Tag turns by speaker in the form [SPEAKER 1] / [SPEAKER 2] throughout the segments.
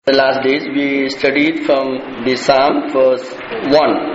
[SPEAKER 1] The last days we studied from the Psalm verse 1.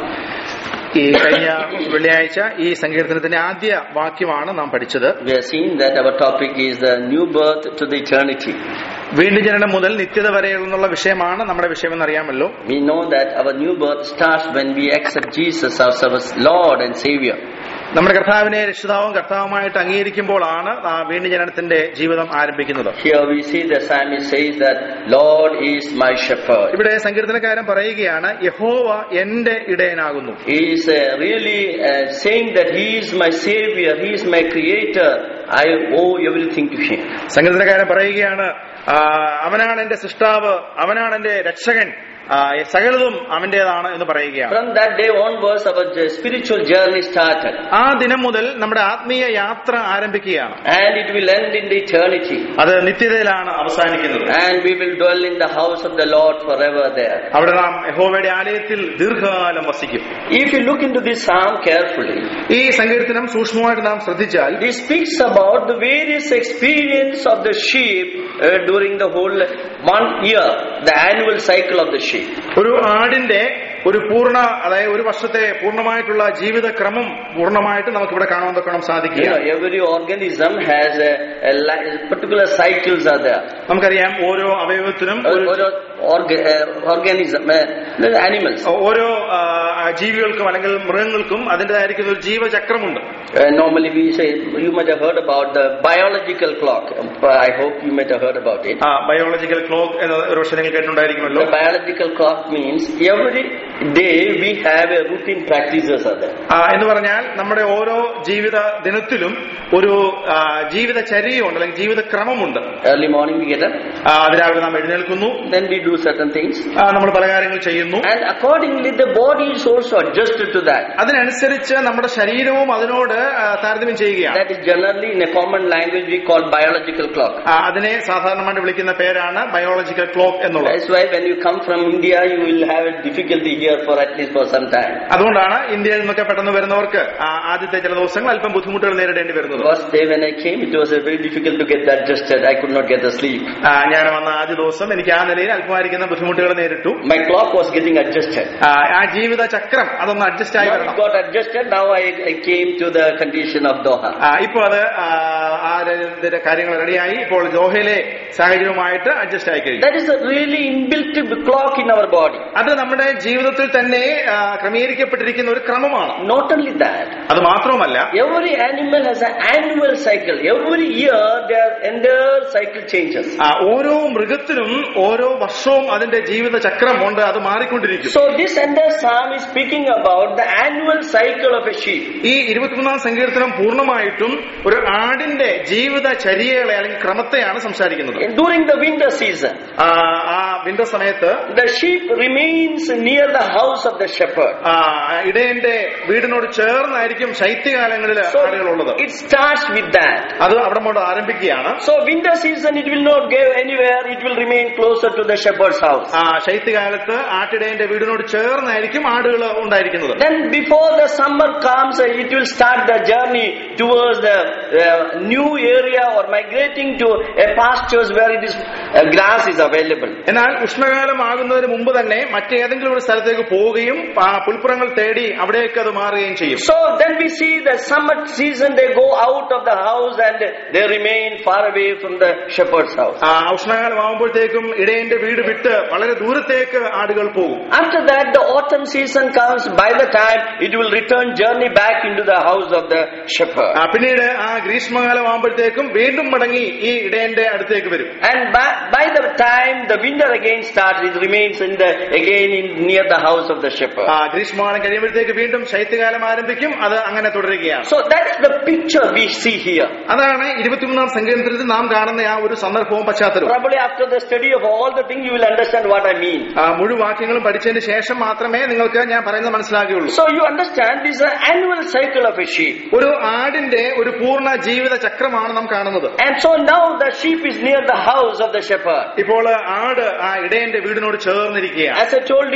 [SPEAKER 2] ഈ കഴിഞ്ഞ വെള്ളിയാഴ്ച ഈ സങ്കീർത്തനത്തിന്റെ ആദ്യ വാക്യമാണ് നാം പഠിച്ചത്
[SPEAKER 1] We have seen that our topic is the new birth to the eternity.
[SPEAKER 2] വീണ്ടും ജനനം മുതൽ നിത്യത വരെയുള്ള വിഷയമാണ് നമ്മുടെ വിഷയമെന്ന് അറിയാമല്ലോ
[SPEAKER 1] We know that our new birth starts when we accept Jesus as our Lord and Savior.
[SPEAKER 2] നമ്മുടെ കർത്താവിനെ രക്ഷിതാവും കർത്താവുമായിട്ട് അംഗീകരിക്കുമ്പോഴാണ് ആ വീണ്ടും ജനനത്തിന്റെ ജീവിതം ആരംഭിക്കുന്നത്
[SPEAKER 1] Here we see the psalmist says that Lord is my shepherd.
[SPEAKER 2] ഇവിടെ സങ്കീർത്തനക്കാരൻ പറയുകയാണ് യഹോവ എന്റെ ഇടയനാകുന്നു
[SPEAKER 1] He is uh, really uh, saying that He is my Savior, He is my Creator. I owe everything to Him.
[SPEAKER 2] സങ്കീർത്തനക്കാരൻ പറയുകയാണ് ആ, അവനാണ് എന്റെ സൃഷ്ടാവ് അവനാണ് എന്റെ രക്ഷകൻ ആ, സകലതും അവന്റേതാണ് എന്ന് പറയുകയാണ്
[SPEAKER 1] From that day onwards, our uh, spiritual journey started.
[SPEAKER 2] ആ ദിനം മുതൽ നമ്മുടെ ആത്മീയ യാത്ര ആരംഭിക്കുകയാണ്
[SPEAKER 1] And it will end in the eternity.
[SPEAKER 2] അത് നിത്യതയിലാണ് അവസാനിക്കുന്നത്
[SPEAKER 1] And we will dwell in the house of the Lord forever there.
[SPEAKER 2] അവിടെ നാം യഹോവയുടെ ആലയത്തിൽ ദീർഘകാലം വസിക്കും
[SPEAKER 1] If you look into this psalm carefully,
[SPEAKER 2] ഈ സങ്കീർത്തനം സൂക്ഷ്മമായിട്ട് നാം ശ്രദ്ധിച്ചാൽ
[SPEAKER 1] this speaks about the various experience of the sheep uh, during the whole one year, the annual cycle of the sheep.
[SPEAKER 2] ഒരു ആടിന്റെ ഒരു പൂർണ്ണ അതായത് ഒരു വർഷത്തെ പൂർണ്ണമായിട്ടുള്ള ജീവിതക്രമം പൂർണ്ണമായിട്ട് നമുക്ക് ഇവിടെ കാണാൻ തൊക്കണം
[SPEAKER 1] You
[SPEAKER 2] സാധിക്കുക
[SPEAKER 1] know, every organism has a, a li- particular cycles are there.
[SPEAKER 2] നമുക്കറിയാം ഓരോ അവയവത്തിനും
[SPEAKER 1] Or,
[SPEAKER 2] ഒരു
[SPEAKER 1] or, orga- uh, organism, uh, the animals.
[SPEAKER 2] ഓരോ ആ, ജീവികൾക്കും അല്ലെങ്കിൽ മൃഗങ്ങൾക്കും അതിൻ്റെതായിരിക്കുന്ന ഒരു ജീവചക്രമുണ്ട്
[SPEAKER 1] Uh, normally we say, you might have heard about the biological clock. Um, I hope you might have heard about it.
[SPEAKER 2] Biological clock എന്ന ഒരു പക്ഷേ നിങ്ങൾ കേട്ടിട്ടുണ്ടായിരിക്കുമല്ലോ
[SPEAKER 1] The biological clock means every day we have a routine practices are there.
[SPEAKER 2] ആ, എന്ന് പറഞ്ഞാൽ നമ്മുടെ ഓരോ ജീവിത ദിനത്തിലും ഒരു ആ, ജീവിതചര്യയുണ്ട് അല്ലെങ്കിൽ ജീവിതക്രമമുണ്ട്
[SPEAKER 1] Early morning we get up,
[SPEAKER 2] ആ, അതിരാവിലെ നാം എഴുന്നേൽക്കുന്നു
[SPEAKER 1] then we do certain things.
[SPEAKER 2] ആ, നമ്മൾ പല കാര്യങ്ങൾ ചെയ്യുന്നു
[SPEAKER 1] And accordingly the body is also adjusted to that.
[SPEAKER 2] അതിനനുസരിച്ച് നമ്മുടെ ശരീരവും അതിനോട് ആ, താരതമ്യം ചെയ്യുകയാണ്
[SPEAKER 1] That is generally in a common language we call biological clock.
[SPEAKER 2] ആ, അതിനെ സാധാരണമായിട്ട് വിളിക്കുന്ന പേരാണ് ബയോളജിക്കൽ ക്ലോക്ക് എന്നുള്ളത്
[SPEAKER 1] That's why when you come from India you will have a difficulty here for at least for some time.
[SPEAKER 2] അതുകൊണ്ടാണ് ഇന്ത്യയിൽ നിന്നൊക്കെ പെട്ടെന്ന് വരുന്നവർക്ക് ആ, ആദ്യത്തെ ചില ദിവസങ്ങൾ അല്പം ബുദ്ധിമുട്ടുകൾ നേരിടേണ്ടി വരുന്നത്
[SPEAKER 1] First day when I came it was a very difficult to get adjusted. I could not get the sleep.
[SPEAKER 2] ആ, ഞാൻ വന്ന ആദ്യ ദിവസം എനിക്ക് ആ നിലയിൽ അല്പമായിരിക്കുന്ന ബുദ്ധിമുട്ടുകൾ നേരിട്ടു
[SPEAKER 1] My clock was getting adjusted.
[SPEAKER 2] ആ, ആ ജീവിത ചക്രം അതൊന്ന് അഡ്ജസ്റ്റ് ആയി
[SPEAKER 1] Now
[SPEAKER 2] വരണം
[SPEAKER 1] it got adjusted. Now I, I came to the condition of Doha.
[SPEAKER 2] ആ, ഇപ്പൊ അത് ആ, ആ ഇതിന്റെ കാര്യങ്ങൾ റെഡിയായി ഇപ്പോൾ ദോഹയിലെ സാഹചര്യവുമായിട്ട് അഡ്ജസ്റ്റ് ആയി കഴിഞ്ഞു
[SPEAKER 1] That is a really inbuilt clock in our body.
[SPEAKER 2] അത് നമ്മുടെ ജീവിതത്തിൽ തന്നെ ആ, ക്രമീകരിക്കപ്പെട്ടിരിക്കുന്ന ഒരു ക്രമമാണ്
[SPEAKER 1] Not only that,
[SPEAKER 2] അത് മാത്രവുമല്ല
[SPEAKER 1] every animal has an annual cycle. Every year their entire cycle changes.
[SPEAKER 2] ആ, ഓരോ മൃഗത്തിനും ഓരോ വർഷവും അതിന്റെ ജീവിത ചക്രം ഉണ്ട് അത് മാറിക്കൊണ്ടിരിക്കും
[SPEAKER 1] So this entire psalm is speaking about the annual cycle of a sheep.
[SPEAKER 2] ഈ ഇരുപത്തിമൂന്നാം സങ്കീർത്തനം പൂർണ്ണമായിട്ടും ഒരു ആടിന്റെ ജീവിത ചര്യകളെ അല്ലെങ്കിൽ ക്രമത്തെയാണ് സംസാരിക്കുന്നത്
[SPEAKER 1] During the winter season,
[SPEAKER 2] ആ, ആ വിന്റർ സമയത്ത്
[SPEAKER 1] the sheep remains near the house of the shepherd.
[SPEAKER 2] ആ, ഇടയന്റെ വീടിനോട് ചേർന്നായിരിക്കും ശൈത്യകാലങ്ങളിൽ
[SPEAKER 1] So
[SPEAKER 2] ആടുകളുള്ളത്
[SPEAKER 1] it starts with that.
[SPEAKER 2] അത് അവിടെ കൊണ്ട് ആരംഭിക്കുകയാണ്
[SPEAKER 1] So winter season it will not go anywhere, it will remain closer to the shepherd's house.
[SPEAKER 2] ആ ശൈത്യകാലത്ത് ആട്ടിടയന്റെ വീടിനോട് ചേർന്നായിരിക്കും ആടുകൾ ഉണ്ടായിരിക്കുന്നത്
[SPEAKER 1] Then before the summer comes, uh, it will start the journey towards the uh, new area or migrating to a pastures where it is uh, grass is available.
[SPEAKER 2] എന്നാൽ ഉഷ്ണകാലം ആകുന്നതിന് മുമ്പ് തന്നെ മറ്റേതെങ്കിലും ഒരു സ്ഥലത്തേക്ക് പോവുകയും ആ പുൽപ്പുറങ്ങൾ തേടി അവിടേക്ക് അത് മാറുകയും ചെയ്യും
[SPEAKER 1] So then we see the summer season they go out of the house and they remain far away from the shepherd's house.
[SPEAKER 2] ആ ഉഷ്ണകാലം ആകുമ്പോഴത്തേക്കും ഇടയന്റെ വീട് വിട്ട് വളരെ ദൂരത്തേക്ക് ആടുകൾ പോകും
[SPEAKER 1] After that the autumn season comes, by the time it will return journey back into the house of the shepherd.
[SPEAKER 2] ആ, പിന്നീട് ആ ഗ്രീഷ്മകാലം ആകുമ്പോഴത്തേക്കും വീണ്ടും മടങ്ങി ഈ ഇടയന്റെ അടുത്തേക്ക് വരും
[SPEAKER 1] And by, by the time the winter again starts, it remains in the again in near the house of the shepherd.
[SPEAKER 2] ആ ഗ്രീഷ്മകാലം കഴിയുമ്പോഴത്തേക്ക് വീണ്ടും ശൈത്യകാലം ആരംഭിക്കും അത് അങ്ങനെ തുടരുകയാണ്
[SPEAKER 1] So that is the picture we see here.
[SPEAKER 2] അതാണ് ഇരുപത്തിമൂന്നാം സങ്കീർത്തനത്തിൽ നാം കാണുന്ന ആ ഒരു സന്ദർഭവും പശ്ചാത്തലവും
[SPEAKER 1] Probably after the study of all the things, you will understand what I mean.
[SPEAKER 2] ആ മുഴുവൻ വാക്യങ്ങളും പഠിച്ചതിന് ശേഷം മാത്രമേ നിങ്ങൾക്ക് ഞാൻ പറയുന്നത് മനസ്സിലാകുകയുള്ളൂ
[SPEAKER 1] So you understand this is an annual cycle of a sheep.
[SPEAKER 2] ഒരു ആടിന്റെ ഒരു പൂർണ്ണ ജീവിത ചക്രമാണ് നാം കാണുന്നത്
[SPEAKER 1] And so now the sheep is near the house of the shepherd.
[SPEAKER 2] ഇപ്പോൾ ആട് ആ ഇടയന്റെ വീടിനോട് ചേർന്നിരിക്കുകയാണ്
[SPEAKER 1] As I told you, this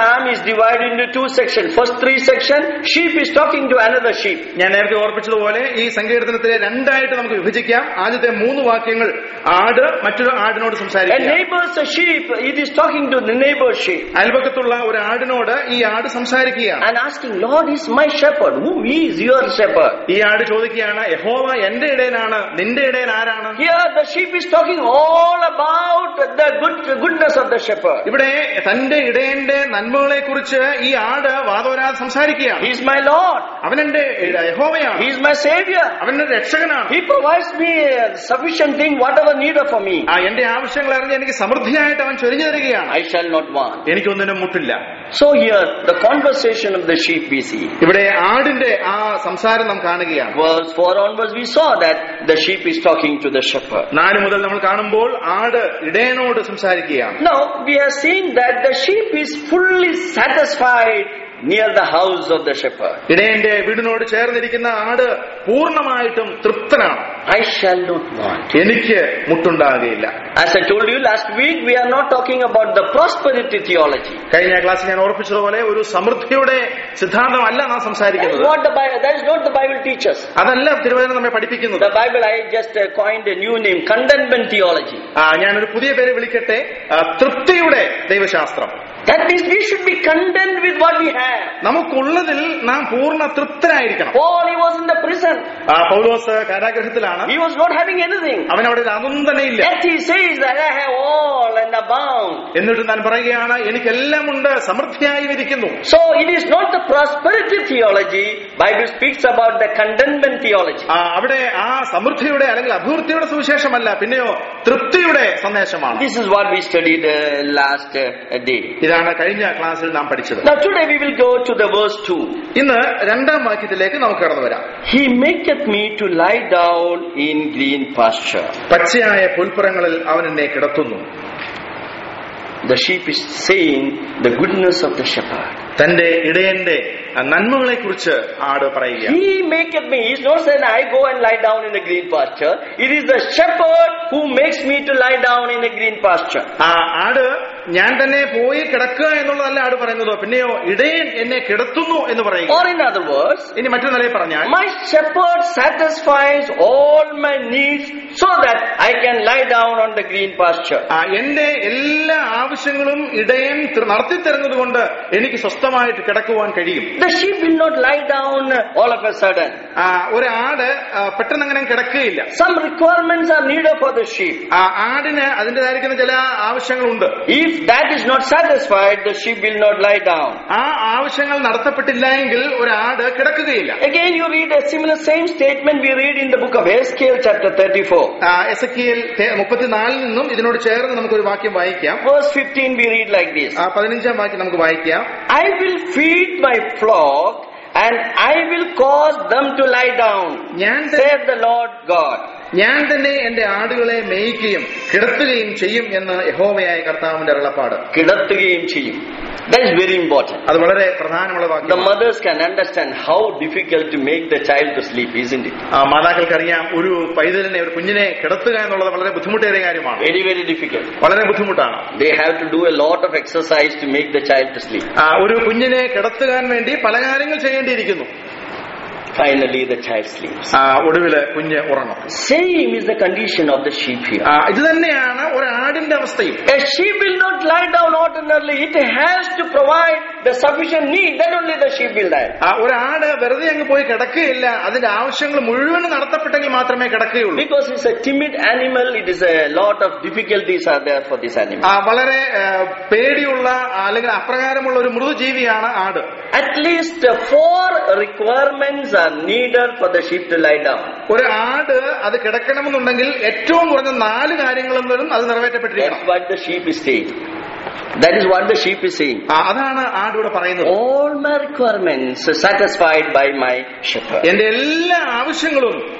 [SPEAKER 1] psalm is divided into two sections. First three section, sheep is talking to another sheep.
[SPEAKER 2] ഞാൻ നേരത്തെ ഓർപ്പിച്ചതുപോലെ ഈ സങ്കീർത്തനത്തിലെ രണ്ടായിട്ട് നമുക്ക് വിഭജിക്കാം ആദ്യത്തെ മൂന്ന് വാക്യങ്ങൾ ആട് മറ്റൊരു ആടിനോട്
[SPEAKER 1] A
[SPEAKER 2] സംസാരിക്കുക
[SPEAKER 1] neighbor's sheep, it is talking to the neighbor's sheep.
[SPEAKER 2] അയൽപക്കത്തുള്ള ഒരു ആടിനോട് ഈ ആട് സംസാരിക്കുകയാണ്
[SPEAKER 1] And asking, Lord is my shepherd. Who is your shepherd?
[SPEAKER 2] ഈ ആട് ചോദിക്കുകയാണ് യഹോവ എന്റെ ഇടയനാണ് നിന്റെ ഇടയൻ ആരാണ്
[SPEAKER 1] Here the sheep is talking all about the good, goodness of the shepherd.
[SPEAKER 2] ഇവിടെ തന്റെ ഇടയന്റെ നന്മകളെ കുറിച്ച് ഈ ആട് വാദോരാതെ സംസാരിക്കുകയാണ്
[SPEAKER 1] He is my Lord.
[SPEAKER 2] അവൻ എന്റെ യഹോവയാണ്
[SPEAKER 1] He is my savior.
[SPEAKER 2] അവന്റെ രക്ഷകനാണ്
[SPEAKER 1] He provides me a sufficient thing, whatever needed for me.
[SPEAKER 2] ആ എന്റെ ആവശ്യങ്ങൾ അറിഞ്ഞ് എനിക്ക് സമൃദ്ധിയായിട്ട് അവൻ ചൊരിഞ്ഞു തരികയാണ്
[SPEAKER 1] I shall not want.
[SPEAKER 2] എനിക്കൊന്നിനും മുട്ടില്ല
[SPEAKER 1] So here, the conversation of the sheep we see.
[SPEAKER 2] ഇവിടെ ആടിന്റെ ആ സംസാരം നാം കാണുകയാണ്
[SPEAKER 1] Verse 4 onwards, we saw that the sheep is talking to the shepherd.
[SPEAKER 2] നാല് മുതൽ നമ്മൾ കാണുമ്പോൾ ആട് ഇടയനോട് സംസാരിക്കുകയാണ്
[SPEAKER 1] Now, we are seeing that the sheep is fully satisfied near the house of the shepherd.
[SPEAKER 2] ഇടയന്റെ വീടിനോട് ചേർന്നിരിക്കുന്ന ആട് പൂർണ്ണമായിട്ടും തൃപ്തനാണ്
[SPEAKER 1] I shall not want.
[SPEAKER 2] എനിക്ക് മുട്ടുണ്ടാകുകയില്ല
[SPEAKER 1] As I told you last week, we are not talking about the prosperity theology.
[SPEAKER 2] കഴിഞ്ഞ ക്ലാസ്സിൽ ഞാൻ ഓർപ്പിച്ചതുപോലെ ഒരു സമൃദ്ധിയുടെ സിദ്ധാന്തമല്ല നാം
[SPEAKER 1] That is
[SPEAKER 2] സംസാരിക്കുന്നത്
[SPEAKER 1] what the Bible, that is not the Bible teaches.
[SPEAKER 2] അതല്ല തിരുവചനം നമ്മെ പഠിപ്പിക്കുന്നത്
[SPEAKER 1] The Bible, I just uh, coined a new name, contentment theology.
[SPEAKER 2] ആ ഞാനൊരു പുതിയ പേര് വിളിക്കട്ടെ ആ, തൃപ്തിയുടെ ദൈവശാസ്ത്രം
[SPEAKER 1] That means we should be content with what we have.
[SPEAKER 2] നമുക്കുള്ളതിൽ നാം പൂർണ്ണ തൃപ്തനായിരിക്കണം
[SPEAKER 1] Paul, he was in the prison.
[SPEAKER 2] ആ പൗലോസ് കാരാഗ്രഹത്തിലാണ്
[SPEAKER 1] He was not having anything.
[SPEAKER 2] അവൻ അവിടെ അതൊന്നും തന്നെ ഇല്ല
[SPEAKER 1] Yet he says that I have all and abound.
[SPEAKER 2] എന്നിട്ട് താൻ പറയുകയാണ് എനിക്കെല്ലാം ഉണ്ട് സമൃദ്ധിയായി ഇരിക്കുന്നു
[SPEAKER 1] So it is not the prosperity theology. Bible speaks about the contentment theology.
[SPEAKER 2] ആ, അവിടെ ആ സമൃദ്ധിയുടെ അല്ലെങ്കിൽ അഭിവൃദ്ധിയുടെ സുവിശേഷമല്ല പിന്നെയോ തൃപ്തിയുടെ സന്ദേശമാണ്
[SPEAKER 1] This is what we studied uh, last uh, day.
[SPEAKER 2] ഇതാണ് കഴിഞ്ഞ ക്ലാസ്സിൽ നാം പഠിച്ചത്
[SPEAKER 1] Now today we will go to the verse 2.
[SPEAKER 2] ഇന്ന് രണ്ടാം വാക്യത്തിലേക്ക് നമുക്ക് കടന്നു വരാം
[SPEAKER 1] He maketh me to lie down in green pasture.
[SPEAKER 2] പച്ചയായ പുൽപ്പുറങ്ങളിൽ അവൻ എന്നെ കിടത്തുന്നു
[SPEAKER 1] The sheep is saying the goodness of the shepherd.
[SPEAKER 2] തന്റെ ഇടയന്റെ നന്മകളെ കുറിച്ച് ആട് പറയുകയാണ്
[SPEAKER 1] He maketh me. He's not saying I go and lie down in the green pasture. It is the shepherd who makes me to lie down in the green pasture.
[SPEAKER 2] ആ ആട് ഞാൻ തന്നെ പോയി കിടക്കുക എന്നുള്ളതല്ല ആട് പറയുന്നത് പിന്നെയോ ഇടയൻ എന്നെ കിടത്തുന്നു എന്ന് പറയുക
[SPEAKER 1] Or in other words,
[SPEAKER 2] ഇനി മറ്റൊരു നിലയിൽ പറഞ്ഞാൽ
[SPEAKER 1] my shepherd satisfies all my needs so that I can lie down on the green pasture.
[SPEAKER 2] ആ, എന്റെ എല്ലാ ആവശ്യങ്ങളും ഇടയൻ ത- നടത്തി തരുന്നത് കൊണ്ട് എനിക്ക് സ്വസ്ഥമായിട്ട് കിടക്കുവാൻ കഴിയും
[SPEAKER 1] The sheep will not lie down all of a sudden.
[SPEAKER 2] ആ, ഒരാട് ആ, പെട്ടെന്ന് അങ്ങനെ കിടക്കുകയില്ല
[SPEAKER 1] Some requirements are needed for the sheep.
[SPEAKER 2] ആ ആടിന് അതിൻ്റെതായിരിക്കുന്ന ചില ആവശ്യങ്ങളുണ്ട്
[SPEAKER 1] If that is not satisfied, the sheep will not lie down.
[SPEAKER 2] ആ ആവശ്യങ്ങൾ നടത്തപ്പെട്ടില്ല എങ്കിൽ ഒരാട് കിടക്കുകയില്ല
[SPEAKER 1] Again, you read a similar same statement we read in the book of Ezekiel, chapter 34.
[SPEAKER 2] Ezekiel മുപ്പത്തിനാലിൽ നിന്നും ഇതിനോട് ചേർന്ന് നമുക്കൊരു വാക്യം വായിക്കാം
[SPEAKER 1] Verse 15, we read like this
[SPEAKER 2] ആ പതിനഞ്ചാം വാക്യം നമുക്ക് വായിക്കാം
[SPEAKER 1] I will feed my flock and I will cause them to lie down,
[SPEAKER 2] ഞാൻ ത-
[SPEAKER 1] saith the Lord God.
[SPEAKER 2] ഞാൻ തന്നെ എന്റെ ആടുകളെ മേയിക്കുകയും കിടത്തുകയും ചെയ്യും എന്ന് യഹോവയായ കർത്താവിന്റെ അരുളപ്പാട്
[SPEAKER 1] കിടത്തുകയും ചെയ്യും. That is very important.
[SPEAKER 2] അത് വളരെ പ്രധാനമുള്ള
[SPEAKER 1] The
[SPEAKER 2] വാക്യം
[SPEAKER 1] mothers can understand how difficult to make the child to sleep, isn't it?
[SPEAKER 2] ആ മാതാക്കൾക്കറിയാം ഒരു പൈതലിനെ ഒരു കുഞ്ഞിനെ കിടത്തുക എന്നുള്ളത് വളരെ ബുദ്ധിമുട്ടേറിയ കാര്യമാണ്
[SPEAKER 1] Very, very difficult.
[SPEAKER 2] വളരെ ബുദ്ധിമുട്ടാണ്
[SPEAKER 1] They have to do a lot of exercise to make the child to sleep.
[SPEAKER 2] ആ, ഒരു കുഞ്ഞിനെ കിടത്തുകാൻ വേണ്ടി പല കാര്യങ്ങൾ ചെയ്യേണ്ടിയിരിക്കുന്നു
[SPEAKER 1] Finally, the child sleeps.
[SPEAKER 2] ആ, ഒടുവില് കുഞ്ഞ് ഉറങ്ങും
[SPEAKER 1] Same is the condition of the sheep here.
[SPEAKER 2] ആ, ഇത് തന്നെയാണ് ഒരു ആടിന്റെ അവസ്ഥയും
[SPEAKER 1] A sheep will not lie down ordinarily. It has to provide the sufficient need. Then only the sheep will die.
[SPEAKER 2] ആ, ഒരു ആട് വെറുതെ അങ്ങ് പോയി കിടക്കുകയില്ല അതിന്റെ ആവശ്യങ്ങൾ മുഴുവൻ നടത്തപ്പെട്ടെങ്കിൽ മാത്രമേ കിടക്കുകയുള്ളൂ
[SPEAKER 1] Because it's a timid animal, it is a lot of difficulties are there for this animal.
[SPEAKER 2] ആ, വളരെ ആ, പേടിയുള്ള ആ, അല്ലെങ്കിൽ അപ്രകാരമുള്ള ഒരു മൃദുജീവിയാണ് ആട്
[SPEAKER 1] At least uh, four requirements are needed for the sheep to lie down.
[SPEAKER 2] ഒരു ആട് അത് കിടക്കണമെന്നുണ്ടെങ്കിൽ ഏറ്റവും കുറഞ്ഞ നാല് കാര്യങ്ങളെങ്കിലും അത് നിറവേറ്റപ്പെട്ടിരിക്കണം
[SPEAKER 1] That's what the sheep is saying. That is what the sheep is saying.
[SPEAKER 2] ആ, അതാണ് ആട് ഇവിടെ പറയുന്നത്
[SPEAKER 1] All my requirements are satisfied by my shepherd.
[SPEAKER 2] എന്റെ എല്ലാ ആവശ്യങ്ങളും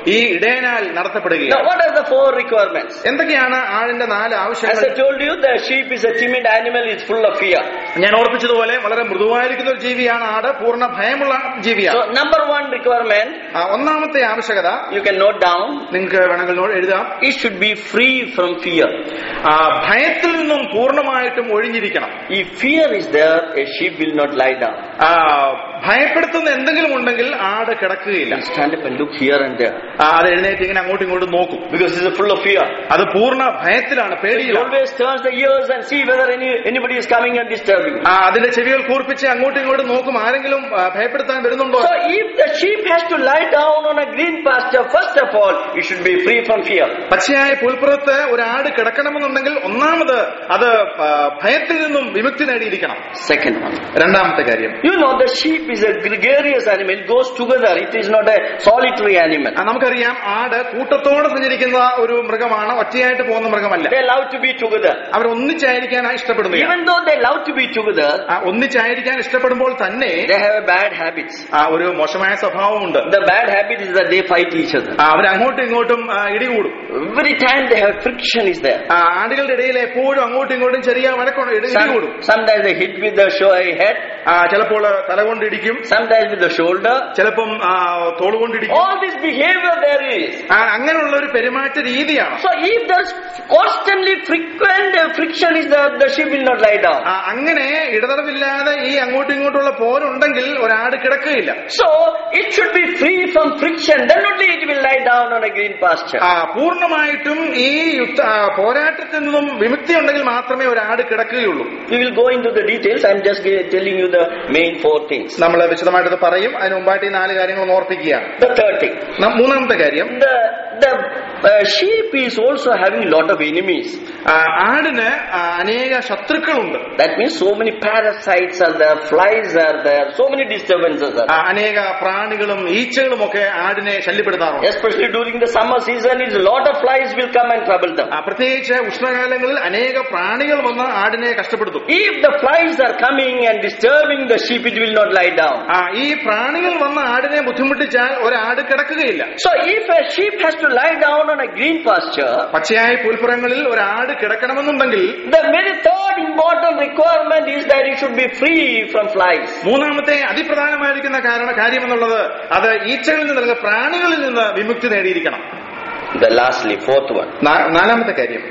[SPEAKER 2] ഈ ഇടയനാൽ നടത്തപ്പെടുകയാണ്
[SPEAKER 1] Now, what are the four requirements?
[SPEAKER 2] എന്തൊക്കെയാണ് ആടിന്റെ നാല്
[SPEAKER 1] As
[SPEAKER 2] ആവശ്യങ്ങൾ
[SPEAKER 1] I told you, the sheep is a timid animal, it's full of fear.
[SPEAKER 2] ഞാൻ ഓർപ്പിച്ചതുപോലെ വളരെ മൃദുവായിരിക്കുന്ന ഒരു ജീവിയാണ് ആട് പൂർണ്ണ ഭയമുള്ള ജീവിയാണ്
[SPEAKER 1] So, number one requirement,
[SPEAKER 2] ആ, ഒന്നാമത്തെ ആവശ്യകത
[SPEAKER 1] you can note down,
[SPEAKER 2] നിങ്ങൾക്ക് വേണമെങ്കിൽ നോ- എഴുതാം
[SPEAKER 1] it should be free from fear.
[SPEAKER 2] ആ, ഭയത്തിൽ നിന്നും പൂർണ്ണമായിട്ടും ഒഴിഞ്ഞിരിക്കണം
[SPEAKER 1] If fear is there, a sheep will not lie down.
[SPEAKER 2] ആ, ഭയപ്പെടുത്തുന്ന എന്തെങ്കിലും ഉണ്ടെങ്കിൽ ആട് കിടക്കുകയില്ല
[SPEAKER 1] It'll stand up and look here and there.
[SPEAKER 2] ആ, അത് എഴുന്നേറ്റ് ഇങ്ങനെ അങ്ങോട്ടും ഇങ്ങോട്ടും നോക്കും
[SPEAKER 1] Because it's full of fear.
[SPEAKER 2] അത് പൂർണ്ണ ഭയത്തിലാണ്
[SPEAKER 1] It
[SPEAKER 2] പേടിയിലാണ്
[SPEAKER 1] always turns the ears and see whether any, anybody is coming and disturbing.
[SPEAKER 2] ആ, അതിന്റെ ചെവികൾ കൂർപ്പിച്ച് അങ്ങോട്ടും ഇങ്ങോട്ടും നോക്കും ആരെങ്കിലും ആ, ഭയപ്പെടുത്താൻ വരുന്നുണ്ടോ
[SPEAKER 1] So if the sheep has to lie down on a green pasture, first of all, it should be free from fear.
[SPEAKER 2] പച്ചയായ പുൽപ്പുറത്ത് ഒരു ആട് കിടക്കണമെന്നുണ്ടെങ്കിൽ ഒന്നാമത് അത് ആ, ഭയത്തിൽ നിന്നും വിമുക്തി നേടിയിരിക്കണം
[SPEAKER 1] Second one.
[SPEAKER 2] രണ്ടാമത്തെ കാര്യം
[SPEAKER 1] You know the sheep is a gregarious animal, it goes together, it is not a solitary animal.
[SPEAKER 2] ആ, നമുക്കറിയാം ആട് കൂട്ടത്തോടെ സഞ്ചരിക്കുന്ന ഒരു മൃഗമാണ് ഒറ്റയായിട്ട് പോകുന്ന മൃഗമല്ല
[SPEAKER 1] They love to be together.
[SPEAKER 2] അവർ ഒന്നിച്ചായിരിക്കാനാണ് ഇഷ്ടപ്പെടുന്നത്
[SPEAKER 1] Even though they love to be together,
[SPEAKER 2] ആ, ഒന്നിച്ചായിരിക്കാൻ ഇഷ്ടപ്പെടുമ്പോൾ തന്നെ
[SPEAKER 1] they have a bad habits.
[SPEAKER 2] ആ, ഒരു മോശമായ സ്വഭാവമുണ്ട്
[SPEAKER 1] The bad habit is that they fight each other.
[SPEAKER 2] ആ, അവർ അങ്ങോട്ടും ഇങ്ങോട്ടും ആ, ഇടികൂടും
[SPEAKER 1] Every time they have friction is there.
[SPEAKER 2] ആ, ആടുകളുടെ ഇടയിൽ എപ്പോഴും അങ്ങോട്ടും ഇങ്ങോട്ടും ചെറിയ വഴക്കൊണ്ട് ഇടി-
[SPEAKER 1] Some-
[SPEAKER 2] ഇടികൂടും
[SPEAKER 1] sometimes they hit with the sho- head,
[SPEAKER 2] ആ, ചിലപ്പോൾ തല കൊണ്ട് ഇടിക്കും
[SPEAKER 1] sometimes with the shoulder.
[SPEAKER 2] ചിലപ്പം ആ, തോള് കൊണ്ട് ഇടിക്കും
[SPEAKER 1] All this behavior there is.
[SPEAKER 2] ആ, അങ്ങനെയുള്ള ഒരു പെരുമാറ്റ രീതിയാണ്
[SPEAKER 1] So if there's constantly frequent uh, friction is there, the sheep will not lie down.
[SPEAKER 2] ആ, അങ്ങനെ ഇടതടവില്ലാതെ ഈ അങ്ങോട്ടും ഇങ്ങോട്ടുള്ള പോരുണ്ടെങ്കിൽ ഒരാട് കിടക്കുകയില്ല
[SPEAKER 1] So it should be free from friction. Then only it will lie down on a green pasture.
[SPEAKER 2] ആ പൂർണ്ണമായിട്ടും ഈ യുദ്ധ ആ, പോരാട്ടത്തിൽ നിന്നും വിമുക്തി ഉണ്ടെങ്കിൽ മാത്രമേ ഒരാട് കിടക്കുകയുള്ളൂ
[SPEAKER 1] We will go into the details. I'm just gi- telling you the main four things.
[SPEAKER 2] നമ്മൾ വിശദമായിട്ട് പറയും അതിന് മുമ്പായിട്ട് ഈ നാല് കാര്യങ്ങൾ ഒന്ന് ഓർപ്പിക്കുകയാണ്
[SPEAKER 1] The third thing.
[SPEAKER 2] ന- മൂന്നാമത്തെ കാര്യം
[SPEAKER 1] The the uh, sheep is also having lot of enemies.
[SPEAKER 2] ആ, ആടിന് ആ, അനേക ശത്രുക്കളുണ്ട്
[SPEAKER 1] That means so many parasites are there, flies are there, so many disturbances are
[SPEAKER 2] ആ,
[SPEAKER 1] there.
[SPEAKER 2] അനേക പ്രാണികളും ഈച്ചകളും ഒക്കെ ആടിനെ ശല്യപ്പെടുത്താറുണ്ട്
[SPEAKER 1] Especially during the summer season, it's a lot of flies will come and trouble them.
[SPEAKER 2] ആ, പ്രത്യേകിച്ച് ഉഷ്ണകാലങ്ങളിൽ അനേക പ്രാണികൾ വന്ന് ആടിനെ കഷ്ടപ്പെടുത്തും
[SPEAKER 1] If the flies are coming and disturbing the sheep, it will not lie down.
[SPEAKER 2] ആ ഈ പ്രാണികൾ വന്ന് ആടിനെ ബുദ്ധിമുട്ടിച്ചാൽ ഒരാട് കിടക്കുകയില്ല
[SPEAKER 1] So if a sheep has to lie down on a green pasture,
[SPEAKER 2] പച്ചയായ പുൽപ്പുറങ്ങളിൽ ഒരാട് കിടക്കണമെന്നുണ്ടെങ്കിൽ
[SPEAKER 1] the very third important requirement is that it should be free from flies.
[SPEAKER 2] മൂന്നാമത്തെ അതിപ്രധാനമായിരിക്കുന്ന കാരണ കാര്യം എന്നുള്ളത് അത് ഈച്ചകളിൽ നിന്ന് അല്ലെങ്കിൽ പ്രാണികളിൽ നിന്ന് വിമുക്തി നേടിയിരിക്കണം
[SPEAKER 1] The lastly, fourth one.
[SPEAKER 2] നാ- നാലാമത്തെ കാര്യം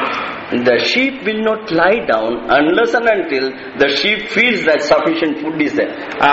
[SPEAKER 1] The sheep will not lie down unless and until the sheep feels that sufficient food is there.
[SPEAKER 2] ആ,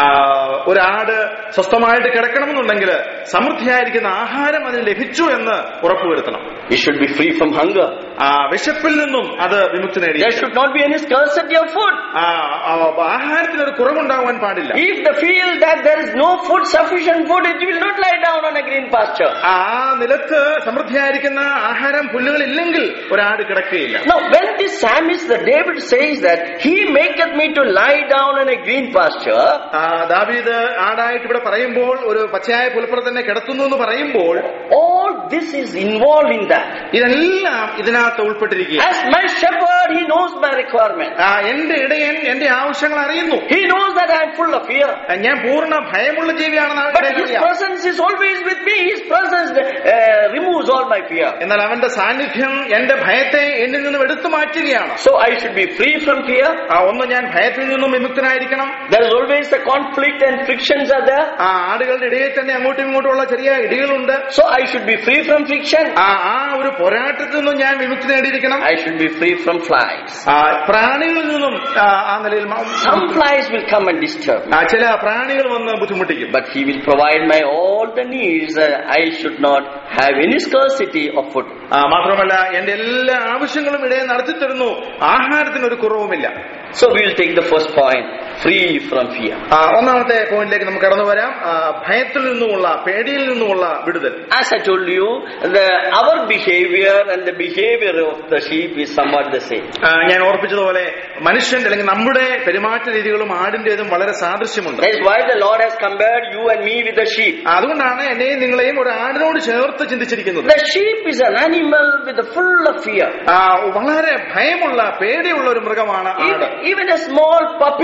[SPEAKER 2] ഒരാട് സ്വസ്ഥമായിട്ട് കിടക്കണമെന്നുണ്ടെങ്കിൽ സമൃദ്ധിയായിരിക്കുന്ന ആഹാരം അതിന് ലഭിച്ചു എന്ന് ഉറപ്പുവരുത്തണം
[SPEAKER 1] It should be free from hunger.
[SPEAKER 2] ആ വിശപ്പിൽ നിന്നും അത് വിമുക്തി നേടി
[SPEAKER 1] There should not be any scarcity of food.
[SPEAKER 2] ആ, ആ, ആഹാരത്തിന് ഒരു കുറവുണ്ടാവാൻ പാടില്ല
[SPEAKER 1] If they feel that there is no food, sufficient food, it will not lie down on a green pasture.
[SPEAKER 2] ആ നിലത്ത് സമൃദ്ധിയായിരിക്കുന്ന ആഹാരം പുല്ലുകൾ ഇല്ലെങ്കിൽ ഒരാട് കിടക്കുകയില്ല
[SPEAKER 1] Now, when this psalmist, the David says that he maketh me to lie down in a green pasture,
[SPEAKER 2] ആ, ദാവീദ് ആടായിട്ട് ഇവിടെ പറയുമ്പോൾ ഒരു പച്ചയായ പുൽപ്പുറം തന്നെ കിടത്തുന്നു എന്ന് പറയുമ്പോൾ
[SPEAKER 1] all this is involved in that.
[SPEAKER 2] ഇതെല്ലാം ഇതിനകത്ത് ഉൾപ്പെട്ടിരിക്കുക
[SPEAKER 1] As my shepherd, he knows my requirement.
[SPEAKER 2] ആ, എന്റെ ഇടയൻ എന്റെ ആവശ്യങ്ങൾ അറിയുന്നു
[SPEAKER 1] He knows that I am full of fear.
[SPEAKER 2] ആ, ഞാൻ പൂർണ്ണ ഭയമുള്ള ജീവിയാണെന്ന്
[SPEAKER 1] But
[SPEAKER 2] ആൾക്കാർക്ക്
[SPEAKER 1] his
[SPEAKER 2] അറിയാം
[SPEAKER 1] presence is always with me. His presence uh, removes all my fear.
[SPEAKER 2] എന്നാൽ അവന്റെ സാന്നിധ്യം എന്റെ ഭയത്തെ എന്നിൽ നിന്നും എടുത്തു മാറ്റുകയാണ്
[SPEAKER 1] So I should be free from fear.
[SPEAKER 2] ആ ഒന്ന് ഞാൻ ഭയത്തിൽ നിന്നും വിമുക്തനായിരിക്കണം
[SPEAKER 1] There is always a conflict and frictions are there.
[SPEAKER 2] ആ ആടുകളുടെ ഇടയിൽ തന്നെ അങ്ങോട്ടും ഇങ്ങോട്ടുമുള്ള ചെറിയ ഇടികളുണ്ട്
[SPEAKER 1] So I should be free from friction.
[SPEAKER 2] ആ ആ ഒരു പോരാട്ടത്തിൽ നിന്നും ഞാൻ വിമുക്തി നേടിയിരിക്കണം
[SPEAKER 1] I should be free from flies.
[SPEAKER 2] ആ പ്രാണികളിൽ നിന്നും ആ, ആ നിലയിൽ മ-
[SPEAKER 1] Some flies will come and disturb me.
[SPEAKER 2] ആ, ചില പ്രാണികൾ വന്ന് ബുദ്ധിമുട്ടിക്കും
[SPEAKER 1] But he will provide my all the needs. Uh, I should not have any scarcity of food.
[SPEAKER 2] ആ, മാത്രമല്ല എന്റെ എല്ലാ ആവശ്യങ്ങളും ഇടയിൽ നടത്തി തരുന്നു ആഹാരത്തിന് ഒരു കുറവുമില്ല
[SPEAKER 1] So we will take the first point, free from fear.
[SPEAKER 2] ആ, ഒന്നാമത്തെ പോയിന്റിലേക്ക് നമുക്ക് കടന്നു വരാം ആ, ഭയത്തിൽ നിന്നുമുള്ള പേടിയിൽ നിന്നുമുള്ള വിടുതൽ
[SPEAKER 1] As I told you, the, our behavior and the behavior of the sheep is somewhat the same.
[SPEAKER 2] ആ, ഞാൻ ഓർപ്പിച്ചതുപോലെ മനുഷ്യന്റെ അല്ലെങ്കിൽ നമ്മുടെ പെരുമാറ്റ രീതികളും ആടിന്റേതും വളരെ സാദൃശ്യമുണ്ട്
[SPEAKER 1] That is why the Lord has compared you and me with the sheep.
[SPEAKER 2] അതുകൊണ്ടാണ് എന്നെയും നിങ്ങളെയും ഒരു ആടിനോട് ചേർത്ത് ചിന്തിച്ചിരിക്കുന്നത്
[SPEAKER 1] The sheep is an animal with a full of fear.
[SPEAKER 2] ആ, വളരെ ഭയമുള്ള പേടിയുള്ള ഒരു മൃഗമാണ് ആട്
[SPEAKER 1] Even, even a small puppy can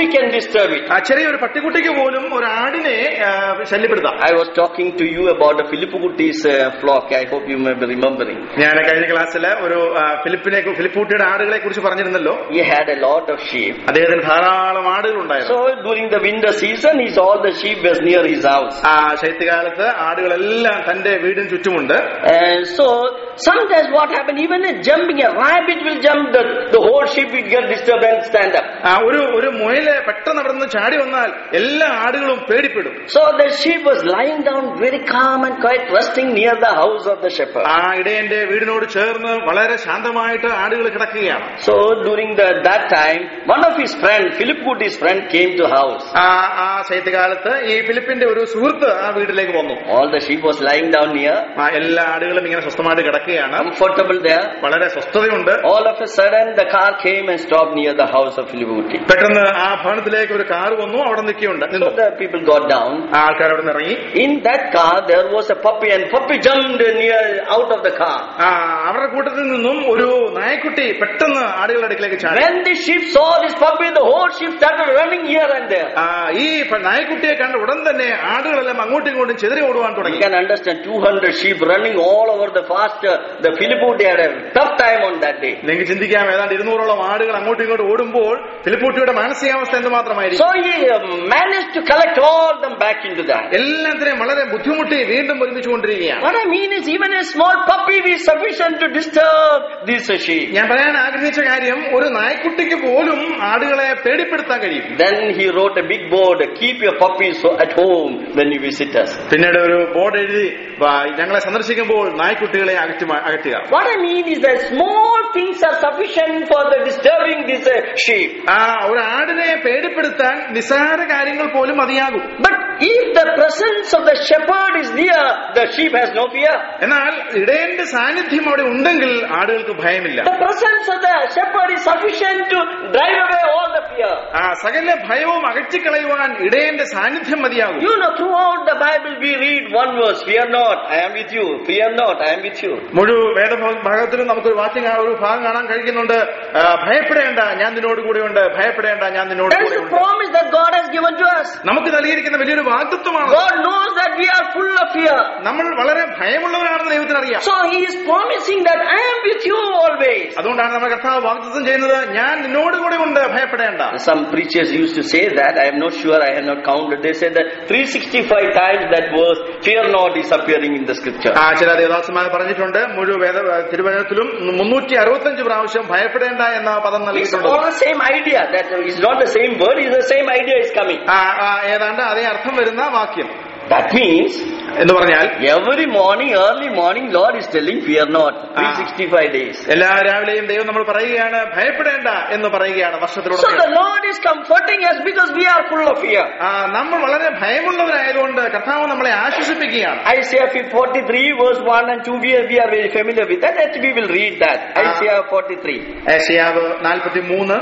[SPEAKER 1] disturb it.
[SPEAKER 2] ആ ചെറിയൊരു പട്ടിക്കുട്ടിക്ക് പോലും ഒരു ആടിനെ ആ, ശല്യപ്പെടുത്താം
[SPEAKER 1] I was talking to you about the Philippukutti's uh, flock. I hope you may be remembering.
[SPEAKER 2] ഞാൻ കഴിഞ്ഞ ക്ലാസ്സിൽ ഒരു ആ, ഫിലിപ്പിനെ ഫിലിപ്പൂട്ടിയുടെ ആടുകളെ കുറിച്ച് പറഞ്ഞിരുന്നല്ലോ
[SPEAKER 1] He had a lot of sheep.
[SPEAKER 2] അദ്ദേഹത്തിന് ധാരാളം ആടുകളുണ്ടായിരുന്നു
[SPEAKER 1] So during the winter season, he saw the sheep was near his house.
[SPEAKER 2] ആ ശൈത്യകാലത്ത് ആടുകളെല്ലാം തന്റെ വീടിന് ചുറ്റുമുണ്ട്
[SPEAKER 1] And so sometimes what happened, even a jumping, a rabbit will jump, the, the whole sheep will get disturbed and stand up.
[SPEAKER 2] ആ ഒരു ഒരു മുയല് പെട്ടെന്ന് അവിടെ നിന്ന് ചാടി വന്നാൽ എല്ലാ ആടുകളും പേടിപ്പെടും
[SPEAKER 1] So the sheep was lying down very calm and quiet, resting near the house of the shepherd.
[SPEAKER 2] ആ ഇടയന്റെ വീടിനോട് ചേർന്ന് വളരെ ശാന്തമായിട്ട് ആടുകൾ കിടക്കുകയാണ്
[SPEAKER 1] So during the, that time, one of his friend, Philip Kutti's friend, came to house.
[SPEAKER 2] ആ ആ ശൈത്യകാലത്ത് ഈ ഫിലിപ്പിന്റെ ഒരു സുഹൃത്ത് ആ വീട്ടിലേക്ക് വന്നു
[SPEAKER 1] All the sheep was lying down near,
[SPEAKER 2] ആ എല്ലാ ആടുകളും ഇങ്ങനെ സ്വസ്ഥമായിട്ട് കിടക്കുകയാണ്
[SPEAKER 1] comfortable there.
[SPEAKER 2] വളരെ സ്വസ്ഥതയുണ്ട്
[SPEAKER 1] All of a sudden, the car came and stopped near the house of Philip Kutti.
[SPEAKER 2] പെട്ടെന്ന് ആ ഭവനത്തിലേക്ക് ഒരു കാർ വന്നു അവിടെ നിൽക്കുന്നുണ്ട്
[SPEAKER 1] So
[SPEAKER 2] നിന്നു
[SPEAKER 1] the people got down.
[SPEAKER 2] ആ ആൾക്കാർ അവിടെ നിന്ന് ഇറങ്ങി
[SPEAKER 1] In that car, there was a puppy, and puppy jumped near out of the car.
[SPEAKER 2] ആ അവരുടെ കൂട്ടത്തിൽ നിന്നും ഒരു നായക്കുട്ടി പെട്ടെന്ന് ആടുകളുടെ അടുക്കിലേക്ക് ചാടി
[SPEAKER 1] When the sheep saw this puppy, the whole sheep started running here and there.
[SPEAKER 2] ആ ഈ പ- നായക്കുട്ടിയെ കണ്ട ഉടൻ തന്നെ ആടുകളെല്ലാം അങ്ങോട്ടും ഇങ്ങോട്ടും ചെതറി ഓടുവാൻ
[SPEAKER 1] You
[SPEAKER 2] തുടങ്ങി
[SPEAKER 1] can understand 200 sheep running all over the pasture. The Philippute had a tough time on that day.
[SPEAKER 2] നിങ്ങൾക്ക് ചിന്തിക്കാം ഏതാണ്ട് ഇരുന്നൂറോളം ആടുകൾ അങ്ങോട്ടും ഇങ്ങോട്ടും ഓടുമ്പോൾ ഫിലിപ്പൂട്ടിയുടെ മാനസികാവസ്ഥ എന്തുമാത്രമായിരിക്കും
[SPEAKER 1] So he uh, managed to collect all them back into that.
[SPEAKER 2] എല്ലാത്തിനെയും വളരെ ബുദ്ധിമുട്ടി വീണ്ടും ഒരുമിച്ച് കൊണ്ടിരിക്കുകയാണ്
[SPEAKER 1] What I mean is, even a small puppy is sufficient to disturb these uh, sheep.
[SPEAKER 2] ഞാൻ പറയാൻ ആഗ്രഹിച്ച കാര്യം ഒരു നായ്ക്കുട്ടിക്ക് പോലും ആടുകളെ പേടിപ്പെടുത്താൻ കഴിയും
[SPEAKER 1] Then he wrote a big board, keep your puppies so- at home when you visit us.
[SPEAKER 2] പിന്നീട് ഒരു ബോർഡ് എഴുതി "വാ, ഞങ്ങളെ സന്ദർശിക്കുമ്പോൾ നായ്ക്കുട്ടികളെ അകറ്റി മാ- അകറ്റുക
[SPEAKER 1] What I mean is that small things are sufficient for the disturbing this uh, sheep.
[SPEAKER 2] ആ ഒരു ആടിനെ പേടിപ്പെടുത്താൻ നിസ്സാര കാര്യങ്ങൾ പോലും മതിയാകും
[SPEAKER 1] But if the presence of the shepherd is near, the sheep has no fear.
[SPEAKER 2] എന്നാൽ ഇടയന്റെ സാന്നിധ്യം അവിടെ ഉണ്ടെങ്കിൽ ആടുകൾക്ക് ഭയമില്ല
[SPEAKER 1] The presence of the shepherd is sufficient to drive away all the fear.
[SPEAKER 2] ആ സകല ഭയവും അകറ്റിക്കളയുവാൻ ഇടയന്റെ സാന്നിധ്യം മതിയാകും
[SPEAKER 1] You know, throughout the Bible we read one verse, fear not, I am with you, fear not, I am with you.
[SPEAKER 2] മുഴുവൻ വേദഭാഗത്തിലും നമുക്കൊരു വാക്യം കാ- ഒരു ഭാഗം കാണാൻ കഴിക്കുന്നുണ്ട് ആ, ഭയപ്പെടേണ്ട ഞാൻ നിന്നോട് കൂടെയുണ്ട് ഭയപ്പെടേണ്ട ഞാൻ നിന്നോട്
[SPEAKER 1] That is the
[SPEAKER 2] കൂടെയുണ്ട്
[SPEAKER 1] promise that God has given to us.
[SPEAKER 2] നമുക്ക് നൽകിയിരിക്കുന്ന വലിയൊരു വാഗ്ദത്വമാണ്
[SPEAKER 1] God knows that we are full of fear.
[SPEAKER 2] നമ്മൾ വളരെ ഭയമുള്ളവരാണെന്ന് ദൈവത്തിന് അറിയാം
[SPEAKER 1] So He is promising that I am with you always.
[SPEAKER 2] അതുകൊണ്ടാണ് നമ്മുടെ കർത്താവ് വാഗ്ദത്വം ചെയ്യുന്നത് ഞാൻ നിന്നോട് കൂടെ ഉണ്ട് ഭയപ്പെടേണ്ട
[SPEAKER 1] Some preachers used to say that. I am not sure. I have not counted. They said that 365 times that verse, fear not, is appearing in the scripture.
[SPEAKER 2] ആ ചില ദേവദാസന്മാർ പറഞ്ഞിട്ടുണ്ട് മുഴുവൻ വേദ തിരുവചനത്തിലും മുന്നൂറ്റി അറുപത്തഞ്ച് പ്രാവശ്യം ഭയപ്പെടേണ്ട എന്ന പദം
[SPEAKER 1] It's
[SPEAKER 2] നൽകിയിട്ടുണ്ട്
[SPEAKER 1] all the same idea. That is not the same word. It's the same idea is coming.
[SPEAKER 2] ആ, ആ, ഏതാണ്ട് അതേ അർത്ഥം വരുന്ന വാക്യം
[SPEAKER 1] That means
[SPEAKER 2] എന്ന് പറഞ്ഞാൽ
[SPEAKER 1] every morning, early morning, Lord is telling, fear not. 365 days.
[SPEAKER 2] എല്ലാ രാവിലെയും ദൈവം നമ്മൾ പറയുകയാണ് ഭയപ്പെടേണ്ട എന്ന് പറയുകയാണ്
[SPEAKER 1] So
[SPEAKER 2] വർഷത്തിലൂടെ
[SPEAKER 1] the Lord is comforting us because we are full of fear.
[SPEAKER 2] ആ, നമ്മൾ വളരെ ഭയമുള്ളവരായതുകൊണ്ട് കർത്താവ് നമ്മളെ ആശ്വസിപ്പിക്കുകയാണ്
[SPEAKER 1] Isaiah 43 verse 1 and 2 we are, we are very familiar with that. That we will read that. Isaiah 43.
[SPEAKER 2] ഏഷ്യാവ് നാൽപ്പത്തി മൂന്ന്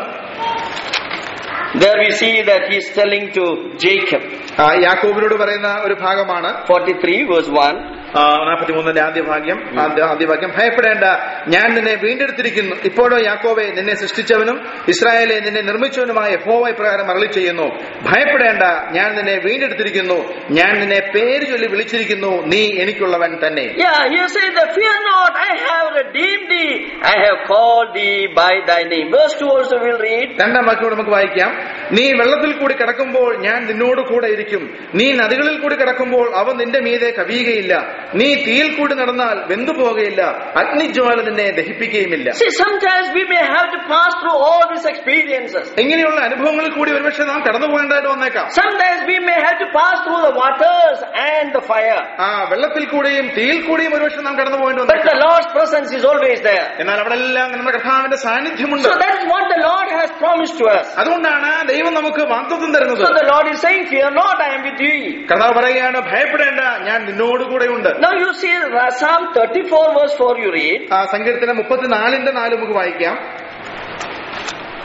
[SPEAKER 1] There we see that he is telling to Jacob.
[SPEAKER 2] യാക്കോബിനോട് പറയുന്ന ഒരു ഭാഗമാണ്
[SPEAKER 1] 43 verse 1.
[SPEAKER 2] നാൽപ്പത്തി മൂന്നിന്റെ ആദ്യ ഭാഗ്യം ആദ്യ ആദ്യ വാക്യം ഭയപ്പെടേണ്ട ഞാൻ നിന്നെ വീണ്ടെടുത്തിരിക്കുന്നു ഇപ്പോഴോ യാക്കോബെ നിന്നെ സൃഷ്ടിച്ചവനും ഇസ്രായേലെ നിന്നെ നിർമ്മിച്ചവനുമായ യഹോവ ഇപ്രകാരം അരളി ചെയ്യുന്നു ഭയപ്പെടേണ്ട ഞാൻ നിന്നെ വീണ്ടെടുത്തിരിക്കുന്നു ഞാൻ നിന്നെ പേര് ചൊല്ലി വിളിച്ചിരിക്കുന്നു നീ എനിക്കുള്ളവൻ തന്നെ
[SPEAKER 1] Yeah, he says that fear not, I have redeemed thee. I have called thee by thy name. Verse 2 also we'll read.
[SPEAKER 2] രണ്ടാം വാക്യോട് നമുക്ക് വായിക്കാം നീ വെള്ളത്തിൽ കൂടി കടക്കുമ്പോൾ ഞാൻ നിന്നോട് കൂടെ ഇരിക്കും നീ നദികളിൽ കൂടി കടക്കുമ്പോൾ അവ നിന്റെ മീതെ കവിയുകയില്ല നീ തീയിൽ കൂടി നടന്നാൽ വെന്തു പോകുകയില്ല അഗ്നിജ്വാല നിന്നെ ദഹിപ്പിക്കുകയുമില്ല
[SPEAKER 1] See, sometimes we may have to pass through all these experiences.
[SPEAKER 2] ഇങ്ങനെയുള്ള അനുഭവങ്ങളിൽ കൂടി ഒരുപക്ഷെ നാം കടന്നു പോകേണ്ടതായിട്ട് വന്നേക്കാം
[SPEAKER 1] Sometimes we may have to pass through the waters and the fire.
[SPEAKER 2] ആ വെള്ളത്തിൽ കൂടിയും തീയിൽ കൂടിയും ഒരുപക്ഷെ നാം കടന്നു പോകേണ്ടി
[SPEAKER 1] But
[SPEAKER 2] വന്നേക്കാം
[SPEAKER 1] the Lord's presence is always there.
[SPEAKER 2] എന്നാൽ അവിടെ എല്ലാം നമ്മുടെ കർത്താവിന്റെ സാന്നിധ്യമുണ്ട്
[SPEAKER 1] So that is what the Lord has promised to us.
[SPEAKER 2] അതുകൊണ്ടാണ് ദൈവം നമുക്ക് വാഗ്ദത്വം തരുന്നത്
[SPEAKER 1] So the Lord is saying, Fear not, I am with thee.
[SPEAKER 2] കർത്താവ് പറയുകയാണ് ഭയപ്പെടേണ്ട ഞാൻ നിന്നോട് കൂടെയുണ്ട്
[SPEAKER 1] Now you see uh, Psalm 34 verse 4 you read.
[SPEAKER 2] ആ സങ്കീർത്തനം മുപ്പത്തിനാലിന്റെ നാല് നമുക്ക് വായിക്കാം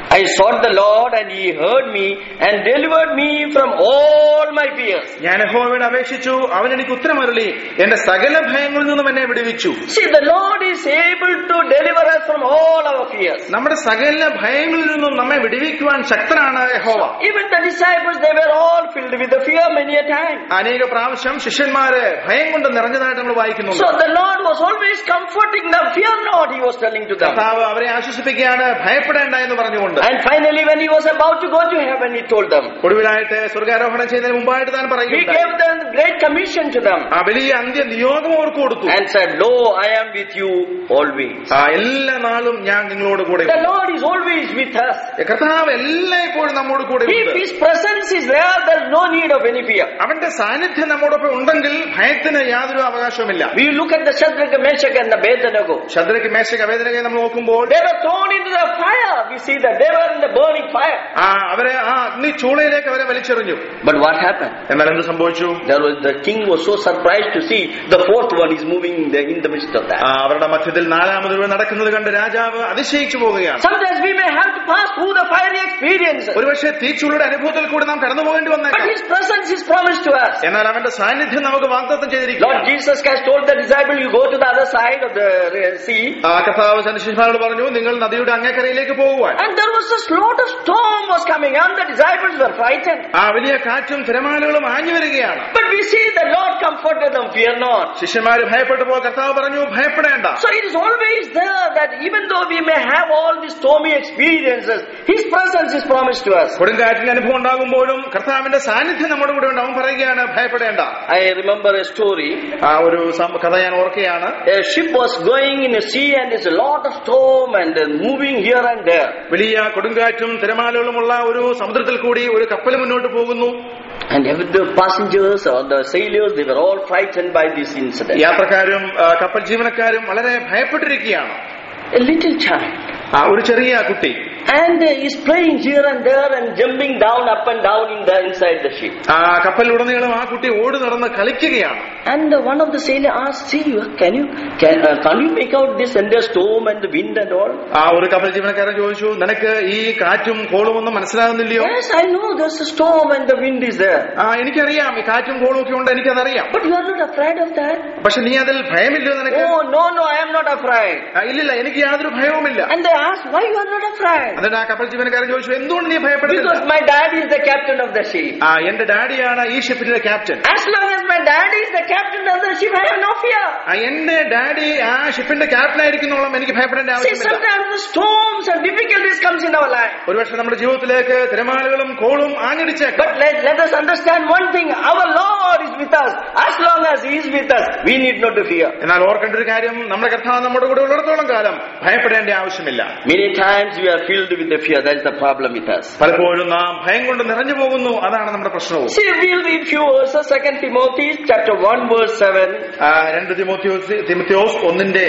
[SPEAKER 1] I sought the Lord and he heard me and delivered me from all my fears.
[SPEAKER 2] ഞാൻ യഹോവയോട് അപേക്ഷിച്ചു അവൻ എനിക്ക് ഉത്തരമരുളി എന്റെ സകല ഭയങ്ങളിൽ നിന്നും എന്നെ വിടുവിച്ചു
[SPEAKER 1] See, the Lord is able to deliver us from all our fears.
[SPEAKER 2] നമ്മുടെ സകല ഭയങ്ങളിൽ നിന്നും നമ്മെ വിടുവിക്കുവാൻ ശക്തനാണ് യഹോവ
[SPEAKER 1] Even the disciples, they were all filled with the fear many a time.
[SPEAKER 2] അനേക പ്രാവശ്യം ശിഷ്യന്മാര് ഭയം കൊണ്ട് നിറഞ്ഞതായിട്ട് നമ്മൾ വായിക്കുന്നുണ്ട്
[SPEAKER 1] So the Lord was always comforting them. Fear not, he was telling to them.
[SPEAKER 2] കർത്താവ് അവരെ ആശ്വസിപ്പിക്കുകയാണ് ഭയപ്പെടേണ്ട എന്ന് പറഞ്ഞുകൊണ്ട്
[SPEAKER 1] And finally, when he was about to go to heaven, he told them.
[SPEAKER 2] ഒടുവിലായിട്ട് സ്വർഗാരോഹണം ചെയ്യുന്നതിന് മുമ്പായിട്ട് താൻ
[SPEAKER 1] He
[SPEAKER 2] പറയുന്നുണ്ട്
[SPEAKER 1] gave them great commission to them
[SPEAKER 2] ആ വലിയ അന്ത്യ നിയോഗം അവർക്ക് കൊടുത്തു
[SPEAKER 1] and said, Lo, I am with you always.
[SPEAKER 2] ആ എല്ലാ നാളും ഞാൻ നിങ്ങളോട് കൂടെ
[SPEAKER 1] The Lord is always with us.
[SPEAKER 2] കർത്താവ് എല്ലായ്പ്പോഴും നമ്മോട് കൂടെ
[SPEAKER 1] If
[SPEAKER 2] ഉണ്ട്
[SPEAKER 1] His presence is there, there is no need of any fear.
[SPEAKER 2] അവന്റെ സാന്നിധ്യം നമ്മോടൊപ്പം ഉണ്ടെങ്കിൽ ഭയത്തിന് യാതൊരു അവകാശവുമില്ല
[SPEAKER 1] We look at the Shadrach, Meshach and the Abednego.
[SPEAKER 2] Shadrach Meshach വേദനകെ നമ്മൾ നോക്കുമ്പോൾ
[SPEAKER 1] They were thrown into the fire. We see that they were in the burning fire.
[SPEAKER 2] ആ അവരെ ആ അഗ്നി ചൂളയിലേക്ക് അവരെ വലിച്ചെറിഞ്ഞു
[SPEAKER 1] But what happened?
[SPEAKER 2] എന്നാൽ എന്ത് സംഭവിച്ചു
[SPEAKER 1] There was the king was so surprised to see the fourth one is moving in the, in the midst of that.
[SPEAKER 2] ആ, അവരുടെ മധ്യത്തിൽ നാലാമതൊരു നടക്കുന്നത് കണ്ട് രാജാവ് അതിശയിച്ചു പോവുകയാണ്
[SPEAKER 1] Sometimes we may have to pass through the fiery experiences,
[SPEAKER 2] ഒരുപക്ഷെ തീച്ചുള്ളിയുടെ അനുഭവത്തിൽ കൂടി നാം കടന്നു പോകേണ്ടി
[SPEAKER 1] but
[SPEAKER 2] വന്നേക്കാം
[SPEAKER 1] His presence is promised to us.
[SPEAKER 2] എന്നാൽ അവന്റെ സാന്നിധ്യം നമുക്ക് വാഗ്ദത്തം
[SPEAKER 1] Lord
[SPEAKER 2] ചെയ്തിരിക്കുന്നു
[SPEAKER 1] Jesus Christ told the disciple, "You go to the other side of the uh, sea."
[SPEAKER 2] ആ കർത്താവ് തന്റെ ശിഷ്യന്മാരോട് പറഞ്ഞു നിങ്ങൾ നദിയുടെ അങ്ങേക്കരയിലേക്ക് പോകുവാൻ
[SPEAKER 1] And there was a lot of storm was coming, and the disciples were frightened.
[SPEAKER 2] ആ വലിയ കാറ്റും തിരമാലകളും ആഞ്ഞു വരികയാണ്
[SPEAKER 1] But we see the Lord comforted them, fear not.
[SPEAKER 2] ശിഷ്യന്മാര് ഭയപ്പെട്ടപ്പോൾ കർത്താവ് പറഞ്ഞു ഭയപ്പെടേണ്ട
[SPEAKER 1] So it is always there that even though we may have all these stormy experiences, His presence is promised to us.
[SPEAKER 2] കൊടുങ്കാറ്റിന്റെ അനുഭവം ഉണ്ടാകുമ്പോഴും കർത്താവിന്റെ സാന്നിധ്യം നമ്മുടെ കൂടെ ഉണ്ട് അവൻ പറയുകയാണ് ഭയപ്പെടേണ്ട
[SPEAKER 1] I remember a story.
[SPEAKER 2] ആ ഒരു സം- കഥ ഞാൻ ഓർക്കുകയാണ്
[SPEAKER 1] A ship was going in a sea and there's a lot of storm and uh, moving here and there.
[SPEAKER 2] വലിയ കൊടുങ്കാറ്റും തിരമാലകളുമുള്ള ഒരു സമുദ്രത്തിൽ കൂടി ഒരു കപ്പൽ മുന്നോട്ട് പോകുന്നു
[SPEAKER 1] And every, the passengers or the sailors, they were all frightened by this incident.
[SPEAKER 2] യാത്രക്കാരും ആ, കപ്പൽ ജീവനക്കാരും വളരെ ഭയപ്പെട്ടിരിക്കുകയാണ്
[SPEAKER 1] A little child.
[SPEAKER 2] ആ ഒരു ചെറിയ കുട്ടി
[SPEAKER 1] And uh, he's playing here and there and jumping down, up and down in the inside the ship.
[SPEAKER 2] ആ കപ്പലിലുടനീളം ആ കുട്ടി ഓടി നടന്ന് കളിക്കുകയാണ്
[SPEAKER 1] And uh, one of the sailors asked, "See, you- can you can uh, can you make out this under storm and the wind and all?"
[SPEAKER 2] ആ ഒരു കപ്പൽ ജീവനക്കാരൻ ചോദിച്ചു നിനക്ക് ഈ കാറ്റും കോളും ഒന്നും മനസ്സിലാകുന്നില്ലയോ
[SPEAKER 1] Yes, I know there's a storm and the wind is there.
[SPEAKER 2] ആ എനിക്കറിയാം ഈ കാറ്റും കോളും ഒക്കെ ഉണ്ട് എനിക്കതറിയാം
[SPEAKER 1] But you are not afraid of that?
[SPEAKER 2] പക്ഷെ നീ അതിൽ ഭയമില്ലയോ നിനക്ക്
[SPEAKER 1] Oh no, no, I am not afraid.
[SPEAKER 2] ആ, ഇല്ലില്ല എനിക്ക് യാതൊരു ഭയവുമില്ല
[SPEAKER 1] And they asked, "Why you are not afraid?"
[SPEAKER 2] എന്നിട്ട് ആ കപ്പൽ ജീവനക്കാരൻ ചോദിച്ചു എന്തുകൊണ്ട് നീ ഭയപ്പെടുന്നില്ല
[SPEAKER 1] Because my dad is the captain of the ship.
[SPEAKER 2] ആ എന്റെ ഡാഡിയാണ് ഈ ഷിപ്പിന്റെ captain
[SPEAKER 1] As long as my dad is the captain of the ship, I have no fear.
[SPEAKER 2] ആ എന്റെ ഡാഡി ആ ഷിപ്പിന്റെ ക്യാപ്റ്റൻ ആയിരിക്കുന്നോളം എനിക്ക് ഭയപ്പെടേണ്ട
[SPEAKER 1] See,
[SPEAKER 2] ആവശ്യമില്ല
[SPEAKER 1] sometimes the storms and difficulties comes in our life.
[SPEAKER 2] ഒരുപക്ഷെ നമ്മുടെ ജീവിതത്തിലേക്ക് തിരമാലകളും കോളും ആഞ്ഞടിച്ചേക്കാം
[SPEAKER 1] But let, let us understand one thing. Our Lord is with us. As long as He is with us, we need not to fear.
[SPEAKER 2] എന്നാൽ ഓർക്കേണ്ട ഒരു കാര്യം നമ്മുടെ കർത്താവ് നമ്മുടെ കൂടെ ഉള്ളിടത്തോളം കാലം ഭയപ്പെടേണ്ട ആവശ്യമില്ല
[SPEAKER 1] Many times we are filled with the fear. That is the problem with us.
[SPEAKER 2] പലപ്പോഴും നാം ഭയം കൊണ്ട് നിറഞ്ഞു പോകുന്നു അതാണ് നമ്മുടെ പ്രശ്നവും
[SPEAKER 1] See, we'll read few verses. Second Timothy chapter 1 verse 7.
[SPEAKER 2] ആ, രണ്ട് തിമോത്തിയോസ് തിമോത്തിയോസ് ഒന്നിന്റെ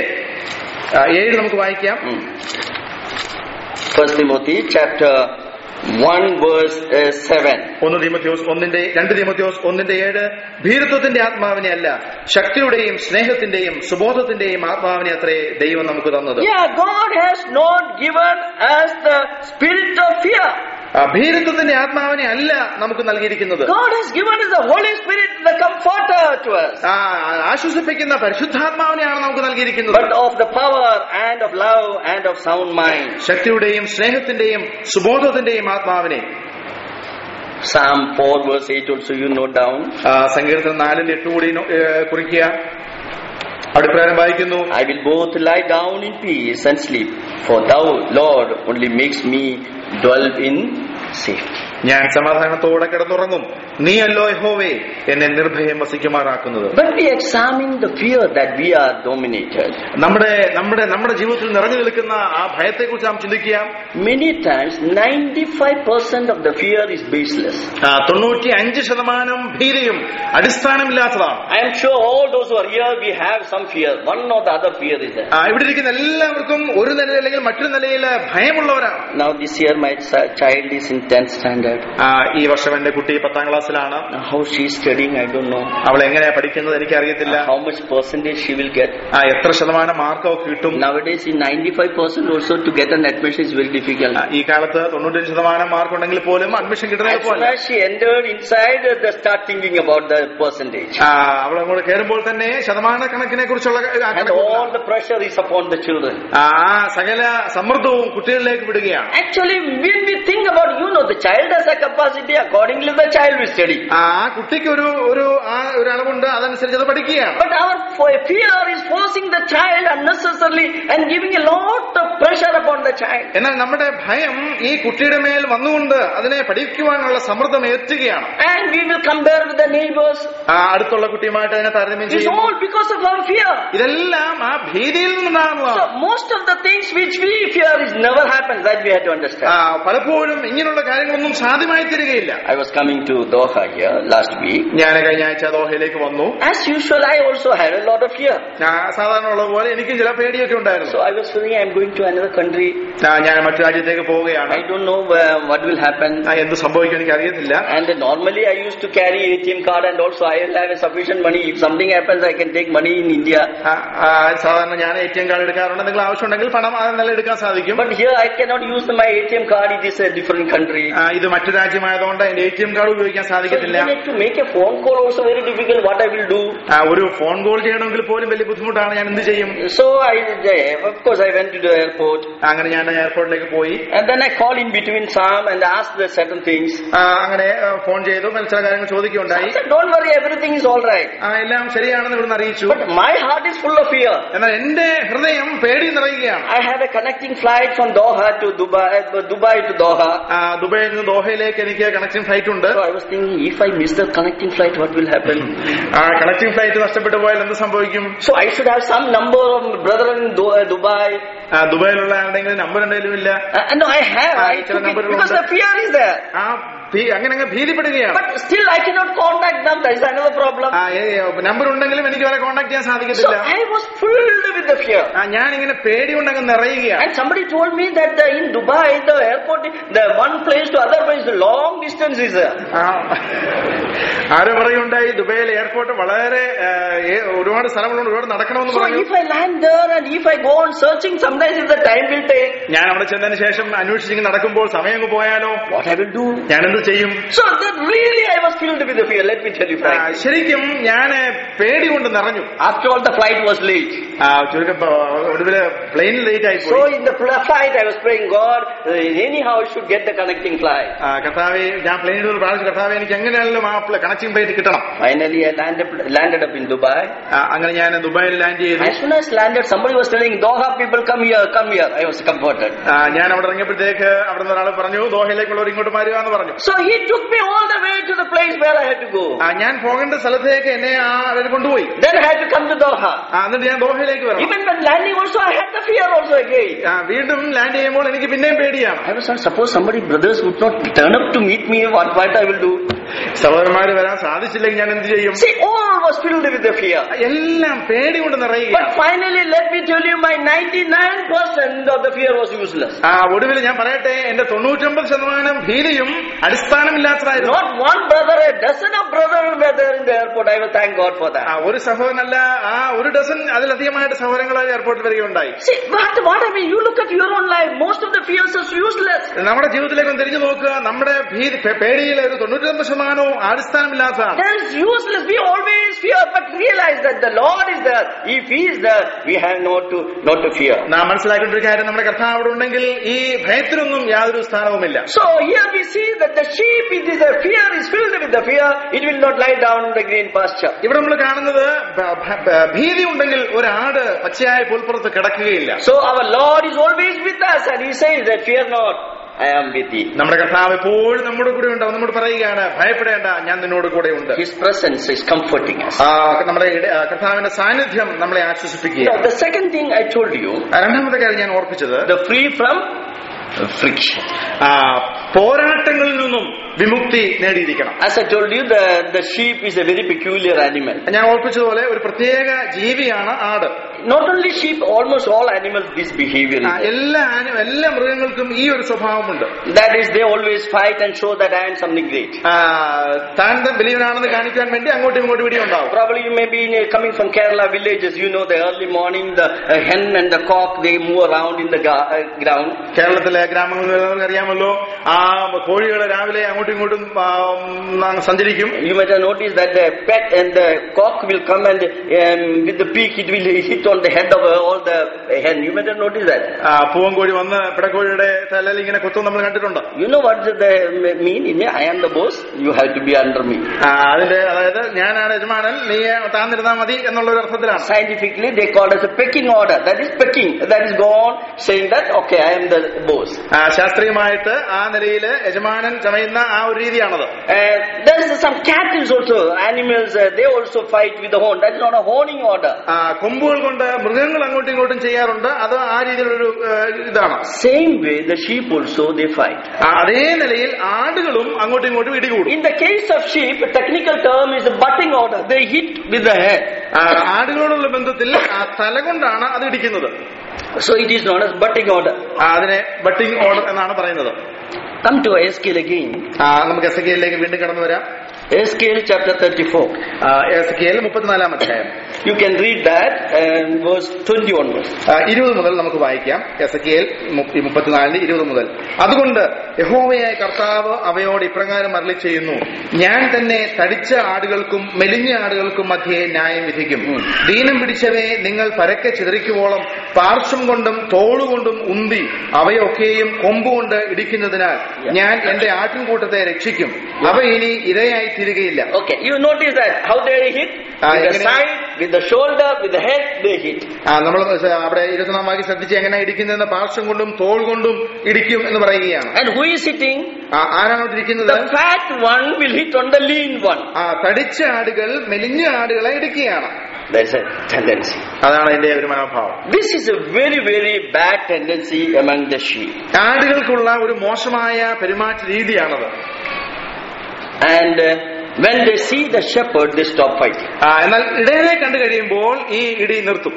[SPEAKER 2] ആ, ഏഴ് നമുക്ക് വായിക്കാം
[SPEAKER 1] Hmm. First Timothy chapter 1 verse uh, 7.
[SPEAKER 2] ഒന്ന് തിമോത്തിയോസ് ഒന്നിന്റെ രണ്ട് തിമോത്തിയോസ് ഒന്നിന്റെ ഏഴ് ഭീരത്വത്തിന്റെ ആത്മാവിനെ അല്ല ശക്തിയുടെയും സ്നേഹത്തിന്റെയും സുബോധത്തിന്റെയും ആത്മാവിനെ അത്രേ ദൈവം നമുക്ക് തന്നത്
[SPEAKER 1] Yeah, God has not given us the spirit of fear.
[SPEAKER 2] ആ, ഭീരത്വത്തിന്റെ ആത്മാവിനെ അല്ല നമുക്ക് നൽകിയിരിക്കുന്നത്
[SPEAKER 1] God has given us the Holy Spirit, the comforter to us.
[SPEAKER 2] ആ, ആശ്വസിപ്പിക്കുന്ന പരിശുദ്ധാത്മാവിനെയാണ് നമുക്ക് നൽകിയിരിക്കുന്നത്
[SPEAKER 1] But of the power and of love and of sound mind.
[SPEAKER 2] ശക്തിയുടെയും സ്നേഹത്തിന്റെയും സുബോധത്തിന്റെയും ആത്മാവിനെ
[SPEAKER 1] Psalm 4 verse 8 also you note down.
[SPEAKER 2] ആ, സങ്കീർത്തനം നാലിന്റെ എട്ട് കൂടി നോ- ഏ, കുറിക്കുക അവിടെ പ്രകാരം വായിക്കുന്നു
[SPEAKER 1] I will both lie down in peace and sleep, for thou, Lord, only makes me dwell in safety.
[SPEAKER 2] ഞാൻ സമാധാനത്തോടെ കിടന്നുറങ്ങും നീയല്ലോ യഹോവേ എന്നെ നിർഭയം വസിക്കുമാറാക്കുന്നത്
[SPEAKER 1] When we examine the fear that we are dominated,
[SPEAKER 2] നമ്മുടെ നമ്മുടെ നമ്മുടെ ജീവിതത്തിൽ നിറഞ്ഞു നിൽക്കുന്ന ആ ഭയത്തെ കുറിച്ച് നാം ചിന്തിക്കുക
[SPEAKER 1] many times 95% of the fear is baseless.
[SPEAKER 2] ആ, തൊണ്ണൂറ്റി അഞ്ച് ശതമാനം ഭീതിയും അടിസ്ഥാനമില്ലാത്തതാണ്
[SPEAKER 1] I am sure all those who are here, we have some fear. One or the other fear is there.
[SPEAKER 2] ആ, ഇവിടെ ഇരിക്കുന്ന എല്ലാവർക്കും ഒരു നിലയിൽ അല്ലെങ്കിൽ മറ്റൊരു നിലയിൽ ഭയമുള്ളവരാണ്
[SPEAKER 1] Now this year my ch- child is in 10th standard. standard.
[SPEAKER 2] ആ, ഈ വർഷം എന്റെ കുട്ടി പത്താം ക്ലാസ്സിലാണ്
[SPEAKER 1] Now, how she is studying, I don't know.
[SPEAKER 2] അവൾ എങ്ങനെയാ പഠിക്കുന്നത് എനിക്കറിയത്തില്ല
[SPEAKER 1] How much percentage she will get.
[SPEAKER 2] ആ, എത്ര ശതമാനം മാർക്ക് അവൾക്ക് കിട്ടും
[SPEAKER 1] Nowadays, in 95% also to get an admission is very difficult.
[SPEAKER 2] ആ, ഈ കാലത്ത് തൊണ്ണൂറ്റഞ്ച് ശതമാനം മാർക്ക് ഉണ്ടെങ്കിൽ പോലും അഡ്മിഷൻ കിട്ടുന്നത്
[SPEAKER 1] As soon
[SPEAKER 2] പോലെ
[SPEAKER 1] as she entered inside, uh, they start thinking about the percentage.
[SPEAKER 2] അവൾ അങ്ങോട്ട് കയറുമ്പോൾ തന്നെ ശതമാന കണക്കിനെ കുറിച്ചുള്ള ആ
[SPEAKER 1] And
[SPEAKER 2] കണക്കുകളാണ്.
[SPEAKER 1] all the pressure is upon the children.
[SPEAKER 2] ആ ആ സകല സമ്മർദ്ദവും കുട്ടികളിലേക്ക് വിടുകയാണ്
[SPEAKER 1] Actually, when we think about, you know, the child has a capacity, accordingly the child will study.
[SPEAKER 2] ആ ആ കുട്ടിക്ക് ഒരു ഒരു ആ ഒരു അളവുണ്ട് അതനുസരിച്ച് അത് പഠിക്കുകയാണ്
[SPEAKER 1] But our f- fear is forcing the child unnecessarily and giving a lot of pressure upon the child.
[SPEAKER 2] എന്നാൽ നമ്മുടെ ഭയം ഈ കുട്ടിയുടെ മേൽ വന്നുകൊണ്ട് അതിനെ പഠിക്കുവാനുള്ള സമ്മർദ്ദം ഏറ്റുകയാണ്
[SPEAKER 1] And we will compare with the neighbors.
[SPEAKER 2] ആ അടുത്തുള്ള കുട്ടിയുമായിട്ട് അതിനെ താരതമ്യം
[SPEAKER 1] It's
[SPEAKER 2] ചെയ്യും
[SPEAKER 1] all because of our fear.
[SPEAKER 2] ഇതെല്ലാം ആ ഭീതിയിൽ നിന്നുണ്ടാകുന്നതാണ്
[SPEAKER 1] So most of the things which we fear is never happens. That we have to
[SPEAKER 2] ആ,
[SPEAKER 1] understand.
[SPEAKER 2] പലപ്പോഴും ഇങ്ങനെയുള്ള കാര്യങ്ങളൊന്നും സാധ്യമായി തീരുകയില്ല
[SPEAKER 1] I was coming to Doha here last week.
[SPEAKER 2] ഞാൻ കഴിഞ്ഞ ആഴ്ച ദോഹയിലേക്ക് വന്നു
[SPEAKER 1] As usual, I also had a lot of fear.
[SPEAKER 2] ആ, സാധാരണ ഉള്ളത് പോലെ എനിക്കും ചില പേടിയൊക്കെ ഉണ്ടായിരുന്നു
[SPEAKER 1] So I was feeling I'm going to another country.
[SPEAKER 2] ആ, ഞാൻ മറ്റു രാജ്യത്തേക്ക് പോവുകയാണ്
[SPEAKER 1] I don't know uh, what will happen.
[SPEAKER 2] ആ, എന്ത് സംഭവിക്കും എനിക്ക് അറിയത്തില്ല
[SPEAKER 1] And normally I used to carry ATM card and also I will have a sufficient money. If something happens, I can take money in India.
[SPEAKER 2] ആ, ആ, സാധാരണ ഞാൻ A T M card എടുക്കാറുണ്ട് എന്തെങ്കിലും ആവശ്യമുണ്ടെങ്കിൽ പണം അത് നല്ല എടുക്കാൻ സാധിക്കും
[SPEAKER 1] But here I cannot use my ATM card. It is a different country.
[SPEAKER 2] ആ, ഇത് മറ്റു രാജ്യമായതുകൊണ്ട് എന്റെ എ ടി എം കാർഡ് ഉപയോഗിക്കാൻ
[SPEAKER 1] So
[SPEAKER 2] സാധിക്കത്തില്ല
[SPEAKER 1] even to make a phone call also very difficult. What I will do?
[SPEAKER 2] ആ, ഒരു phone call ചെയ്യണമെങ്കിൽ പോലും വലിയ ബുദ്ധിമുട്ടാണ് ഞാൻ എന്ത് ചെയ്യും
[SPEAKER 1] So I, of course, I went to the airport
[SPEAKER 2] അങ്ങനെ ഞാൻ എയർപോർട്ടിലേക്ക് പോയി
[SPEAKER 1] and then I called in between Sam and asked the certain things.
[SPEAKER 2] ആ, അങ്ങനെ ആ, ഫോൺ ചെയ്തു ചില കാര്യങ്ങൾ ചോദിക്കുകയുണ്ടായി
[SPEAKER 1] I said, "Don't worry, everything is all right."
[SPEAKER 2] ആ, എല്ലാം ശരിയാണെന്ന് ഇവിടുന്ന് അറിയിച്ചു
[SPEAKER 1] But my heart is full of fear.
[SPEAKER 2] എന്നാൽ എന്റെ ഹൃദയം പേടി നിറയുകയാണ്
[SPEAKER 1] I had a connecting flight from Doha to Dubai, uh, Dubai to Doha.
[SPEAKER 2] ആ, ദുബായിൽ നിന്ന് ദോഹയിലേക്ക് എനിക്ക് കണക്റ്റിംഗ് ഫ്ലൈറ്റ് ഉണ്ട്
[SPEAKER 1] So I was thinking, if I miss the connecting flight, what will happen?
[SPEAKER 2] ആ കണക്റ്റിംഗ് ഫ്ലൈറ്റ് നഷ്ടപ്പെട്ടു പോയാൽ എന്ത് സംഭവിക്കും
[SPEAKER 1] So I should have some number of brethren in Du- uh, Dubai.
[SPEAKER 2] ആ, ദുബായിലുള്ള ആരുടെങ്കിലും നമ്പർ എന്തെങ്കിലും ഇല്ല
[SPEAKER 1] Uh, no, I have.
[SPEAKER 2] Ah,
[SPEAKER 1] I
[SPEAKER 2] it's a
[SPEAKER 1] took it
[SPEAKER 2] number
[SPEAKER 1] because
[SPEAKER 2] of-
[SPEAKER 1] the fear is there.
[SPEAKER 2] ആ ഭീ- അങ്ങനെ അങ്ങ് ഭീതിപ്പെടുകയാണ്
[SPEAKER 1] But still, I cannot contact them. That is another problem.
[SPEAKER 2] ആ നമ്പർ ഉണ്ടെങ്കിലും എനിക്ക് അവരെ കോൺടാക്ട് ചെയ്യാൻ
[SPEAKER 1] So
[SPEAKER 2] സാധിക്കത്തില്ല
[SPEAKER 1] I was filled with the fear.
[SPEAKER 2] ആ, ഞാൻ ഇങ്ങനെ പേടി കൊണ്ടങ്ങ് നിറയുകയാണ്
[SPEAKER 1] And somebody told me that the, in Dubai, the airport, the one place to other place, the long distance is there.
[SPEAKER 2] ആ, ആരോ പറയുണ്ടായി ദുബൈയിൽ എയർപോർട്ട് വളരെ ആ, ഏ- ഒരുപാട് സ്ഥലങ്ങളുണ്ട് ഒരുപാട് നടക്കണമെന്ന്
[SPEAKER 1] So
[SPEAKER 2] പറഞ്ഞു
[SPEAKER 1] if I land there and if I go on searching, sometimes if the time will take,
[SPEAKER 2] ഞാൻ അവിടെ ചെന്നതിന് ശേഷം അന്വേഷിച്ചിങ്ങനെ നടക്കുമ്പോൾ സമയം അങ്ങ് പോയാലോ
[SPEAKER 1] what I will do?
[SPEAKER 2] ഞാൻ എന്ത് ചെയ്യും
[SPEAKER 1] So that really I was filled with the fear. Let me tell you
[SPEAKER 2] ആ,
[SPEAKER 1] frankly.
[SPEAKER 2] ശരിക്കും ഞാൻ പേടി കൊണ്ട് നിറഞ്ഞു
[SPEAKER 1] After all, the flight was late.
[SPEAKER 2] ആ, ചുരുക്കം ആ, ഒടുവില് പ്ലെയിൻ ലേറ്റ് ആയി
[SPEAKER 1] So
[SPEAKER 2] പോയി
[SPEAKER 1] in the pl- flight, I was praying, God, uh, anyhow I should get the connecting flight.
[SPEAKER 2] ആ, കർത്താവെ ഞാൻ പ്ലെയിനിൽ നിന്ന് പ്രാർത്ഥിച്ചു കർത്താവെ എനിക്ക് എങ്ങനെയാണെങ്കിലും ആ കണക്റ്റിംഗ് പ്ലേറ്റ് കിട്ടണം
[SPEAKER 1] Finally, I landed, landed up in Dubai.
[SPEAKER 2] ആ, അങ്ങനെ ഞാൻ ദുബായിൽ ലാൻഡ് ചെയ്തു
[SPEAKER 1] As soon as landed, somebody was telling, Doha people, come here, come here. I was comforted.
[SPEAKER 2] ആ, ഞാൻ അവിടെ ഇറങ്ങിയപ്പോഴത്തേക്ക് അവിടെ നിന്ന് ഒരാൾ പറഞ്ഞു ദോഹയിലേക്കുള്ളവർ ഇങ്ങോട്ട് മാറുക എന്ന് പറഞ്ഞു
[SPEAKER 1] So he took me all the way to the place where I had to go.
[SPEAKER 2] ആ, ഞാൻ പോകേണ്ട സ്ഥലത്തേക്ക് എന്നെ ആ അവർ കൊണ്ടുപോയി
[SPEAKER 1] Then I had to come to Doha.
[SPEAKER 2] ആ, എന്നിട്ട് ഞാൻ ദോഹയിലേക്ക് വരണം
[SPEAKER 1] Even when landing also, I had the fear also again.
[SPEAKER 2] ആ, വീണ്ടും ലാൻഡ് ചെയ്യുമ്പോൾ എനിക്ക് പിന്നെയും പേടിയാണ്
[SPEAKER 1] I was not, suppose somebody, brothers would not turn up to meet me, what, what I will do?
[SPEAKER 2] സഹോദരന്മാര് വരാൻ സാധിച്ചില്ലെങ്കിൽ ഞാൻ എന്ത് ചെയ്യും
[SPEAKER 1] See, all was filled with the fear.
[SPEAKER 2] എല്ലാം പേടി കൊണ്ട്
[SPEAKER 1] But
[SPEAKER 2] നിറയുകയാണ്
[SPEAKER 1] finally, let me tell you, my 99% of the fear was useless.
[SPEAKER 2] ആ ഒടുവിൽ ഞാൻ പറയട്ടെ എന്റെ തൊണ്ണൂറ്റൊമ്പത് ശതമാനം ഭീതിയും അടിസ്ഥാനമില്ലാത്തതായിരുന്നു
[SPEAKER 1] Not one brother, a dozen of brothers were there in the airport. I will thank God for
[SPEAKER 2] ആ,
[SPEAKER 1] that.
[SPEAKER 2] ഒരു സഹോദരനല്ല ആ ഒരു ഡസൻ അതിലധികമായിട്ട് സഹോദരങ്ങൾ എയർപോർട്ടിൽ വരികയുണ്ടായി
[SPEAKER 1] See, what, what I mean, you look at your own life, most of the fears is useless.
[SPEAKER 2] നമ്മുടെ ജീവിതത്തിലേക്ക് ഒന്ന് തിരിഞ്ഞു നോക്കുക നമ്മുടെ ഭീതി പേ- പേടിയിലെ ഒരു തൊണ്ണൂറ്റൊമ്പത് ശതമാനവും അടിസ്ഥാനമില്ലാത്തതാണ്
[SPEAKER 1] That is useless. We always fear, but realize that the Lord is there. If He is there, we have not to, not to fear.
[SPEAKER 2] നാം മനസ്സിലാക്കേണ്ട ഒരു കാര്യം നമ്മുടെ കർത്താവ് അവിടെ ഉണ്ടെങ്കിൽ ഈ ഭയത്തിനൊന്നും യാതൊരു സ്ഥാനവുമില്ല
[SPEAKER 1] So here we see that the sheep, it is a fear, is filled with the fear. It will not lie down in the green pasture.
[SPEAKER 2] ഇവിടെ നമ്മൾ കാണുന്നത് ഭ- ഭ- ഭ- ഭീതി ഉണ്ടെങ്കിൽ ഒരാട് പച്ചയായ പുൽപ്പുറത്ത് കിടക്കുകയില്ല
[SPEAKER 1] So our Lord is always with us and He says that fear not, I am with thee.
[SPEAKER 2] നമ്മുടെ കർത്താവ് എപ്പോഴും നമ്മുടെ കൂടെ ഉണ്ടാവും നമ്മോട് പറയുകയാണ് ഭയപ്പെടേണ്ട ഞാൻ നിന്നോട് കൂടെ ഉണ്ട്
[SPEAKER 1] His presence is comforting us.
[SPEAKER 2] ആ, നമ്മുടെ ഇട- ആ, കർത്താവിന്റെ സാന്നിധ്യം നമ്മളെ ആശ്വസിപ്പിക്കുക
[SPEAKER 1] Now the second thing I told you,
[SPEAKER 2] രണ്ടാമത്തെ കാര്യം ഞാൻ ഓർപ്പിച്ചത്
[SPEAKER 1] the free from friction.
[SPEAKER 2] ആ, പോരാട്ടങ്ങളിൽ നിന്നും വിമുക്തി നേടിയിരിക്കണം
[SPEAKER 1] As I told you, the, the sheep is a very peculiar animal.
[SPEAKER 2] ഞാൻ ഓർപ്പിച്ചതുപോലെ ഒരു പ്രത്യേക ജീവിയാണ് ആട്
[SPEAKER 1] not only sheep, almost all animals, this behavior
[SPEAKER 2] ആ,
[SPEAKER 1] is there.
[SPEAKER 2] എല്ലാ ആന- എല്ലാ മൃഗങ്ങൾക്കും ഈ ഒരു സ്വഭാവമുണ്ട്
[SPEAKER 1] That is, they always fight and show that I am something great.
[SPEAKER 2] ആ, താൻ ബലീവനാണെന്ന് കാണിക്കാൻ വേണ്ടി അങ്ങോട്ടും iങ്ങോട്ടും ഇടി ഉണ്ടാവും
[SPEAKER 1] Probably you may be in, coming from Kerala villages, you know the early morning, the uh, hen and the cock, they move around in the ga- uh, ground.
[SPEAKER 2] കേരളത്തിലെ ഗ്രാമങ്ങളിൽ അറിയാമല്ലോ ആ കോഴികൾ രാവിലെ അങ്ങോട്ടും ഇങ്ങോട്ടും ആ, ഉം, സഞ്ചരിക്കും
[SPEAKER 1] You might have noticed that the pet and the cock will come and um, with the beak it will hit on the head of uh, all the hen. You might have noticed that.
[SPEAKER 2] ആ, പൂവൻകോഴി വന്ന് പിടക്കോഴിയുടെ തലയിൽ ഇങ്ങനെ കുത്തും നമ്മൾ കണ്ടിട്ടുണ്ട്
[SPEAKER 1] You know what does the mean? I am the boss, you have to be under me.
[SPEAKER 2] ആ, അതിന്റെ അതായത് ഞാനാണ് യജമാനൻ നീ താന്നിരുന്നാ മതി എന്നുള്ള ഒരു അർത്ഥത്തിലാണ്
[SPEAKER 1] Scientifically, they call it a pecking order. That is pecking. That is gone saying that, okay, I am the boss.
[SPEAKER 2] ആ, ശാസ്ത്രീയമായിട്ട് ആ നിലയിൽ യജമാനൻ ചമയുന്ന ആ ഒരു രീതിയാണത്
[SPEAKER 1] Uh, there is some cattle also, animals, uh, they also fight with the horn. That is not a horning order.
[SPEAKER 2] ആ, കൊമ്പുകൾ കൊണ്ട് മൃഗങ്ങൾ അങ്ങോട്ടും ഇങ്ങോട്ടും ചെയ്യാറുണ്ട് അത് ആ രീതിയിലൊരു ഏ, ഇതാണ്
[SPEAKER 1] Same way, the sheep also, they fight.
[SPEAKER 2] ആ, അതേ നിലയിൽ ആടുകളും അങ്ങോട്ടും ഇങ്ങോട്ടും ഇടികൂടും
[SPEAKER 1] In the case of sheep, a technical term is a butting order. They hit with the head.
[SPEAKER 2] ആ, ആടുകളോടുള്ള ബന്ധത്തിൽ ആ തല കൊണ്ടാണ് അത് ഇടിക്കുന്നത്
[SPEAKER 1] So it is known as butting order.
[SPEAKER 2] ആ, അതിനെ ബട്ടിംഗ് ഓർഡർ എന്നാണ് പറയുന്നത്
[SPEAKER 1] Come to Ezekiel again.
[SPEAKER 2] ആ, നമുക്ക് എസ് കെയിലേക്ക് വീണ്ടും കടന്നു വരാം
[SPEAKER 1] Ezekiel chapter 34.
[SPEAKER 2] എസ് കെയിൽ മുപ്പത്തിനാലാം അധ്യായം
[SPEAKER 1] You can read that and verse 20 onwards.
[SPEAKER 2] ആ, ഇരുപത് മുതൽ നമുക്ക് വായിക്കാം എസ് കെയിൽ മുപ്പത്തിനാലിന് ഇരുപത് മുതൽ അതുകൊണ്ട് യഹോവയായ കർത്താവ് അവയോട് ഇപ്രകാരം അരളി ചെയ്യുന്നു ഞാൻ തന്നെ തടിച്ച ആടുകൾക്കും മെലിഞ്ഞ ആടുകൾക്കും മധ്യേ ന്യായം വിധിക്കും
[SPEAKER 1] ഉം.
[SPEAKER 2] ദീനം പിടിച്ചവയെ നിങ്ങൾ പരക്കെ ചിതറിക്കുവോളം പാർശ്വം കൊണ്ടും തോളുകൊണ്ടും ഉന്തി അവയൊക്കെയും കൊമ്പുകൊണ്ട് ഇടിക്കുന്നതിനാൽ ഞാൻ എന്റെ ആട്ടിൻകൂട്ടത്തെ രക്ഷിക്കും അവ ഇനി ഇരയായി തീരുകയില്ല
[SPEAKER 1] Okay, you notice that how they hit?
[SPEAKER 2] Ah,
[SPEAKER 1] with the
[SPEAKER 2] എങ്ങനെ-
[SPEAKER 1] side, with the shoulder, with the head, they hit.
[SPEAKER 2] ആ നമ്മൾ അവിടെ ഇരുപത്തൊന്നാം വാക്യം ശ്രദ്ധിച്ച് എങ്ങനെ ഇടിക്കുന്നതെന്ന് പാർശ്വം കൊണ്ടും തോൾ കൊണ്ടും ഇടിക്കും എന്ന് പറയുകയാണ്
[SPEAKER 1] And who is hitting?
[SPEAKER 2] ആ, ആരാണ് അവിടെ ഇരിക്കുന്നത്
[SPEAKER 1] The fat one will hit on the lean one.
[SPEAKER 2] ആ തടിച്ച ആടുകൾ മെലിഞ്ഞ ആടുകളെ ഇടിക്കുകയാണ്
[SPEAKER 1] That's a tendency.
[SPEAKER 2] അതാണ് അതിന്റെ ഒരു മനോഭാവം
[SPEAKER 1] This is a very, very bad tendency among the sheep.
[SPEAKER 2] ആടുകൾക്കുള്ള ഒരു മോശമായ പെരുമാറ്റ രീതിയാണത്
[SPEAKER 1] And uh, when they see the shepherd, they stop fighting.
[SPEAKER 2] ആ, എന്നാൽ ഇടയനെ കണ്ടു കഴിയുമ്പോൾ ഈ ഇടി നിർത്തും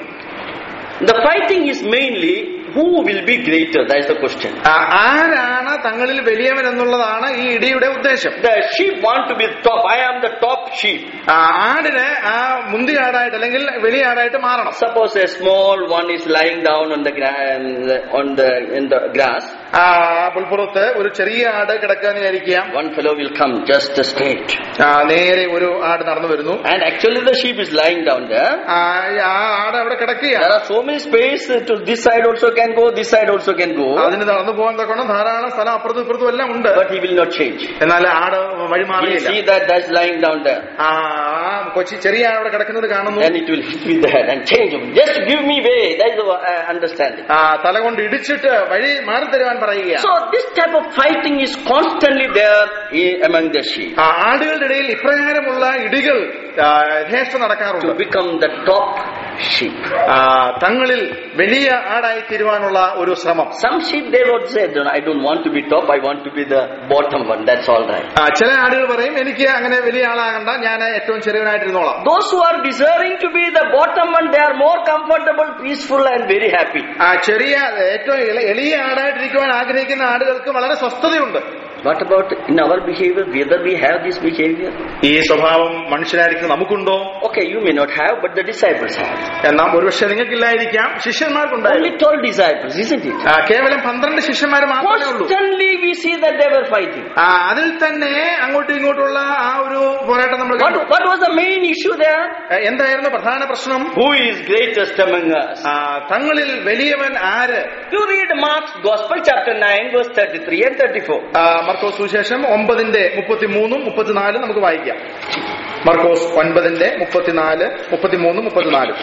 [SPEAKER 1] The fighting is mainly who will be greater. That is the question.
[SPEAKER 2] ആ, ആരാണ് തങ്ങളിൽ വലിയവൻ എന്നുള്ളതാണ് ഈ ഇടിയുടെ ഉദ്ദേശം
[SPEAKER 1] The sheep want to be top. I am the top sheep.
[SPEAKER 2] ആ, ആടിന് ആ മുന്തിയ ആടായിട്ട് അല്ലെങ്കിൽ വലിയ ആടായിട്ട് മാറണം
[SPEAKER 1] Suppose a small one is lying down on the gra- on the in the grass.
[SPEAKER 2] ആ പുൽപ്പുറത്ത് ഒരു ചെറിയ ആട് കിടക്കാന്ന് വിചാരിക്കാം
[SPEAKER 1] One fellow will come just straight.
[SPEAKER 2] ആ, നേരെ ഒരു ആട് നടന്നു വരുന്നു
[SPEAKER 1] And actually the sheep is lying down there.
[SPEAKER 2] ആ ആ ആട് അവിടെ കിടക്കുകയാണ്
[SPEAKER 1] There are so many space to this side also can go, this side also can go.
[SPEAKER 2] അതിന് നടന്നു പോകാൻ തക്കണം ധാരാളം സ്ഥലം അപ്പുറത്തും ഇപ്പുറത്തും എല്ലാം ഉണ്ട്
[SPEAKER 1] But he will not change.
[SPEAKER 2] എന്നാൽ ആട് വഴി
[SPEAKER 1] He
[SPEAKER 2] മാറിയില്ല
[SPEAKER 1] see that that's lying down there.
[SPEAKER 2] ആ ആ കൊച്ചി ചെറിയ ആട് അവിടെ കിടക്കുന്നത് കാണുന്നു
[SPEAKER 1] Then it will hit with the head and change him. Just give me way. That is the uh, understanding.
[SPEAKER 2] ആ തല കൊണ്ട് ഇടിച്ചിട്ട് വഴി മാറി തരുവാൻ പറയുകയാണ്
[SPEAKER 1] So this type of fighting is constantly there in- among the sheep
[SPEAKER 2] ആ ആടുകളുടെ ഇടയിൽ ഇപ്രകാരമുള്ള ഇടികൾ ആ, യഥേഷ്ടം
[SPEAKER 1] to
[SPEAKER 2] നടക്കാറുണ്ട്
[SPEAKER 1] become the top sheep.
[SPEAKER 2] ആ, തങ്ങളിൽ വലിയ ആടായി തീരുവാനുള്ള ഒരു ശ്രമം
[SPEAKER 1] Some sheep they would say, "No, I don't want to be top. I want to be the bottom one. That's all right.
[SPEAKER 2] ആ, ചില ആടുകൾ പറയും എനിക്ക് അങ്ങനെ വലിയ ആളാകണ്ട ഞാൻ ഏറ്റവും ചെറിയവനായിട്ടിരുന്നോളാം
[SPEAKER 1] Those who are desiring to be the bottom one, they are more comfortable, peaceful, and very happy.
[SPEAKER 2] ആ ചെറിയ ഏറ്റവും എള- എളിയ ആടായിട്ടിരിക്കുവാൻ ആഗ്രഹിക്കുന്ന ആടുകൾക്ക് വളരെ സ്വസ്ഥതയുണ്ട്
[SPEAKER 1] What about in our behavior? Whether we have this behavior?
[SPEAKER 2] ഈ സ്വഭാവം മനുഷ്യരായിരിക്കും നമുക്കുണ്ടോ
[SPEAKER 1] Okay, you may not have, but the disciples have.
[SPEAKER 2] എന്നാൽ ഒരുപക്ഷെ നിങ്ങൾക്കില്ലായിരിക്കാം ശിഷ്യന്മാർക്കുണ്ടായിരുന്നു
[SPEAKER 1] Only 12 disciples, isn't it?
[SPEAKER 2] ആ, കേവലം പന്ത്രണ്ട് ശിഷ്യന്മാർ മാത്രമേ ഉള്ളൂ
[SPEAKER 1] Constantly we see that they were fighting.
[SPEAKER 2] ആ, അതിൽ തന്നെ അങ്ങോട്ടും ഇങ്ങോട്ടുള്ള ആ ഒരു പോരാട്ടം നമ്മൾ
[SPEAKER 1] What,
[SPEAKER 2] കണ്ടു.
[SPEAKER 1] what was the main issue there?
[SPEAKER 2] ആ, എന്തായിരുന്നു പ്രധാന പ്രശ്നം
[SPEAKER 1] Who is greatest among us?
[SPEAKER 2] ആ, തങ്ങളിൽ വലിയവൻ ആര്
[SPEAKER 1] You read Mark's Gospel, chapter 9, verse 33 and 34.
[SPEAKER 2] ആ, മർക്കോസ് സുവിശേഷം ഒമ്പതിന്റെ മുപ്പത്തിമൂന്നും മുപ്പത്തിനാലും നമുക്ക് വായിക്കാം മർക്കോസ് ഒൻപതിന്റെ മുപ്പത്തിനാല് മുപ്പത്തിമൂന്നും മുപ്പത്തിനാലും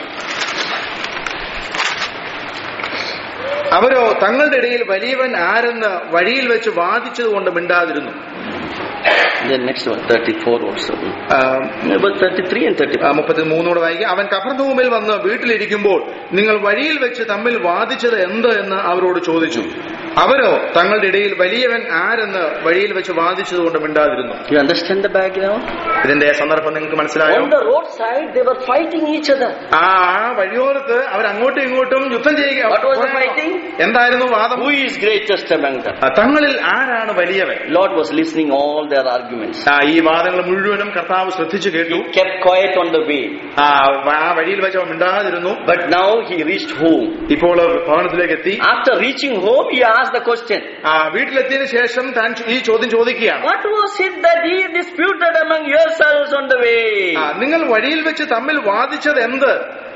[SPEAKER 2] അവരോ തങ്ങളുടെ ഇടയിൽ വലിയവൻ ആരെന്ന് വഴിയിൽ വെച്ച് വാദിച്ചതുകൊണ്ട് മിണ്ടാതിരുന്നു
[SPEAKER 1] Then next one, 34 also.
[SPEAKER 2] ആ,
[SPEAKER 1] About 33 and 34.
[SPEAKER 2] മുപ്പത്തി മൂന്നോട് വായിക്കുക അവൻ കഫർനൂമിൽ വന്ന് വീട്ടിലിരിക്കുമ്പോൾ നിങ്ങൾ വഴിയിൽ വെച്ച് തമ്മിൽ വാദിച്ചത് എന്ത് എന്ന് അവരോട് ചോദിച്ചു അവരോ തങ്ങളുടെ ഇടയിൽ വലിയവൻ ആരെന്ന് വഴിയിൽ വെച്ച് വാദിച്ചതുകൊണ്ട് മിണ്ടാതിരുന്നു
[SPEAKER 1] You understand the background?
[SPEAKER 2] ഇതിന്റെ സന്ദർഭം നിങ്ങൾക്ക് മനസ്സിലായോ
[SPEAKER 1] On the roadside, they were fighting each other.
[SPEAKER 2] ആ ആ വഴിയോരത്ത് അവർ അങ്ങോട്ടും ഇങ്ങോട്ടും യുദ്ധം ചെയ്യുക
[SPEAKER 1] What was the fighting?
[SPEAKER 2] എന്തായിരുന്നു വാദം
[SPEAKER 1] Who is greatest among them?
[SPEAKER 2] ആ, തങ്ങളിൽ ആരാണ് വലിയവൻ
[SPEAKER 1] Lord was listening all their arguments.
[SPEAKER 2] ആ, ഈ വാദങ്ങൾ മുഴുവനും കർത്താവ് ശ്രദ്ധിച്ചു കേട്ടു
[SPEAKER 1] He kept quiet on the way.
[SPEAKER 2] ആ ആ വഴിയിൽ വെച്ച് അവൻ മിണ്ടാതിരുന്നു
[SPEAKER 1] But now he reached home.
[SPEAKER 2] ഇപ്പോൾ ഭവനത്തിലേക്ക് എത്തി
[SPEAKER 1] After reaching home, he asked the question,
[SPEAKER 2] ആ വീട്ടിലെത്തിയതിനു ശേഷം താൻ ഈ ചോദ്യം ചോദിക്കുകയാണ്
[SPEAKER 1] What was it that ye disputed among yourselves on the way?
[SPEAKER 2] ആ, നിങ്ങൾ വഴിയിൽ വെച്ച് തമ്മിൽ വാദിച്ചത് എന്ത്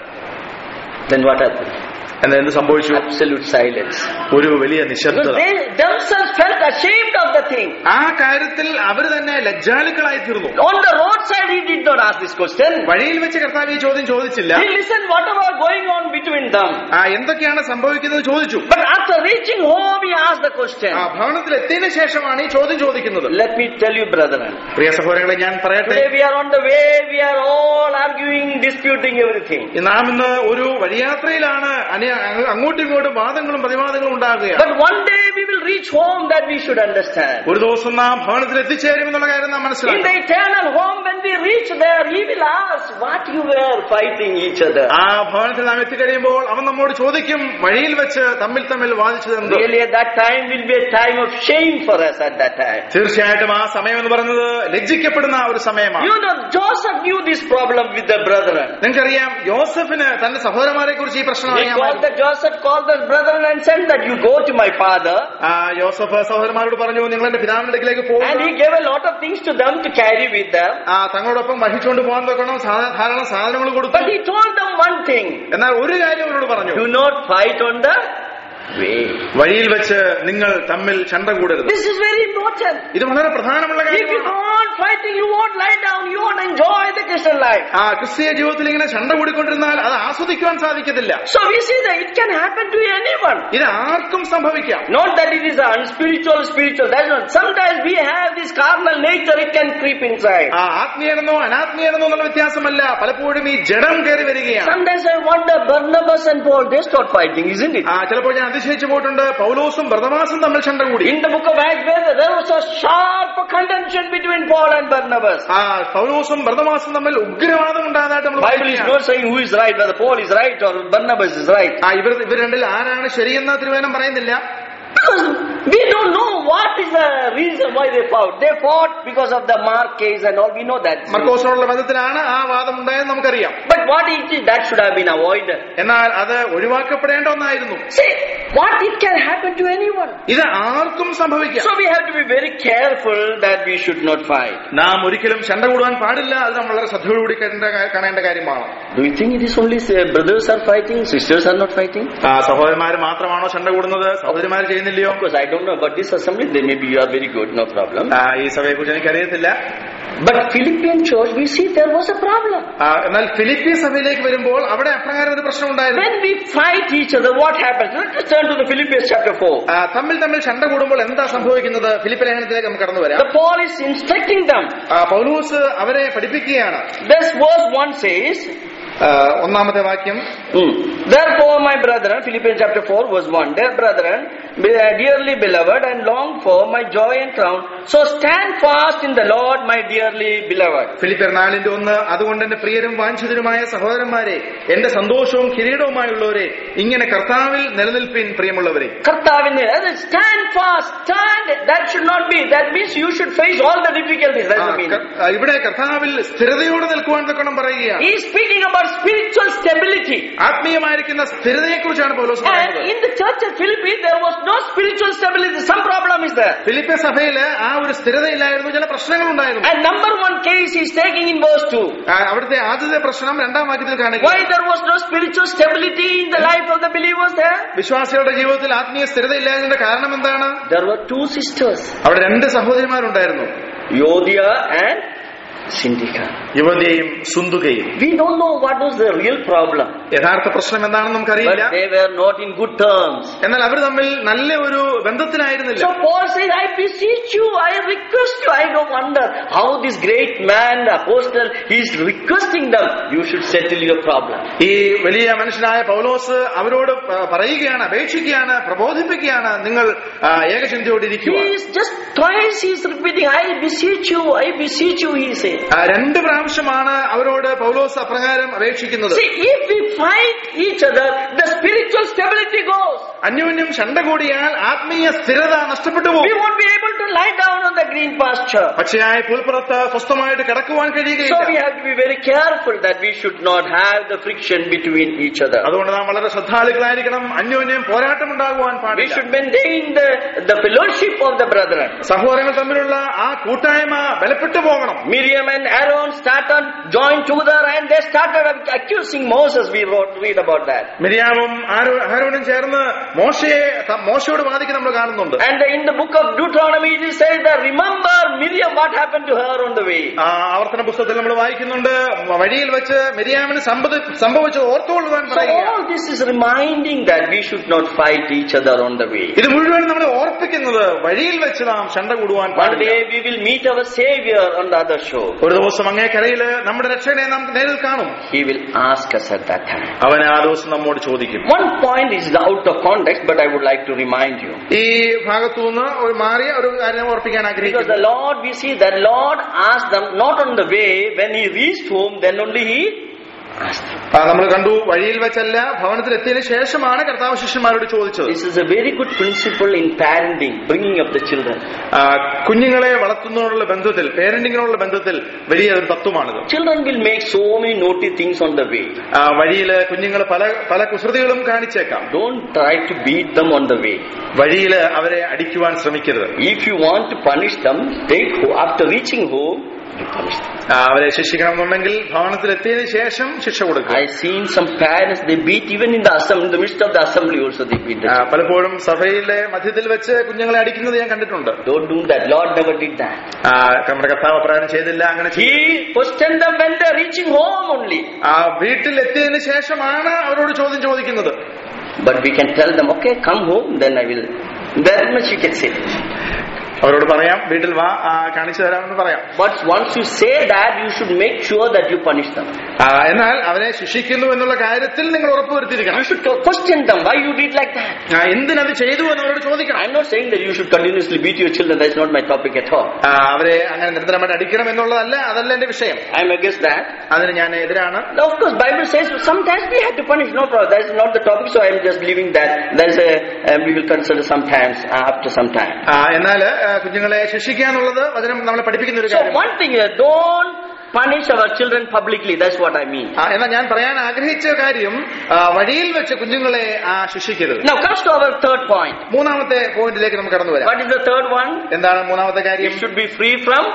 [SPEAKER 1] Then what happened?
[SPEAKER 2] എന്ന് എന്ത് സംഭവിച്ചു
[SPEAKER 1] Absolute silence.
[SPEAKER 2] ഒരു വലിയ
[SPEAKER 1] Because
[SPEAKER 2] നിശബ്ദത
[SPEAKER 1] they themselves felt ashamed of the thing.
[SPEAKER 2] ആ കാര്യത്തിൽ അവർ തന്നെ ലജ്ജാലുക്കളായി തീർന്നു
[SPEAKER 1] On the roadside, he did not ask this question.
[SPEAKER 2] വഴിയിൽ വെച്ച് കർത്താവ് ഈ ചോദ്യം ചോദിച്ചില്ല
[SPEAKER 1] He listened whatever going on between them.
[SPEAKER 2] ആ എന്തൊക്കെയാണ് സംഭവിക്കുന്നത് ചോദിച്ചു
[SPEAKER 1] But after reaching home, he asked the question.
[SPEAKER 2] ആ ഭവനത്തിൽ എത്തിയതിനു ശേഷമാണ് ഈ ചോദ്യം ചോദിക്കുന്നത്
[SPEAKER 1] Let me tell you, brethren.
[SPEAKER 2] പ്രിയ സഹോദരങ്ങളെ ഞാൻ പറയട്ടെ
[SPEAKER 1] Today we are on the way, we are all arguing, disputing everything.
[SPEAKER 2] നാം ഇന്ന് ഒരു വഴിയാത്രയിലാണ് അനെ- അങ്ങോട്ടും ഇങ്ങോട്ടും വാദങ്ങളും പ്രതിവാദങ്ങളും ഉണ്ടാകുകയാണ്
[SPEAKER 1] But one day we will reach home that we should understand.
[SPEAKER 2] ഒരു ദിവസം നാം ഭവനത്തിൽ എത്തിച്ചേരും എന്നുള്ള കാര്യം നാം
[SPEAKER 1] In the
[SPEAKER 2] മനസ്സിലാക്കും
[SPEAKER 1] eternal home, when we reach there, he will ask what you were fighting each other.
[SPEAKER 2] ആ ഭവനത്തിൽ നാം എത്തിക്കഴിയുമ്പോൾ അവൻ നമ്മോട് ചോദിക്കും വഴിയിൽ വെച്ച് തമ്മിൽ തമ്മിൽ വാദിച്ചത് എന്ത്
[SPEAKER 1] Really, at that time will be a time of shame for us at that time.
[SPEAKER 2] തീർച്ചയായിട്ടും ആ സമയം എന്ന് പറയുന്നത് ലജ്ജിക്കപ്പെടുന്ന ഒരു സമയമാണ്
[SPEAKER 1] You know, Joseph knew this problem with the brethren.
[SPEAKER 2] നിങ്ങൾക്കറിയാം യോസഫിന് തന്റെ സഹോദരന്മാരെ കുറിച്ച് ഈ പ്രശ്നം
[SPEAKER 1] He called
[SPEAKER 2] അറിയാമായിരുന്നു
[SPEAKER 1] the Joseph called the brethren and said that you go to my father.
[SPEAKER 2] ആ യോസഫ് സഹോദരന്മാരോട് പറഞ്ഞു നിങ്ങൾ എന്റെ പിതാവിന്റെ അടുക്കിലേക്ക്
[SPEAKER 1] And
[SPEAKER 2] പോകും
[SPEAKER 1] he gave a lot of things to them to carry with them.
[SPEAKER 2] ആ തങ്ങളോടൊപ്പം വഹിച്ചുകൊണ്ട് പോകാൻ വെക്കണം സാ- ധാരാളം സാധനങ്ങൾ കൊടുത്തു
[SPEAKER 1] But he told them one thing.
[SPEAKER 2] എന്നാൽ ഒരു കാര്യം അവരോട് പറഞ്ഞു
[SPEAKER 1] Do not fight on the way.
[SPEAKER 2] വഴിയിൽ വെച്ച് നിങ്ങൾ തമ്മിൽ ചണ്ട കൂടരുത്
[SPEAKER 1] This is very important.
[SPEAKER 2] ഇത് വളരെ പ്രധാനമുള്ള
[SPEAKER 1] If you
[SPEAKER 2] കാര്യമാണ്
[SPEAKER 1] go on fighting, you won't lie down. You won't enjoy the Christian life.
[SPEAKER 2] ആ ക്രിസ്തീയ ജീവിതത്തിൽ ഇങ്ങനെ ചണ്ട കൂടിക്കൊണ്ടിരുന്നാൽ അത് ആസ്വദിക്കുവാൻ സാധിക്കത്തില്ല
[SPEAKER 1] So we see that it can happen to anyone.
[SPEAKER 2] ഇത് ആർക്കും സംഭവിക്കാം
[SPEAKER 1] Not that it is unspiritual, spiritual. That's not. Sometimes we have this carnal nature, it can creep inside.
[SPEAKER 2] ആ ആത്മീയനെന്നോ അനാത്മീയനെന്നോ എന്നുള്ള വ്യത്യാസമല്ല പലപ്പോഴും ഈ ജഡം കയറി വരികയാണ്
[SPEAKER 1] Sometimes I wonder Barnabas and Paul, they start fighting, isn't it?
[SPEAKER 2] ആ ചിലപ്പോൾ ഞാൻ അതിശയിച്ചു പോയിട്ടുണ്ട് പൗലോസും ഭർതമാസും തമ്മിൽ ചണ്ട കൂടി
[SPEAKER 1] In the book of Acts, where there was a sharp contention between Paul and Barnabas.
[SPEAKER 2] ആ പൗലോസും ഭർതമാസും തമ്മിൽ ഉഗ്രവാദം ഉണ്ടായതായിട്ട് നമ്മൾ
[SPEAKER 1] Bible is
[SPEAKER 2] വായിക്കുകയാണ്.
[SPEAKER 1] not saying who is right, whether Paul is right or Barnabas is right.
[SPEAKER 2] ആ ഇവർ ഇവർ രണ്ടിൽ ആരാണ് ശരിയെന്ന് തിരുവേനം പറയുന്നില്ല
[SPEAKER 1] Because we don't know what is the reason why they fought. They fought because of the Mark case and all. We know that.
[SPEAKER 2] മർക്കോസിനോടുള്ള ബന്ധത്തിലാണ് ആ വാദം ഉണ്ടായെന്ന് നമുക്കറിയാം
[SPEAKER 1] But what it is, that should have been avoided.
[SPEAKER 2] എന്നാൽ അത് ഒഴിവാക്കപ്പെടേണ്ട ഒന്നായിരുന്നു
[SPEAKER 1] See, what it can happen to anyone.
[SPEAKER 2] ഇത് ആർക്കും സംഭവിക്കാം
[SPEAKER 1] So we have to be very careful that we should not fight.
[SPEAKER 2] നാം ഒരിക്കലും ചണ്ട കൂടുവാൻ പാടില്ല അത് നാം വളരെ ശ്രദ്ധയോടുകൂടി കണ്ട കാണേണ്ട കാര്യമാണ്
[SPEAKER 1] Do you think it is only uh, brothers are fighting, sisters are not fighting?
[SPEAKER 2] ആ സഹോദരന്മാർ മാത്രമാണോ ചണ്ട കൂടുന്നത് സഹോദരിമാർ ചെയ്യുന്നില്ലയോ
[SPEAKER 1] Of course, I don't know about this assembly. They maybe you are very good, no problem.
[SPEAKER 2] ആ, ഈ സഭയെ കുറിച്ച് എനിക്കറിയത്തില്ല
[SPEAKER 1] But Philippian church, we see there was a problem.
[SPEAKER 2] ആ, എന്നാൽ ഫിലിപ്പീൻ സഭയിലേക്ക് വരുമ്പോൾ അവിടെ അപ്രകാരം ഒരു പ്രശ്നം ഉണ്ടായിരുന്നു
[SPEAKER 1] When we fight each other, what happens? Let us turn to the Philippians chapter 4.
[SPEAKER 2] ആ, തമ്മിൽ തമ്മിൽ ചണ്ട കൂടുമ്പോൾ എന്താ സംഭവിക്കുന്നത് ഫിലിപ്പ് ലേഖനത്തിലേക്ക് നമുക്ക് കടന്നു വരാം
[SPEAKER 1] The Paul is instructing them.
[SPEAKER 2] ആ, പൗലൂസ് അവരെ പഠിപ്പിക്കുകയാണ്
[SPEAKER 1] This verse 1 says,
[SPEAKER 2] ആ, ഒന്നാമത്തെ വാക്യം
[SPEAKER 1] Hmm. Therefore, my brethren, Philippians chapter 4, verse 1, Dear brethren, be- uh, dearly beloved and long for my joy and crown, so stand fast in the Lord, my dearly beloved.
[SPEAKER 2] ഫിലിപ്പിയർ നാലിന്റെ ഒന്ന് അതുകൊണ്ട് എന്റെ പ്രിയരും വാഞ്ചിതരുമായ സഹോദരന്മാരെ എന്റെ സന്തോഷവും കിരീടവുമായുള്ളവരെ ഇങ്ങനെ കർത്താവിൽ നിലനിൽപ്പിൻ പ്രിയമുള്ളവരെ
[SPEAKER 1] കർത്താവിന് അത് stand fast, stand. That should not be. That means you should face all the difficulties. That's
[SPEAKER 2] ആ,
[SPEAKER 1] the meaning.
[SPEAKER 2] ക- ആ, ഇവിടെ കർത്താവിൽ സ്ഥിരതയോടെ നിൽക്കുവാൻ തക്കണം പറയുകയാണ്
[SPEAKER 1] He is speaking about spiritual stability.
[SPEAKER 2] ആത്മീയമായിരിക്കുന്ന സ്ഥിരതയെ കുറിച്ചാണ് പൗലോസ്
[SPEAKER 1] And
[SPEAKER 2] പറയുന്നത്
[SPEAKER 1] in the church of Philippi, there was no spiritual stability. Some problem is there.
[SPEAKER 2] ഫിലിപ്പിയ സഭയില് ആ ഒരു സ്ഥിരതയില്ലായിരുന്നു ചില പ്രശ്നങ്ങൾ ഉണ്ടായിരുന്നു
[SPEAKER 1] And number one case he's taking in verse 2.
[SPEAKER 2] ആ, അവിടുത്തെ ആദ്യത്തെ പ്രശ്നം രണ്ടാം വാക്യത്തിൽ കാണുക
[SPEAKER 1] Why there was no spiritual stability in the life of the believers there?
[SPEAKER 2] വിശ്വാസികളുടെ ജീവിതത്തിൽ ആത്മീയ സ്ഥിരതയില്ലായതിന്റെ കാരണം എന്താണ്
[SPEAKER 1] There were two sisters,
[SPEAKER 2] അവിടെ രണ്ട് സഹോദരിമാരുണ്ടായിരുന്നു
[SPEAKER 1] Yodia and Sindhika.
[SPEAKER 2] യുവതിയും സുന്ദുകയും
[SPEAKER 1] We don't know what was the real problem.
[SPEAKER 2] യഥാർത്ഥ പ്രശ്നം എന്താണെന്ന് നമുക്കറിയില്ല
[SPEAKER 1] But they were not in good terms.
[SPEAKER 2] എന്നാൽ അവർ തമ്മിൽ നല്ല ഒരു ബന്ധത്തിലായിരുന്നില്ല
[SPEAKER 1] So Paul says, I beseech you, I request you. I don't wonder how this great man, the apostle, he's requesting them. You should settle your problem.
[SPEAKER 2] ഈ വലിയ മനുഷ്യനായ പൗലോസ് അവരോട് പ- പറയുകയാണ് അപേക്ഷിക്കുകയാണ് പ്രബോധിപ്പിക്കുകയാണ് നിങ്ങൾ ആ, ഏകചിന്തയോടെ ഇരിക്കുക
[SPEAKER 1] He is just twice he's repeating, I beseech you, I beseech you, he says.
[SPEAKER 2] ആ, രണ്ട് പ്രാവശ്യമാണ് അവരോട് പൗലോസ് അപ്രകാരം അപേക്ഷിക്കുന്നത്
[SPEAKER 1] See, if we fight each other, the spiritual stability goes.
[SPEAKER 2] അന്യോന്യം ശണ്ട കൂടിയാൽ ആത്മീയ സ്ഥിരത നഷ്ടപ്പെട്ടു
[SPEAKER 1] We
[SPEAKER 2] പോകും
[SPEAKER 1] won't be able to lie down on the green pasture.
[SPEAKER 2] പക്ഷയായ പുൽപ്പുറത്ത് സ്വസ്ഥമായിട്ട് കിടക്കുവാൻ
[SPEAKER 1] So
[SPEAKER 2] കഴിയുകയില്ല
[SPEAKER 1] we have to be very careful that we should not have the friction between each other.
[SPEAKER 2] അതുകൊണ്ട് നാം വളരെ ശ്രദ്ധാലുക്കളായിരിക്കണം അന്യോന്യം പോരാട്ടം ഉണ്ടാകുവാൻ
[SPEAKER 1] We
[SPEAKER 2] പാടില്ല
[SPEAKER 1] should maintain the, the fellowship of the brethren.
[SPEAKER 2] സഹോദരങ്ങൾ തമ്മിലുള്ള ആ കൂട്ടായ്മ ബലപ്പെട്ടു പോകണം
[SPEAKER 1] Miriam and Aaron started, joined together and they started accusing Moses. We wrote, read about that.
[SPEAKER 2] മിരിയാമും ആരോ- ആരോനും ചേർന്ന് മോശയെ ത- മോശയോട് വാദിക്ക് നമ്മൾ കാണുന്നുണ്ട്
[SPEAKER 1] And in the book of Deuteronomy it says that remember Miriam what happened to her on the way.
[SPEAKER 2] ആ ആവർത്തന പുസ്തകത്തിൽ നമ്മൾ വായിക്കുന്നുണ്ട് വഴിയിൽ വെച്ച് മിരിയാമിന് സംഭവ- സംഭവിച്ചത് ഓർത്തുകൊള്ളുവാൻ
[SPEAKER 1] So
[SPEAKER 2] പറയുക
[SPEAKER 1] all this is reminding that we should not fight each other on the way.
[SPEAKER 2] ഇത് മുഴുവൻ നമ്മളെ ഓർപ്പിക്കുന്നത് വഴിയിൽ വെച്ച് നാം ശണ്ട കൂടുവാൻ
[SPEAKER 1] One
[SPEAKER 2] പാടില്ല
[SPEAKER 1] day we will meet our Savior on the other shore.
[SPEAKER 2] ഒരു ദിവസം അങ്ങേ കരയില് നമ്മുടെ രക്ഷകനെ നാം നേരിൽ കാണും
[SPEAKER 1] He will ask us at that time.
[SPEAKER 2] അവൻ ആ ദിവസം നമ്മോട് ചോദിക്കും
[SPEAKER 1] One point is out of context, but I would like to remind you.
[SPEAKER 2] ഈ ഭാഗത്തുനിന്ന് ഒരു മാറിയ ഒരു കാര്യം ഓർപ്പിക്കാൻ
[SPEAKER 1] Because
[SPEAKER 2] ആഗ്രഹിക്കുന്നു
[SPEAKER 1] the Lord, we see that Lord asked them not on the way, when he reached home, then only he asked them.
[SPEAKER 2] ആ, നമ്മൾ കണ്ടു വഴിയിൽ വെച്ചല്ല ഭവനത്തിൽ എത്തിയതിനു ശേഷമാണ് കർത്താവ് ശിഷ്യന്മാരോട് ചോദിച്ചത്
[SPEAKER 1] This is a very good principle in parenting, bringing up the children.
[SPEAKER 2] ആ, കുഞ്ഞുങ്ങളെ വളർത്തുന്നതിനോടുള്ള ബന്ധത്തിൽ പേരന്റിങ്ങിനോടുള്ള ബന്ധത്തിൽ വലിയ ഒരു തത്വമാണിത്
[SPEAKER 1] Children will make so many naughty things on the way.
[SPEAKER 2] ആ, വഴിയില് കുഞ്ഞുങ്ങൾ പല പല കുസൃതികളും കാണിച്ചേക്കാം
[SPEAKER 1] Don't try to beat them on the way.
[SPEAKER 2] വഴിയില് അവരെ അടിക്കുവാൻ ശ്രമിക്കരുത്
[SPEAKER 1] If you want to punish them, take ho- after reaching home, you punish them.
[SPEAKER 2] ആ, അവരെ ശിക്ഷിക്കണമെന്നുണ്ടെങ്കിൽ ഭവനത്തിൽ എത്തിയതിനു ശേഷം ശിക്ഷ കൊടുക്കുക
[SPEAKER 1] I seen some parents they beat even in the assembly, in the midst of the assembly also they beat the
[SPEAKER 2] ആ,
[SPEAKER 1] children.
[SPEAKER 2] പലപ്പോഴും സഭയിലെ മധ്യത്തിൽ വെച്ച് കുഞ്ഞുങ്ങളെ അടിക്കുന്നത് ഞാൻ കണ്ടിട്ടുണ്ട്
[SPEAKER 1] Don't do that. Lord never did that.
[SPEAKER 2] ആ, നമ്മുടെ കർത്താവ് അപ്രകാരം ചെയ്തില്ല അങ്ങനെ ചെയ്തു.
[SPEAKER 1] He questioned them when they're reaching home only.
[SPEAKER 2] ആ വീട്ടിൽ എത്തിയതിനു ശേഷമാണ് അവരോട് ചോദ്യം ചോദിക്കുന്നത്
[SPEAKER 1] But we can tell them, okay, come home, then I will. Very much you can say.
[SPEAKER 2] അവരോട് പറയാം വീട്ടിൽ വാ ആ, കാണിച്ചു തരാമെന്ന് പറയാം
[SPEAKER 1] But once you say that, you should make sure that you punish them.
[SPEAKER 2] ആ, എന്നാൽ അവരെ ശിക്ഷിക്കുന്നു എന്നുള്ള കാര്യത്തിൽ നിങ്ങൾ ഉറപ്പുവരുത്തിയിരിക്കണം
[SPEAKER 1] You should question them why you did like that.
[SPEAKER 2] ആ, എന്തിനത് ചെയ്തു എന്ന് അവരോട് ചോദിക്കണം
[SPEAKER 1] I'm not saying that you should continuously beat your children. That's not my topic at all.
[SPEAKER 2] ആ, അവരെ അങ്ങനെ നിരന്തരമായിട്ട് അടിക്കണം എന്നുള്ളതല്ല അതല്ല എന്റെ വിഷയം
[SPEAKER 1] I'm against that.
[SPEAKER 2] അതിന് ഞാൻ എതിരാണ്
[SPEAKER 1] Now, of course, Bible says sometimes we have to punish. No problem. That's not the topic. So I'm just leaving that. There's a um, we will consider sometimes uh, after some time.
[SPEAKER 2] ആ, എന്നാൽ ആ, കുഞ്ഞുങ്ങളെ ശിക്ഷിക്കുക എന്നുള്ളത് വചനം നമ്മളെ പഠിപ്പിക്കുന്ന ഒരു
[SPEAKER 1] So
[SPEAKER 2] കാര്യം
[SPEAKER 1] one thing is don't punish our children publicly. That's what I mean.
[SPEAKER 2] ആ, എന്നാൽ ഞാൻ പറയാൻ ആഗ്രഹിച്ച കാര്യം ആ, വഴിയിൽ വെച്ച് കുഞ്ഞുങ്ങളെ ആ, ശിക്ഷിക്കരുത്
[SPEAKER 1] Now comes to our third point.
[SPEAKER 2] മൂന്നാമത്തെ പോയിന്റിലേക്ക് നമുക്ക് കടന്നു വരാം
[SPEAKER 1] What is the third one?
[SPEAKER 2] എന്താണ് മൂന്നാമത്തെ
[SPEAKER 1] It
[SPEAKER 2] കാര്യം
[SPEAKER 1] should be free from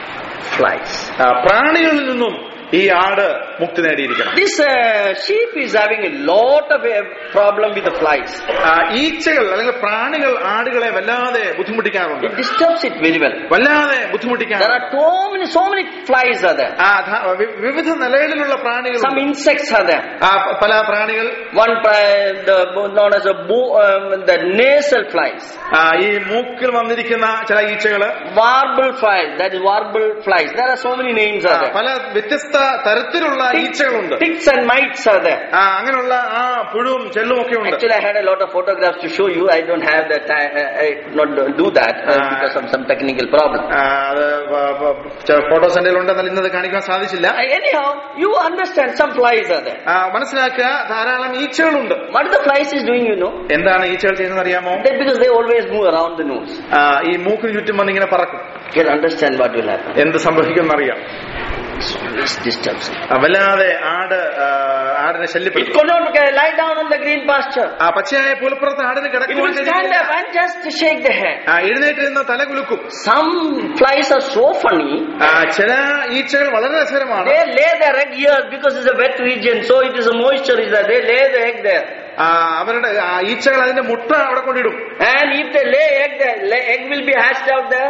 [SPEAKER 1] flies.
[SPEAKER 2] ആ, പ്രാണികളിൽ നിന്നും ഈ ആട് മുക്തി നേടിയിരിക്കണം
[SPEAKER 1] This uh, sheep is having a lot of a problem with the flies.
[SPEAKER 2] ആ, ഈച്ചകൾ അല്ലെങ്കിൽ പ്രാണികൾ ആടുകളെ വല്ലാതെ ബുദ്ധിമുട്ടിക്കാറുണ്ട്
[SPEAKER 1] It disturbs it very well.
[SPEAKER 2] വല്ലാതെ
[SPEAKER 1] There
[SPEAKER 2] ബുദ്ധിമുട്ടിക്കാറുണ്ട്
[SPEAKER 1] are so many, so many flies are there.
[SPEAKER 2] ആ, ധ- വി- വിവിധ നിലയിലുള്ള പ്രാണികൾ
[SPEAKER 1] Some insects are there.
[SPEAKER 2] ആ, പ- പല പ്രാണികൾ
[SPEAKER 1] One pri- the known as a bo- um, the nasal flies,
[SPEAKER 2] ആ, ഈ മൂക്കിൽ വന്നിരിക്കുന്ന ചില ഈച്ചകള്
[SPEAKER 1] warble flies. That is warble flies. There are so many names
[SPEAKER 2] ആ,
[SPEAKER 1] are there.
[SPEAKER 2] പല വ്യത്യസ്ത തരത്തിലുള്ള ഈച്ചകളുണ്ട്
[SPEAKER 1] Ticks and mites are there.
[SPEAKER 2] ആ, അങ്ങനെയുള്ള ആ പുഴുവും ചെല്ലും ഒക്കെ ഉണ്ട്
[SPEAKER 1] Actually, I had a lot of photographs to show you. I don't have that. I, I, I could not do that uh,
[SPEAKER 2] Ah.
[SPEAKER 1] because of some technical problem.
[SPEAKER 2] ആ, അത് photos എന്റെ ഉണ്ട് എന്നാൽ ഇന്നത് കാണിക്കാൻ സാധിച്ചില്ല
[SPEAKER 1] Uh, Anyhow, you understand some flies are there.
[SPEAKER 2] ആ, മനസ്സിലാക്കുക ധാരാളം ഈച്ചകളുണ്ട്
[SPEAKER 1] What the flies is doing, you know?
[SPEAKER 2] എന്താണ് ഈച്ചകൾ ചെയ്യുന്നത് അറിയാമോ
[SPEAKER 1] That because they always move around the nose.
[SPEAKER 2] ആ, ഈ മൂക്കിന് ചുറ്റും വന്ന് ഇങ്ങനെ പറക്കും
[SPEAKER 1] You can understand what will happen.
[SPEAKER 2] എന്ത് സംഭവിക്കും അറിയാം
[SPEAKER 1] This disturbs it.
[SPEAKER 2] വല്ലാതെ ആട് ആ, ആടിനെ
[SPEAKER 1] It
[SPEAKER 2] ശല്യപ്പെടുത്തും
[SPEAKER 1] could not uh, lie down on the green pasture.
[SPEAKER 2] ആ പച്ചയായ പുലപ്പുറത്ത് ആടിന്
[SPEAKER 1] It
[SPEAKER 2] കിടക്കുവാൻ
[SPEAKER 1] will stand
[SPEAKER 2] കഴിയില്ല.
[SPEAKER 1] up and just shake the head.
[SPEAKER 2] ആ, എഴുന്നേറ്റിരുന്ന് തല കുലുക്കും
[SPEAKER 1] Some flies are so funny.
[SPEAKER 2] ആ, ചില ഈച്ചകൾ വളരെ രസകരമാണ്
[SPEAKER 1] They lay their egg here because it's a wet region, so it is a moisture is there. They lay the egg there.
[SPEAKER 2] ആ, അവരുടെ ആ, ഈച്ചകൾ അതിന്റെ മുട്ട അവിടെ കൊണ്ടിടും
[SPEAKER 1] And if they lay egg there, lay, egg will be hatched out there.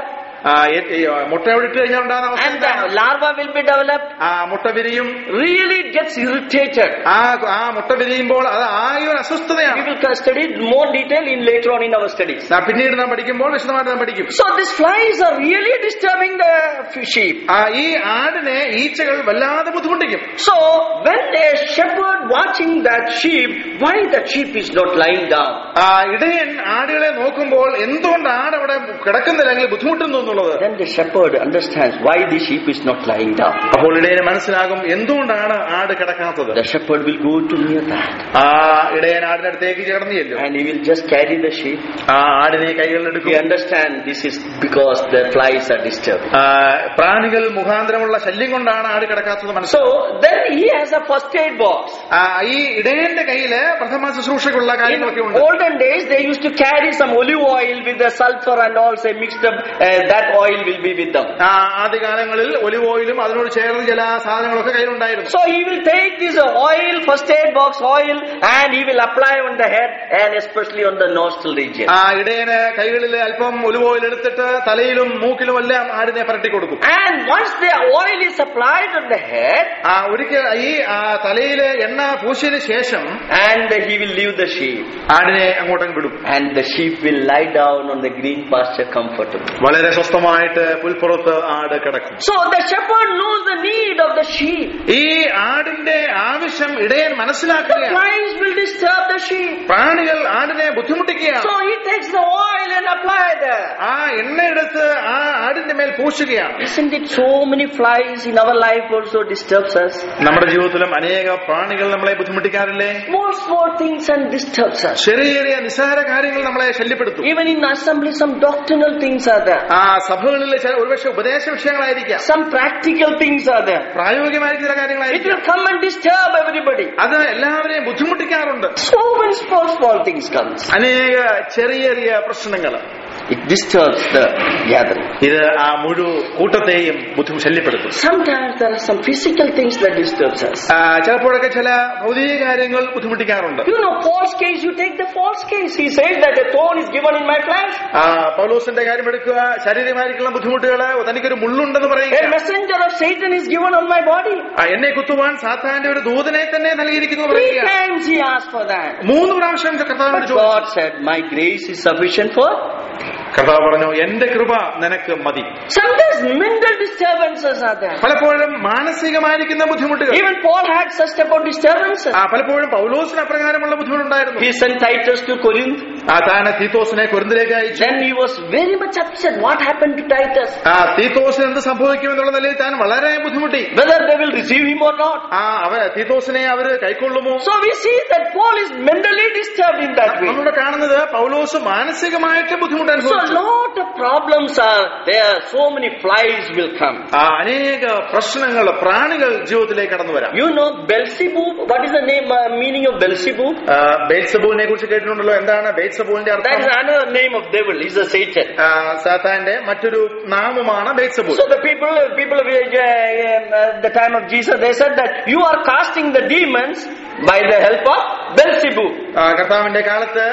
[SPEAKER 2] ആ, എ- ഈ, ആ, മുട്ട ഇട്ട് കഴിഞ്ഞാൽ ഉണ്ടാകുന്ന അവസ്ഥ
[SPEAKER 1] and the
[SPEAKER 2] എന്താണ്?
[SPEAKER 1] larva will be developed.
[SPEAKER 2] ആ മുട്ട വിരിയും
[SPEAKER 1] Really it gets irritated.
[SPEAKER 2] ആ ആ മുട്ട വിരിയുമ്പോൾ അത് ആകെ ഒരു
[SPEAKER 1] We
[SPEAKER 2] അസ്വസ്ഥതയാണ്
[SPEAKER 1] will study more detail in later on in our studies.
[SPEAKER 2] ആ, പിന്നീട് നാം പഠിക്കുമ്പോൾ വിശദമായിട്ട് നാം പഠിക്കും
[SPEAKER 1] So these flies are really disturbing the sheep.
[SPEAKER 2] ആ ഈ ആടിനെ ഈച്ചകൾ വല്ലാതെ ബുദ്ധിമുട്ടിക്കും
[SPEAKER 1] So when a shepherd watching that sheep, why the sheep is not lying down?
[SPEAKER 2] ആ ഇടയൻ ആടുകളെ നോക്കുമ്പോൾ എന്തുകൊണ്ട് ആട് അവിടെ കിടക്കുന്നില്ല അല്ലെങ്കിൽ ബുദ്ധിമുട്ടുന്നു എന്നുള്ളത്
[SPEAKER 1] Then the shepherd understands why the sheep is not lying down.
[SPEAKER 2] അപ്പോൾ ഇടയന് മനസ്സിലാകും എന്തുകൊണ്ടാണ് ആട് കിടക്കാത്തത്
[SPEAKER 1] The shepherd will go to near that
[SPEAKER 2] ആ ഇടയൻ ആടിന്റെ അടുത്തേക്ക് ചേർന്ന് ചെല്ലും
[SPEAKER 1] and he will just carry the sheep.
[SPEAKER 2] ആ ആടിനെ
[SPEAKER 1] We
[SPEAKER 2] കൈകളിലെടുക്കും
[SPEAKER 1] understand this is because the flies are disturbed.
[SPEAKER 2] ആ, പ്രാണികൾ മുഖാന്തരമുള്ള ശല്യം കൊണ്ടാണ് ആട് കിടക്കാത്തത് മനസ്സിലാക്കും
[SPEAKER 1] So then he has a first aid box.
[SPEAKER 2] ആ, ഈ ഇടയന്റെ കയ്യില് പ്രഥമ ശുശ്രൂഷയ്ക്കുള്ള
[SPEAKER 1] In
[SPEAKER 2] കാര്യങ്ങളൊക്കെ ഉണ്ട്
[SPEAKER 1] olden days, they used to carry some olive oil with the sulfur and all, say mixed up. Uh, that oil will be with them.
[SPEAKER 2] ആ, ആദ്യകാലങ്ങളിൽ olive ഓയിലും അതിനോട് ചേർന്ന് ചില സാധനങ്ങളൊക്കെ കയ്യിലുണ്ടായിരുന്നു
[SPEAKER 1] So he will take this uh, oil, first aid box oil, and he will apply on the head and especially on the nostril region.
[SPEAKER 2] ആ ഇടയന് കൈകളിൽ അല്പം ഒലിവ് ഓയിൽ എടുത്തിട്ട് തലയിലും മൂക്കിലും എല്ലാം ആടിനെ പരട്ടി കൊടുക്കും
[SPEAKER 1] And once the oil is applied on the head,
[SPEAKER 2] ആ ഒരിക്കൽ ഈ ആ, തലയില് എണ്ണ പൂശിയതിനു ശേഷം
[SPEAKER 1] and he will leave the sheep,
[SPEAKER 2] ആടിനെ അങ്ങോട്ടങ്ങ് വിടും
[SPEAKER 1] and the sheep will lie down on the green pasture comfortably.
[SPEAKER 2] വളരെ സ്വസ്ഥമായിട്ട് പുൽപ്പുറത്ത് ആട് കിടക്കും
[SPEAKER 1] So the shepherd knows the need of the sheep.
[SPEAKER 2] ഈ ആടിന്റെ ആവശ്യം ഇടയൻ
[SPEAKER 1] The
[SPEAKER 2] മനസ്സിലാക്കുകയാണ്
[SPEAKER 1] flies will disturb the sheep.
[SPEAKER 2] പ്രാണികൾ ആടിനെ ബുദ്ധിമുട്ടിക്കുകയാണ്
[SPEAKER 1] So he takes the oil and apply there.
[SPEAKER 2] ആ എണ്ണ എടുത്ത് ആ ആടിന്റെ മേൽ പൂശുകയാണ്
[SPEAKER 1] Isn't it so many flies in our life also disturbs us?
[SPEAKER 2] നമ്മുടെ ജീവിതത്തിലും അനേക പ്രാണികൾ നമ്മളെ ബുദ്ധിമുട്ടിക്കാറില്ലേ
[SPEAKER 1] Small, small things and disturbs us.
[SPEAKER 2] ചെറിയ ചെറിയ നിസ്സാര കാര്യങ്ങൾ നമ്മളെ ശല്യപ്പെടുത്തും
[SPEAKER 1] Even in assembly, some doctrinal things are there.
[SPEAKER 2] ആ സഭകളിൽ ചില ഒരുപക്ഷെ ഉപദേശ വിഷയങ്ങളായിരിക്കാം
[SPEAKER 1] Some practical things are there.
[SPEAKER 2] പ്രായോഗികമായ ചില
[SPEAKER 1] It
[SPEAKER 2] കാര്യങ്ങളായിരിക്കാം
[SPEAKER 1] will come and disturb everybody.
[SPEAKER 2] അത് എല്ലാവരെയും ബുദ്ധിമുട്ടിക്കാറുണ്ട്
[SPEAKER 1] So many small, small things comes.
[SPEAKER 2] അനേക ചെറിയ ചെറിയ പ്രശ്നങ്ങൾ
[SPEAKER 1] It disturbs the gathering.
[SPEAKER 2] ഇത് ആ മുഴു കൂട്ടത്തെയും ബുദ്ധിമു ശല്യപ്പെടുത്തും
[SPEAKER 1] Sometimes there are some physical things that disturbs us.
[SPEAKER 2] ആ, ചിലപ്പോഴൊക്കെ ചില ഭൗതിക കാര്യങ്ങൾ ബുദ്ധിമുട്ടിക്കാറുണ്ട്
[SPEAKER 1] You know, false case, you take the false case. He says that a thorn is given in my flesh.
[SPEAKER 2] ആ പൗലോസിന്റെ കാര്യം എടുക്കുക ശാരീരികമായിരിക്കുള്ള ബുദ്ധിമുട്ടുകള് തനിക്കൊരു മുള്ളുണ്ടെന്ന്
[SPEAKER 1] A
[SPEAKER 2] പറയുക
[SPEAKER 1] messenger of Satan is given on my body.
[SPEAKER 2] ആ, എന്നെ കുത്തുവാൻ സാത്താന്റെ ഒരു ദൂതനെ തന്നെ നൽകിയിരിക്കുന്നു എന്ന്
[SPEAKER 1] Three
[SPEAKER 2] പറയുക
[SPEAKER 1] times he asked for that.
[SPEAKER 2] മൂന്ന് പ്രാവശ്യം കർത്താവിനോട്
[SPEAKER 1] But
[SPEAKER 2] ചോദിച്ചു
[SPEAKER 1] God said, My grace is sufficient for.
[SPEAKER 2] കർത്താവ് പറഞ്ഞു എന്റെ കൃപ നിനക്ക് മതി
[SPEAKER 1] Sometimes mental disturbances are there.
[SPEAKER 2] പലപ്പോഴും മാനസികമായിരിക്കുന്ന ബുദ്ധിമുട്ടുകൾ
[SPEAKER 1] Even Paul had such type of disturbances.
[SPEAKER 2] ആ പലപ്പോഴും പൗലോസിന് അപ്രകാരമുള്ള ബുദ്ധിമുട്ടുണ്ടായിരുന്നു
[SPEAKER 1] He sent Titus to Corinth.
[SPEAKER 2] ആ താൻ തീത്തോസിനെ കൊരിന്തിലേക്ക് അയച്ചു
[SPEAKER 1] Then he was very much upset. What happened to Titus?
[SPEAKER 2] ആ തീത്തോസിന് എന്ത് സംഭവിക്കുമെന്നുള്ള നിലയിൽ താൻ വളരെ ബുദ്ധിമുട്ടി
[SPEAKER 1] Whether they will receive him or not.
[SPEAKER 2] ആ അവ തീത്തോസിനെ അവര് കൈക്കൊള്ളുമോ
[SPEAKER 1] So we see that Paul is mentally disturbed in that way.
[SPEAKER 2] നമ്മളിവിടെ കാണുന്നത് പൗലോസ് മാനസികമായിട്ട് ബുദ്ധിമുട്ട്
[SPEAKER 1] So a
[SPEAKER 2] അനുഭവിച്ചു
[SPEAKER 1] lot of problems are there. So many flies will come.
[SPEAKER 2] ആ അനേക പ്രശ്നങ്ങൾ പ്രാണികൾ ജീവിതത്തിലേക്ക് കടന്നു വരാം
[SPEAKER 1] You know Beelzebub? What is the name, uh, meaning of Beelzebub?
[SPEAKER 2] ബേത്സബുവിനെ കുറിച്ച് കേട്ടിട്ടുണ്ടല്ലോ എന്താണ് ബേത്സബുവിന്റെ
[SPEAKER 1] That
[SPEAKER 2] അർത്ഥം
[SPEAKER 1] is another name of devil. He's a Satan.
[SPEAKER 2] ആ, സാത്താന്റെ മറ്റൊരു നാമമാണ് ബേത്സബുൽ
[SPEAKER 1] So the people, people of uh, uh, the time of Jesus, they said that you are casting the demons by the help of Beelzebub.
[SPEAKER 2] ആ, കർത്താവിന്റെ കാലത്ത്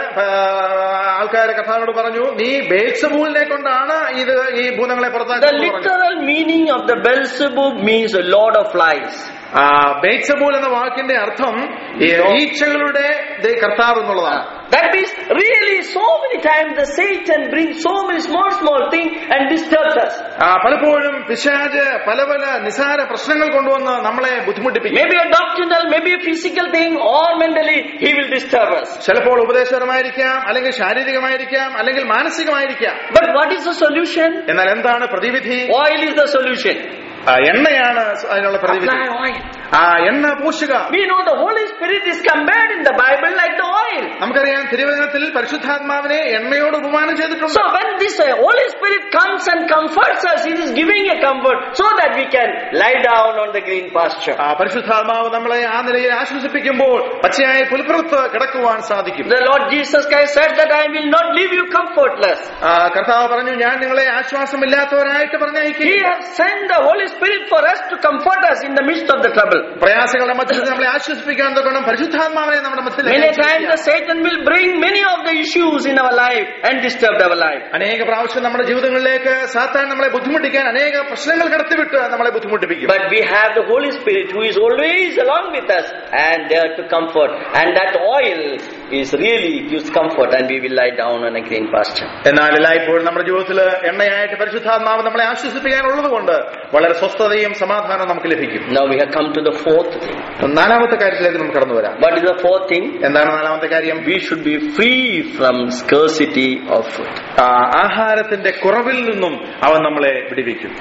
[SPEAKER 2] ആൾക്കാർ കർത്താവിനോട് പറഞ്ഞു നീ ബേത്സബൂലിനെ കൊണ്ടാണ് ഇത് ഈ ഭൂതങ്ങളെ
[SPEAKER 1] The
[SPEAKER 2] പുറത്താക്കുന്നത് പറഞ്ഞു.
[SPEAKER 1] literal meaning of the Beelzebub means a lord of flies.
[SPEAKER 2] ആ, ബേത്സബൂൽ എന്ന വാക്കിന്റെ അർത്ഥം ഈ ഈച്ചകളുടെ ദേ കർത്താവ് എന്നുള്ളതാണ്
[SPEAKER 1] That means really so many times the Satan brings so many small small things and disturbs us.
[SPEAKER 2] ആ, പലപ്പോഴും പിശാജ് പല പല നിസാര പ്രശ്നങ്ങൾ കൊണ്ടുവന്ന് നമ്മളെ ബുദ്ധിമുട്ടിപ്പിക്കും
[SPEAKER 1] Maybe a doctrinal, maybe a physical thing or mentally he will disturb us.
[SPEAKER 2] ചിലപ്പോൾ ഉപദേശപരമായിരിക്കാം അല്ലെങ്കിൽ ശാരീരികമായിരിക്കാം അല്ലെങ്കിൽ മാനസികമായിരിക്കാം
[SPEAKER 1] But what is the solution?
[SPEAKER 2] എന്നാൽ എന്താണ് പ്രതിവിധി
[SPEAKER 1] Oil is the solution.
[SPEAKER 2] ആ, എണ്ണയാണ് അതിനുള്ള പ്രതിവിധി
[SPEAKER 1] Apply oil.
[SPEAKER 2] ആ എണ്ണ പൂശുക
[SPEAKER 1] We know the Holy Spirit is compared in the Bible like the oil.
[SPEAKER 2] നമുക്കറിയാം തിരുവചനത്തിൽ പരിശുദ്ധാത്മാവിനെ എണ്ണയോട് ഉപമാനം ചെയ്തിട്ടുണ്ട്
[SPEAKER 1] So when this uh, Holy Spirit comes and comforts us, it is giving a comfort so that we can lie down on the green pasture.
[SPEAKER 2] ആ പരിശുദ്ധാത്മാവ് നമ്മളെ ആ നിലയിൽ ആശ്വസിപ്പിക്കുമ്പോൾ പച്ചയായ പുൽപ്പുറത്ത് കിടക്കുവാൻ സാധിക്കും
[SPEAKER 1] The Lord Jesus Christ said that I will not leave you comfortless.
[SPEAKER 2] ആ, കർത്താവ് പറഞ്ഞു ഞാൻ നിങ്ങളെ ആശ്വാസമില്ലാത്തവരായിട്ട്
[SPEAKER 1] He
[SPEAKER 2] പറഞ്ഞയക്കുക
[SPEAKER 1] has sent the Holy Spirit for us to comfort us in the midst of the trouble.
[SPEAKER 2] പ്രയാസങ്ങളുടെ മധ്യത്തിൽ നമ്മളെ ആശ്വസിപ്പിക്കാൻ തൊക്കണം പരിശുദ്ധാത്മാവിനെ നമ്മുടെ
[SPEAKER 1] Many times the
[SPEAKER 2] മധ്യത്തിൽ
[SPEAKER 1] Satan will bring many of the issues in our life and disturb our life.
[SPEAKER 2] അനേക പ്രാവശ്യം നമ്മുടെ ജീവിതങ്ങളിലേക്ക് സാത്താൻ നമ്മളെ ബുദ്ധിമുട്ടിക്കാൻ അനേക പ്രശ്നങ്ങൾ കടത്തിവിട്ട് നമ്മളെ ബുദ്ധിമുട്ടിപ്പിക്കും
[SPEAKER 1] But we have the Holy Spirit who is always along with us and there to comfort. And that oil is really gives comfort and we will lie down on a green pasture.
[SPEAKER 2] എന്നാൽ എല്ലായ്പ്പോഴും നമ്മുടെ ജീവിതത്തിൽ എണ്ണയായിട്ട് പരിശുദ്ധാത്മാവ് നമ്മളെ ആശ്വസിപ്പിക്കാനുള്ളത് കൊണ്ട് വളരെ സ്വസ്ഥതയും സമാധാനവും നമുക്ക് ലഭിക്കും
[SPEAKER 1] Now we have come to the fourth thing.
[SPEAKER 2] നാലാമത്തെ കാര്യത്തിലേക്ക് നമുക്ക് കടന്നു വരാം
[SPEAKER 1] What is the fourth thing?
[SPEAKER 2] എന്താണ് നാലാമത്തെ കാര്യം
[SPEAKER 1] We should be free from scarcity of food.
[SPEAKER 2] ആ, ആഹാരത്തിന്റെ കുറവിൽ നിന്നും അവൻ നമ്മളെ വിടിവിക്കും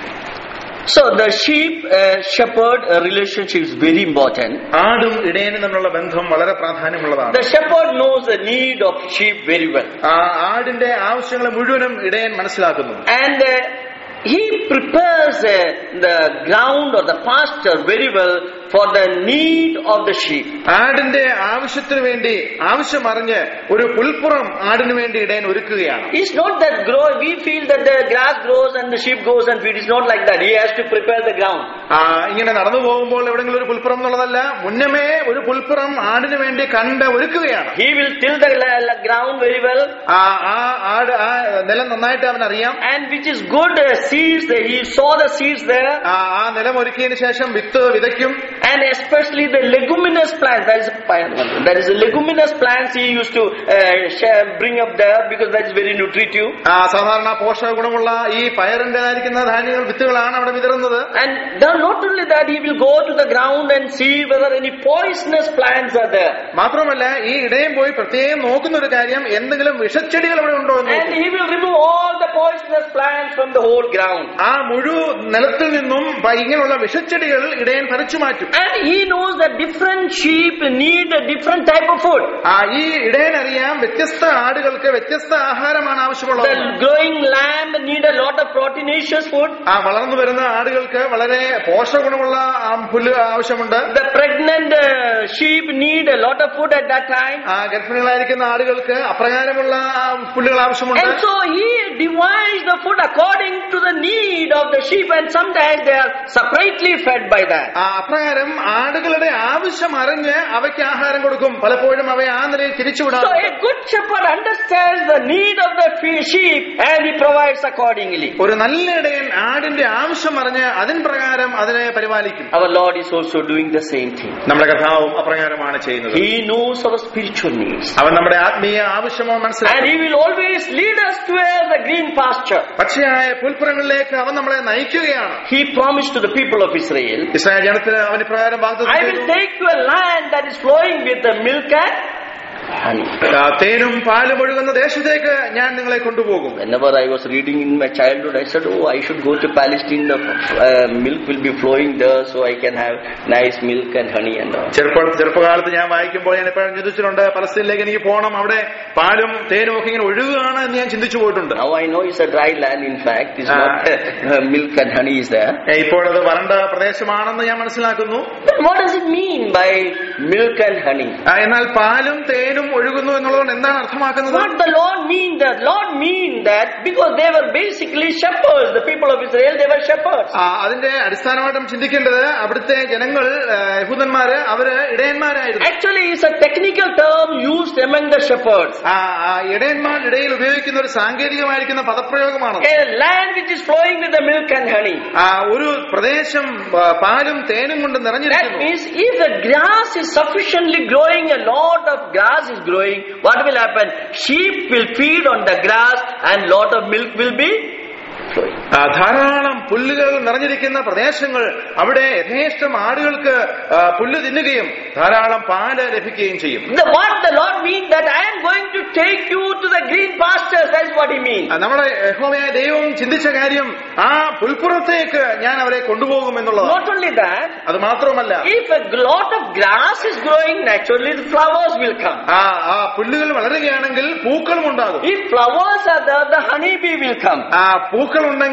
[SPEAKER 1] So the sheep uh, shepherd uh, relationship is very important.
[SPEAKER 2] ആടും ഇടയനും തമ്മിലുള്ള ബന്ധം വളരെ പ്രാധാന്യമുള്ളതാണ്
[SPEAKER 1] The shepherd knows the need of sheep very well.
[SPEAKER 2] ആ ആടിന്റെ ആവശ്യങ്ങളെ മുഴുവനും ഇടയൻ മനസ്സിലാക്കുന്നു
[SPEAKER 1] And uh, he prepares uh, the ground or the pasture very well for the need of the sheep.
[SPEAKER 2] ആടിന്റെ ആവശ്യത്തിനു വേണ്ടി ആവശ്യം അറിഞ്ഞ് ഒരു പുൽപ്പുറം ആടിനു വേണ്ടി ഇടയൻ ഒരുക്കുകയാണ്
[SPEAKER 1] It's not that grow, we feel that the grass grows and the sheep goes and feed. It's not like that. He has to prepare the ground.
[SPEAKER 2] ആ, ഇങ്ങനെ നടന്നു പോകുമ്പോൾ എവിടെങ്കിലും ഒരു പുൽപ്പുറം എന്നുള്ളതല്ല മുന്നമേ ഒരു പുൽപ്പുറം ആടിനു വേണ്ടി കണ്ട് ഒരുക്കുകയാണ്
[SPEAKER 1] He will till the la- la- ground very well
[SPEAKER 2] ആ ആ ആട് ആ നിലം നന്നായിട്ട് അവൻ അറിയാം
[SPEAKER 1] and which is good uh, seeds. uh, He saw the seeds there
[SPEAKER 2] ആ ആ നിലം ഒരുക്കിയതിനു ശേഷം വിത്ത് വിതയ്ക്കും
[SPEAKER 1] and especially the leguminous plants. That is a plant. That is the leguminous plants he used to uh, share, bring up there because that is very nutritive.
[SPEAKER 2] ആ സാധാരണ പോഷക ഗുണമുള്ള ഈ പയറിന്റേതായിരിക്കുന്ന ധാന്യങ്ങൾ വിത്തുകളാണ് അവിടെ വിതറുന്നത്
[SPEAKER 1] And then not only that, he will go to the ground and see whether any poisonous plants are there.
[SPEAKER 2] മാത്രമല്ല ഈ ഇടയം പോയി പ്രത്യേകം നോക്കുന്ന ഒരു കാര്യം എന്തെങ്കിലും വിഷച്ചെടികൾ അവിടെ ഉണ്ടോ എന്ന്
[SPEAKER 1] And
[SPEAKER 2] നോക്കും.
[SPEAKER 1] he will remove all the poisonous plants from the whole ground.
[SPEAKER 2] ആ മുഴു നിലത്തിൽ നിന്നും പ- ഇങ്ങനെയുള്ള വിഷച്ചെടികൾ ഇടയൻ പറിച്ചു മാറ്റും
[SPEAKER 1] And he knows that different sheep need a different type of food.
[SPEAKER 2] ആ ഈ ഇടയൻ അറിയാം വ്യത്യസ്ത ആടുകൾക്ക് വ്യത്യസ്ത ആഹാരമാണ് ആവശ്യമുള്ളത്
[SPEAKER 1] The growing lamb need a lot of proteinaceous food.
[SPEAKER 2] ആ വളർന്നു വരുന്ന ആടുകൾക്ക് വളരെ പോഷകഗുണമുള്ള ആ, പുല്ല് ആവശ്യമുണ്ട്
[SPEAKER 1] The pregnant uh, sheep need a lot of food at that time.
[SPEAKER 2] ആ ഗർഭിണികളായിരിക്കുന്ന ആടുകൾക്ക് അപ്രകാരമുള്ള ആ, പുല്ലുകൾ ആവശ്യമുണ്ട്
[SPEAKER 1] And so he divides the food according to the need of the sheep and sometimes they are separately fed by that.
[SPEAKER 2] ആ അപ്രകാരം ആടുകളുടെ ആവശ്യം അറിഞ്ഞ് അവയ്ക്ക് ആഹാരം കൊടുക്കും പലപ്പോഴും അവയെ ആ നിലയിൽ തിരിച്ചുവിടാം
[SPEAKER 1] So a good shepherd understands the need of the fe- sheep and he provides accordingly.
[SPEAKER 2] ഒരു നല്ല ഇടയൻ ആടിന്റെ ആവശ്യം അറിഞ്ഞ് അതിൻ പ്രകാരം അതിനെ പരിപാലിക്കും
[SPEAKER 1] Our Lord is also doing the same thing.
[SPEAKER 2] നമ്മുടെ കഥാവും അപ്രകാരമാണ് ചെയ്യുന്നത്
[SPEAKER 1] He knows our spiritual needs.
[SPEAKER 2] അവൻ നമ്മുടെ ആത്മീയ ആവശ്യമോ
[SPEAKER 1] And
[SPEAKER 2] മനസ്സിലാക്കി
[SPEAKER 1] he will always lead us to the green pasture.
[SPEAKER 2] പക്ഷിയായ പുൽപ്പുറങ്ങളിലേക്ക് അവൻ നമ്മളെ നയിക്കുകയാണ്
[SPEAKER 1] He promised to the people of Israel,
[SPEAKER 2] Israel ജനത്തിന് അവൻ ഇപ്രകാരം വാഗ്ദത്തം
[SPEAKER 1] I will
[SPEAKER 2] ചെയ്തു.
[SPEAKER 1] take you a land that is flowing with the milk and honey.
[SPEAKER 2] ആ, തേനും പാലും ഒഴുകുന്ന ദേശത്തേക്ക് ഞാൻ നിങ്ങളെ കൊണ്ടുപോകും
[SPEAKER 1] Whenever I was reading in my childhood, I said, Oh, I should go to Palestine. The uh, milk will be flowing there, so I can have nice milk and honey and all.
[SPEAKER 2] ചെറുപ്പ ചെറുപ്പകാലത്ത് ഞാൻ വായിക്കുമ്പോൾ ഞാൻ എപ്പോഴും ചിന്തിച്ചിട്ടുണ്ട് പലസ്തീനിലേക്ക് എനിക്ക് പോകണം അവിടെ പാലും തേനും ഒക്കെ ഇങ്ങനെ ഒഴുകുകയാണ് എന്ന് ഞാൻ ചിന്തിച്ചു പോയിട്ടുണ്ട്
[SPEAKER 1] Now I know it's a dry land, in fact. It's
[SPEAKER 2] Ah.
[SPEAKER 1] not uh, milk and honey is there.
[SPEAKER 2] ഏ, ഇപ്പോഴത് വരണ്ട പ്രദേശമാണെന്ന് ഞാൻ മനസ്സിലാക്കുന്നു
[SPEAKER 1] Then what does it mean by milk and honey?
[SPEAKER 2] ആ, എന്നാൽ പാലും തേനും ഒഴുകുന്നു എന്നുള്ളതുകൊണ്ട് എന്താണ് അർത്ഥമാക്കുന്നത്
[SPEAKER 1] What the Lord mean that? Lord mean that because they were basically shepherds. The people of Israel, they were shepherds.
[SPEAKER 2] ആ, അതിന്റെ അടിസ്ഥാനമായിട്ടും ചിന്തിക്കേണ്ടത് അവിടുത്തെ ജനങ്ങൾ ആ, യഹൂദന്മാര് അവര് ഇടയന്മാരായിരുന്നു
[SPEAKER 1] Actually, it's a technical term used among the shepherds.
[SPEAKER 2] ആ ആ, ഇടയന്മാരുടെ ഇടയിൽ ഉപയോഗിക്കുന്ന ഒരു സാങ്കേതികമായിരിക്കുന്ന പദപ്രയോഗമാണ്
[SPEAKER 1] A land which is flowing with the milk and honey.
[SPEAKER 2] ആ ഒരു പ്രദേശം ആ, പാലും തേനും കൊണ്ട്
[SPEAKER 1] That
[SPEAKER 2] നിറഞ്ഞിരിക്കുന്നു
[SPEAKER 1] means if the grass is sufficiently growing, a lot of grass is growing, what will happen? Sheep will feed on the grass and lot of milk will be flowing.
[SPEAKER 2] ആ, ധാരാളം പുല്ലുകൾ നിറഞ്ഞിരിക്കുന്ന പ്രദേശങ്ങൾ അവിടെ യഥേഷ്ടം ആടുകൾക്ക് ആ, പുല്ല് തിന്നുകയും ധാരാളം പാല് ലഭിക്കുകയും ചെയ്യും
[SPEAKER 1] The, what the Lord means that I am going to take you to the green pastures, that is what he means.
[SPEAKER 2] ആ, നമ്മുടെ യഹോവയായ ദൈവം ചിന്തിച്ച കാര്യം ആ പുൽപ്പുറത്തേക്ക് ഞാൻ അവരെ കൊണ്ടുപോകും എന്നുള്ളതാണ്
[SPEAKER 1] Not only that,
[SPEAKER 2] അത് മാത്രമല്ല
[SPEAKER 1] if a lot of grass is growing, naturally the flowers will come.
[SPEAKER 2] ആ ആ പുല്ലുകൾ വളരുകയാണെങ്കിൽ പൂക്കളും ഉണ്ടാകും
[SPEAKER 1] If flowers are there, the honeybee will come.
[SPEAKER 2] ആ പൂക്കൾ ഉണ്ടെങ്കിൽ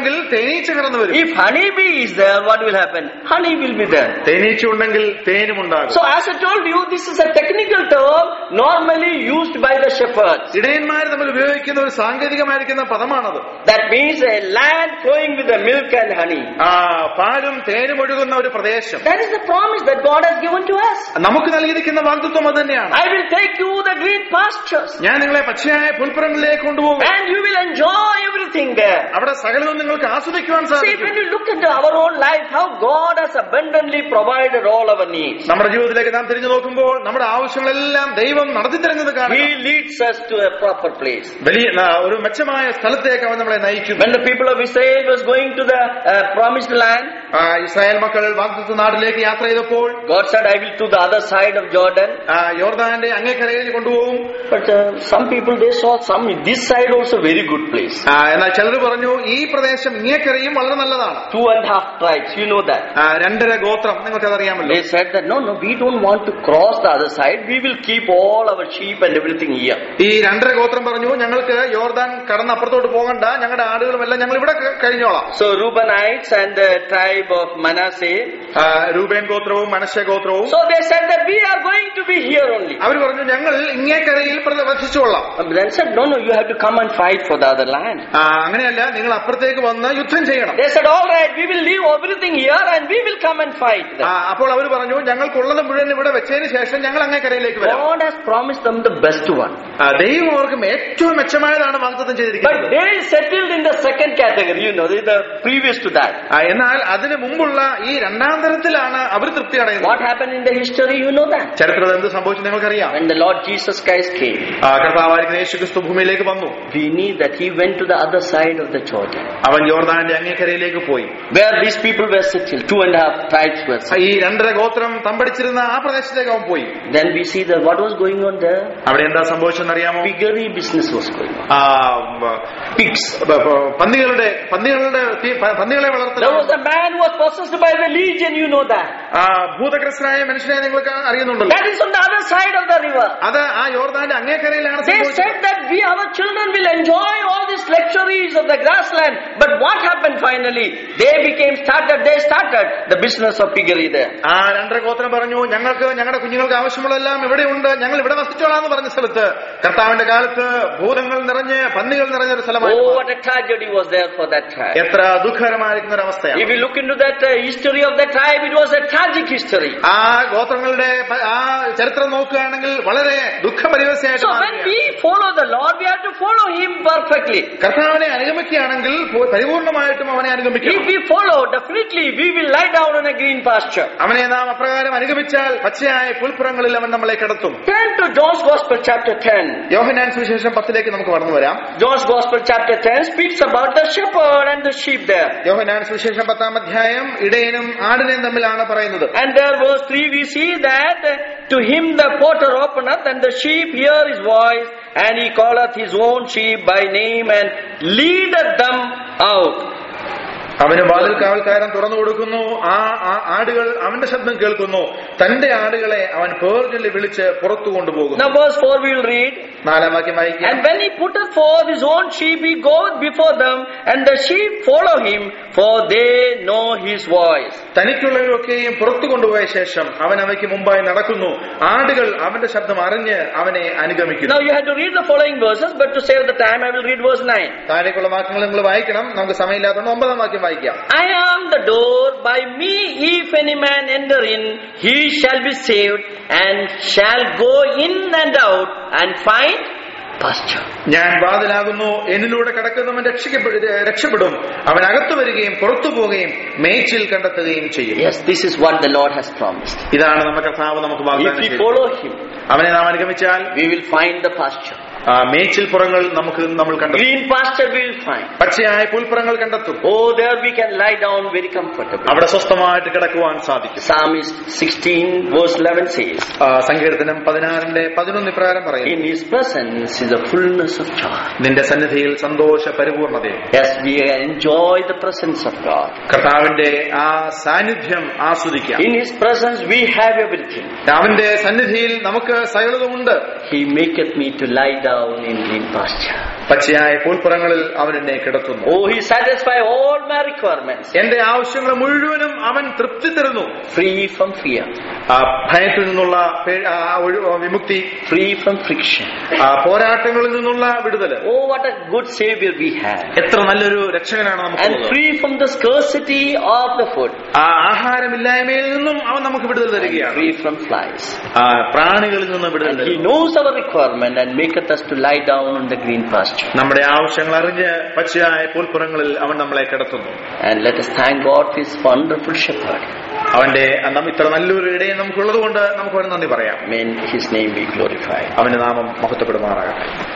[SPEAKER 2] ഉണ്ടെങ്കിൽ തേനീച്ച കടന്നു വരും
[SPEAKER 1] If honeybee is there, what will happen? Honey will be there.
[SPEAKER 2] തേനീച്ച ഉണ്ടെങ്കിൽ തേനും ഉണ്ടാകും
[SPEAKER 1] So as I told you, this is a technical term normally used by the shepherds.
[SPEAKER 2] ഇടയന്മാർ തമ്മിൽ ഉപയോഗിക്കുന്ന ഒരു സാങ്കേതികമായിരിക്കുന്ന പദമാണത്
[SPEAKER 1] That means a land flowing with the milk and honey.
[SPEAKER 2] ആ പാലും തേനും ഒഴുകുന്ന ഒരു പ്രദേശം
[SPEAKER 1] That is the promise that God has given to us.
[SPEAKER 2] നമുക്ക് നൽകിയിരിക്കുന്ന വാഗ്ദത്വം അത് തന്നെയാണ്
[SPEAKER 1] I will take you the green pastures
[SPEAKER 2] ഞാൻ നിങ്ങളെ പച്ചയായ പുൽപ്പുറങ്ങളിലേക്ക് കൊണ്ടുപോകും
[SPEAKER 1] and you will enjoy everything there.
[SPEAKER 2] അവിടെ സകലതും നിങ്ങൾക്ക് ആസ്വദിക്കുവാൻ
[SPEAKER 1] See,
[SPEAKER 2] സാധിക്കും
[SPEAKER 1] when you look into our own life, how God has abundantly provided all our needs.
[SPEAKER 2] നമ്മുടെ ജീവിതത്തിലേക്ക് നാം തിരിഞ്ഞു നോക്കുമ്പോൾ നമ്മുടെ ആവശ്യങ്ങളെല്ലാം ദൈവം നടത്തി തരുന്നത് കാണുക
[SPEAKER 1] He leads us to a proper place.
[SPEAKER 2] വലിയ ന- ഒരു മെച്ചമായ സ്ഥലത്തേക്ക് അവൻ നമ്മളെ നയിക്കും
[SPEAKER 1] When the people of Israel was going to the uh, promised land,
[SPEAKER 2] ആ, ഇസ്രായേൽ മക്കൾ വാഗ്ദത്ത നാട്ടിലേക്ക് യാത്ര ചെയ്തപ്പോൾ
[SPEAKER 1] God said, I will to the other side of Jordan.
[SPEAKER 2] ആ, യോർദാന്റെ അങ്ങേക്കരയിൽ കൊണ്ടുപോകും
[SPEAKER 1] But uh, some people, they saw some, this side also very good place.
[SPEAKER 2] ആ, എന്നാൽ ചിലർ പറഞ്ഞു ഈ പ്രദേശം ഇങ്ങേക്കരയും വളരെ നല്ലതാണ്
[SPEAKER 1] Two and a half tribes, you know that.
[SPEAKER 2] ആ, രണ്ടര ഗോത്രം നിങ്ങൾക്കതറിയാമല്ലോ
[SPEAKER 1] They said that, no, no, we don't want to cross the other side. We will keep all our sheep and everything here.
[SPEAKER 2] ഈ രണ്ടര ഗോത്രം പറഞ്ഞു ഞങ്ങൾക്ക് യോർദാൻ കടന്ന് അപ്പുറത്തോട്ട് പോകണ്ട ഞങ്ങളുടെ ആടുകളും എല്ലാം ഞങ്ങൾ ഇവിടെ ക- കഴിഞ്ഞോളാം
[SPEAKER 1] So Reubenites and the tribe of Manasseh,
[SPEAKER 2] ആ, രൂപേൻ ഗോത്രവും മനശ്ശ ഗോത്രവും
[SPEAKER 1] so they said that we are going to be here only.
[SPEAKER 2] അവർ പറഞ്ഞു ഞങ്ങൾ ഇങ്ങേക്കരയിൽ പ്ര- വസിച്ചുകൊള്ളാം
[SPEAKER 1] Um, Then said, no, no, you have to come and fight for the other land.
[SPEAKER 2] ആ, അങ്ങനെയല്ല നിങ്ങൾ അപ്പുറത്തേക്ക് വന്ന് യുദ്ധം ചെയ്യണം
[SPEAKER 1] They said, all right, we will leave everything here and we will come and fight
[SPEAKER 2] ആ,
[SPEAKER 1] them.
[SPEAKER 2] അപ്പോൾ അവർ പറഞ്ഞു ഞങ്ങൾക്കുള്ളത് മുഴുവൻ ഇവിടെ വെച്ചതിന് ശേഷം ഞങ്ങൾ അങ്ങേക്കരയിലേക്ക് വരാം
[SPEAKER 1] God has promised them the best one.
[SPEAKER 2] ആ, ദൈവം അവർക്ക് ഏറ്റവും മെച്ചമായതാണ് വാഗ്ദത്തം
[SPEAKER 1] But
[SPEAKER 2] ചെയ്തിരിക്കുന്നത്
[SPEAKER 1] they settled in the second category, you know, the the previous to that.
[SPEAKER 2] ആ, എന്നാൽ അതിന് മുമ്പുള്ള ഈ രണ്ടാം തരത്തിലാണ് അവർ തൃപ്തി അടയുന്നത്
[SPEAKER 1] What happened in the history, you know that.
[SPEAKER 2] ചരിത്രത്തിൽ എന്ത് സംഭവിച്ചു നിങ്ങൾക്കറിയാം
[SPEAKER 1] When the Lord Jesus Christ came,
[SPEAKER 2] ആ, കർത്താവായിരിക്കുന്ന യേശു ക്രിസ്തു ഭൂമിയിലേക്ക് വന്നു
[SPEAKER 1] we need that he went to the other side of the Jordan.
[SPEAKER 2] അവൻ യോർദാന്റെ അങ്ങേക്കരയിലേക്ക് പോയി
[SPEAKER 1] Where these people were settled, two and a half tribes were
[SPEAKER 2] ആ,
[SPEAKER 1] settled.
[SPEAKER 2] ഈ രണ്ടര ഗോത്രം തമ്പടിച്ചിരുന്ന ആ പ്രദേശത്തേക്ക് അവൻ പോയി
[SPEAKER 1] Then we see that what was going on there?
[SPEAKER 2] അവിടെ എന്താ സംഭവിച്ചെന്നറിയാമോ
[SPEAKER 1] Piggery business was going on.
[SPEAKER 2] ആ, ബ-
[SPEAKER 1] Pigs.
[SPEAKER 2] ബ- ബ- പന്നികളുടെ പന്നികളുടെ തീ- പ- പന്നികളെ വളർത്തൽ
[SPEAKER 1] There was a man who was possessed by the legion, you know that.
[SPEAKER 2] ആ ഭൂതഗ്രസ്തനായ മനുഷ്യനെ നിങ്ങൾക്ക് അറിയുന്നുണ്ടല്ലോ
[SPEAKER 1] That is on the other side of the river.
[SPEAKER 2] അത് ആ യോർദാന്റെ അങ്ങേക്കരയിലാണ്
[SPEAKER 1] They
[SPEAKER 2] സംഭവിച്ചത്
[SPEAKER 1] said that we, our children will enjoy all these luxuries of the grassland. But what happened finally? They became started, they started the business of piggery there.
[SPEAKER 2] ആ രണ്ടര ഗോത്രം പറഞ്ഞു ഞങ്ങൾക്ക് ഞങ്ങളുടെ കുഞ്ഞുങ്ങൾക്ക് ആവശ്യമുള്ളതെല്ലാം ഇവിടെയുണ്ട് ഞങ്ങൾ ഇവിടെ വസിച്ചോളാം എന്ന് പറഞ്ഞ സ്ഥലത്ത് കർത്താവിന്റെ കാലത്ത് ഭൂതങ്ങൾ നിറഞ്ഞ് പന്നികൾ നിറഞ്ഞ ഒരു സ്ഥലമായി
[SPEAKER 1] Oh, what a tragedy was there for that tribe.
[SPEAKER 2] എത്ര ദുഃഖകരമായിരിക്കുന്ന ഒരു അവസ്ഥയാണ്
[SPEAKER 1] If you look into that uh, history of the tribe, it was a tragic history.
[SPEAKER 2] ആ ഗോത്രങ്ങളുടെ പ- ആ ചരിത്രം നോക്കുകയാണെങ്കിൽ വളരെ ദുഃഖപരിവശയായിട്ട്
[SPEAKER 1] So when
[SPEAKER 2] മാറുകയാണ്.
[SPEAKER 1] we follow the Lord, we have to follow Him perfectly.
[SPEAKER 2] കർത്താവിനെ അനുഗമിക്കുകയാണെങ്കിൽ പൂ- പരിപൂർണമായിട്ടും അവനെ
[SPEAKER 1] If
[SPEAKER 2] അനുഗമിക്കണം
[SPEAKER 1] we follow, definitely we will lie down on a green pasture.
[SPEAKER 2] അവനെ നാം അപ്രകാരം അനുഗമിച്ചാൽ പച്ചയായ പുൽപ്പുറങ്ങളിൽ അവൻ നമ്മളെ കിടത്തും
[SPEAKER 1] Turn to John's Gospel chapter 10.
[SPEAKER 2] Yohanan സുവിശേഷം പത്തിലേക്ക് നമുക്ക് കടന്നു വരാം
[SPEAKER 1] John's Gospel chapter 10 speaks about the shepherd and the sheep there.
[SPEAKER 2] Yohanan സുവിശേഷം പത്താം അധ്യായം ഇടയനും ആടിനെയും തമ്മിലാണ് പറയുന്നത്
[SPEAKER 1] And there verse 3 we see that uh, to him the porter openeth and the sheep hear his voice and he calleth his own sheep by name and leadeth them out.
[SPEAKER 2] അവന് വാതിൽ കാവൽക്കാരൻ തുറന്നു കൊടുക്കുന്നു ആ ആ ആടുകൾ അവന്റെ ശബ്ദം കേൾക്കുന്നു തന്റെ ആടുകളെ അവൻ പേർ ചൊല്ലി വിളിച്ച് പുറത്തു കൊണ്ടുപോകുന്നു
[SPEAKER 1] Now verse 4 we will read.
[SPEAKER 2] നാലാം വാക്യം വായിക്കാം
[SPEAKER 1] And when he putteth forth his own sheep, he goeth before them, and the sheep follow him, for they know his voice.
[SPEAKER 2] തനിക്കുള്ളവരൊക്കെയും പുറത്തു കൊണ്ടുപോയ ശേഷം അവൻ അവയ്ക്ക് മുമ്പായി നടക്കുന്നു ആടുകൾ അവന്റെ ശബ്ദം അറിഞ്ഞ് അവനെ അനുഗമിക്കുന്നു
[SPEAKER 1] Now you have to read the following verses, but to save the time, I will read verse 9.
[SPEAKER 2] താഴേക്കുള്ള വാക്യങ്ങൾ നിങ്ങൾ വായിക്കണം നമുക്ക് സമയമില്ലാത്തതുകൊണ്ട് ഒമ്പതാം വാക്യം വായിക്കാം
[SPEAKER 1] I am the door, by me if any man enter in, he shall be saved, and shall go in and out, and find pasture.
[SPEAKER 2] ഞാൻ വാതിലാകുന്നു എന്നിലൂടെ കടക്കുന്നവൻ രക്ഷിക്കപ്പെടു രക്ഷപ്പെടും അവൻ അകത്തു വരികയും പുറത്തു പോവുകയും മേച്ചിൽ കണ്ടെത്തുകയും ചെയ്യും
[SPEAKER 1] Yes, this is what the Lord has promised.
[SPEAKER 2] ഇതാണ് നമ്മുടെ കർത്താവ് നമുക്ക്
[SPEAKER 1] If
[SPEAKER 2] വാഗ്ദാനം
[SPEAKER 1] we
[SPEAKER 2] ചെയ്തത്.
[SPEAKER 1] follow him,
[SPEAKER 2] അവനെ നാം അനുഗമിച്ചാൽ
[SPEAKER 1] we will find the pasture.
[SPEAKER 2] ആ, മേച്ചിൽ പുറങ്ങൾ നമുക്ക് നമ്മൾ കണ്ടെത്തും
[SPEAKER 1] Green pasture we will find.
[SPEAKER 2] പച്ചയായ പുൽപ്പുറങ്ങൾ കണ്ടെത്തും
[SPEAKER 1] Oh, there we can lie down very comfortably.
[SPEAKER 2] അവിടെ സ്വസ്ഥമായിട്ട് കിടക്കുവാൻ സാധിക്കും
[SPEAKER 1] Psalmist 16 verse 11 says,
[SPEAKER 2] ആ, സങ്കീർത്തനം പതിനാറിന്റെ പതിനൊന്ന് ഇപ്രകാരം പറയുന്നു
[SPEAKER 1] In his presence is a fullness of joy.
[SPEAKER 2] നിന്റെ സന്നിധിയിൽ സന്തോഷ പരിപൂർണതയും
[SPEAKER 1] Yes, we enjoy the presence of God.
[SPEAKER 2] കർത്താവിന്റെ ആ സാന്നിധ്യം ആസ്വദിക്കാം
[SPEAKER 1] In his presence we have everything.
[SPEAKER 2] അവന്റെ സന്നിധിയിൽ നമുക്ക് സകലതുമുണ്ട്
[SPEAKER 1] He maketh me to lie down down in green pasture.
[SPEAKER 2] പച്ചയായ പുൽപ്പുറങ്ങളിൽ അവൻ എന്നെ കിടത്തുന്നു
[SPEAKER 1] Oh, He satisfies all my requirements.
[SPEAKER 2] എന്റെ ആവശ്യങ്ങൾ മുഴുവനും അവൻ തൃപ്തി തരുന്നു
[SPEAKER 1] Free from fear,
[SPEAKER 2] ആ ഭയത്തിൽ നിന്നുള്ള പേ- ആ ഒഴി- ആ വിമുക്തി
[SPEAKER 1] free from friction.
[SPEAKER 2] ആ പോരാട്ടങ്ങളിൽ നിന്നുള്ള വിടുതല്
[SPEAKER 1] Oh, what a good Savior we have.
[SPEAKER 2] എത്ര നല്ലൊരു രക്ഷകനാണ്
[SPEAKER 1] And
[SPEAKER 2] നമുക്ക്
[SPEAKER 1] free from the scarcity of the food.
[SPEAKER 2] ആ ആഹാരമില്ലായ്മയിൽ നിന്നും അവൻ നമുക്ക് വിടുതൽ
[SPEAKER 1] And
[SPEAKER 2] തരികയാണ്
[SPEAKER 1] free from flies.
[SPEAKER 2] ആ പ്രാണികളിൽ നിന്ന് വിടുതൽ
[SPEAKER 1] And He
[SPEAKER 2] തരുന്നു
[SPEAKER 1] knows our requirement and maketh us to lie down on the green pasture.
[SPEAKER 2] നമ്മുടെ ആവശ്യങ്ങൾ അറിഞ്ഞ് പച്ചയായ പുൽപ്പുറങ്ങളിൽ അവൻ നമ്മളെ കിടത്തുന്നു
[SPEAKER 1] And let us thank God for His wonderful shepherd.
[SPEAKER 2] അവന്റെ നം- ഇത്ര നല്ലൊരു ഇടയെ നമുക്കുള്ളത് കൊണ്ട് നമുക്ക് അവന് നന്ദി പറയാം
[SPEAKER 1] May His name be glorified.
[SPEAKER 2] അവന്റെ നാമം മഹത്വപ്പെടുമാറാകട്ടെ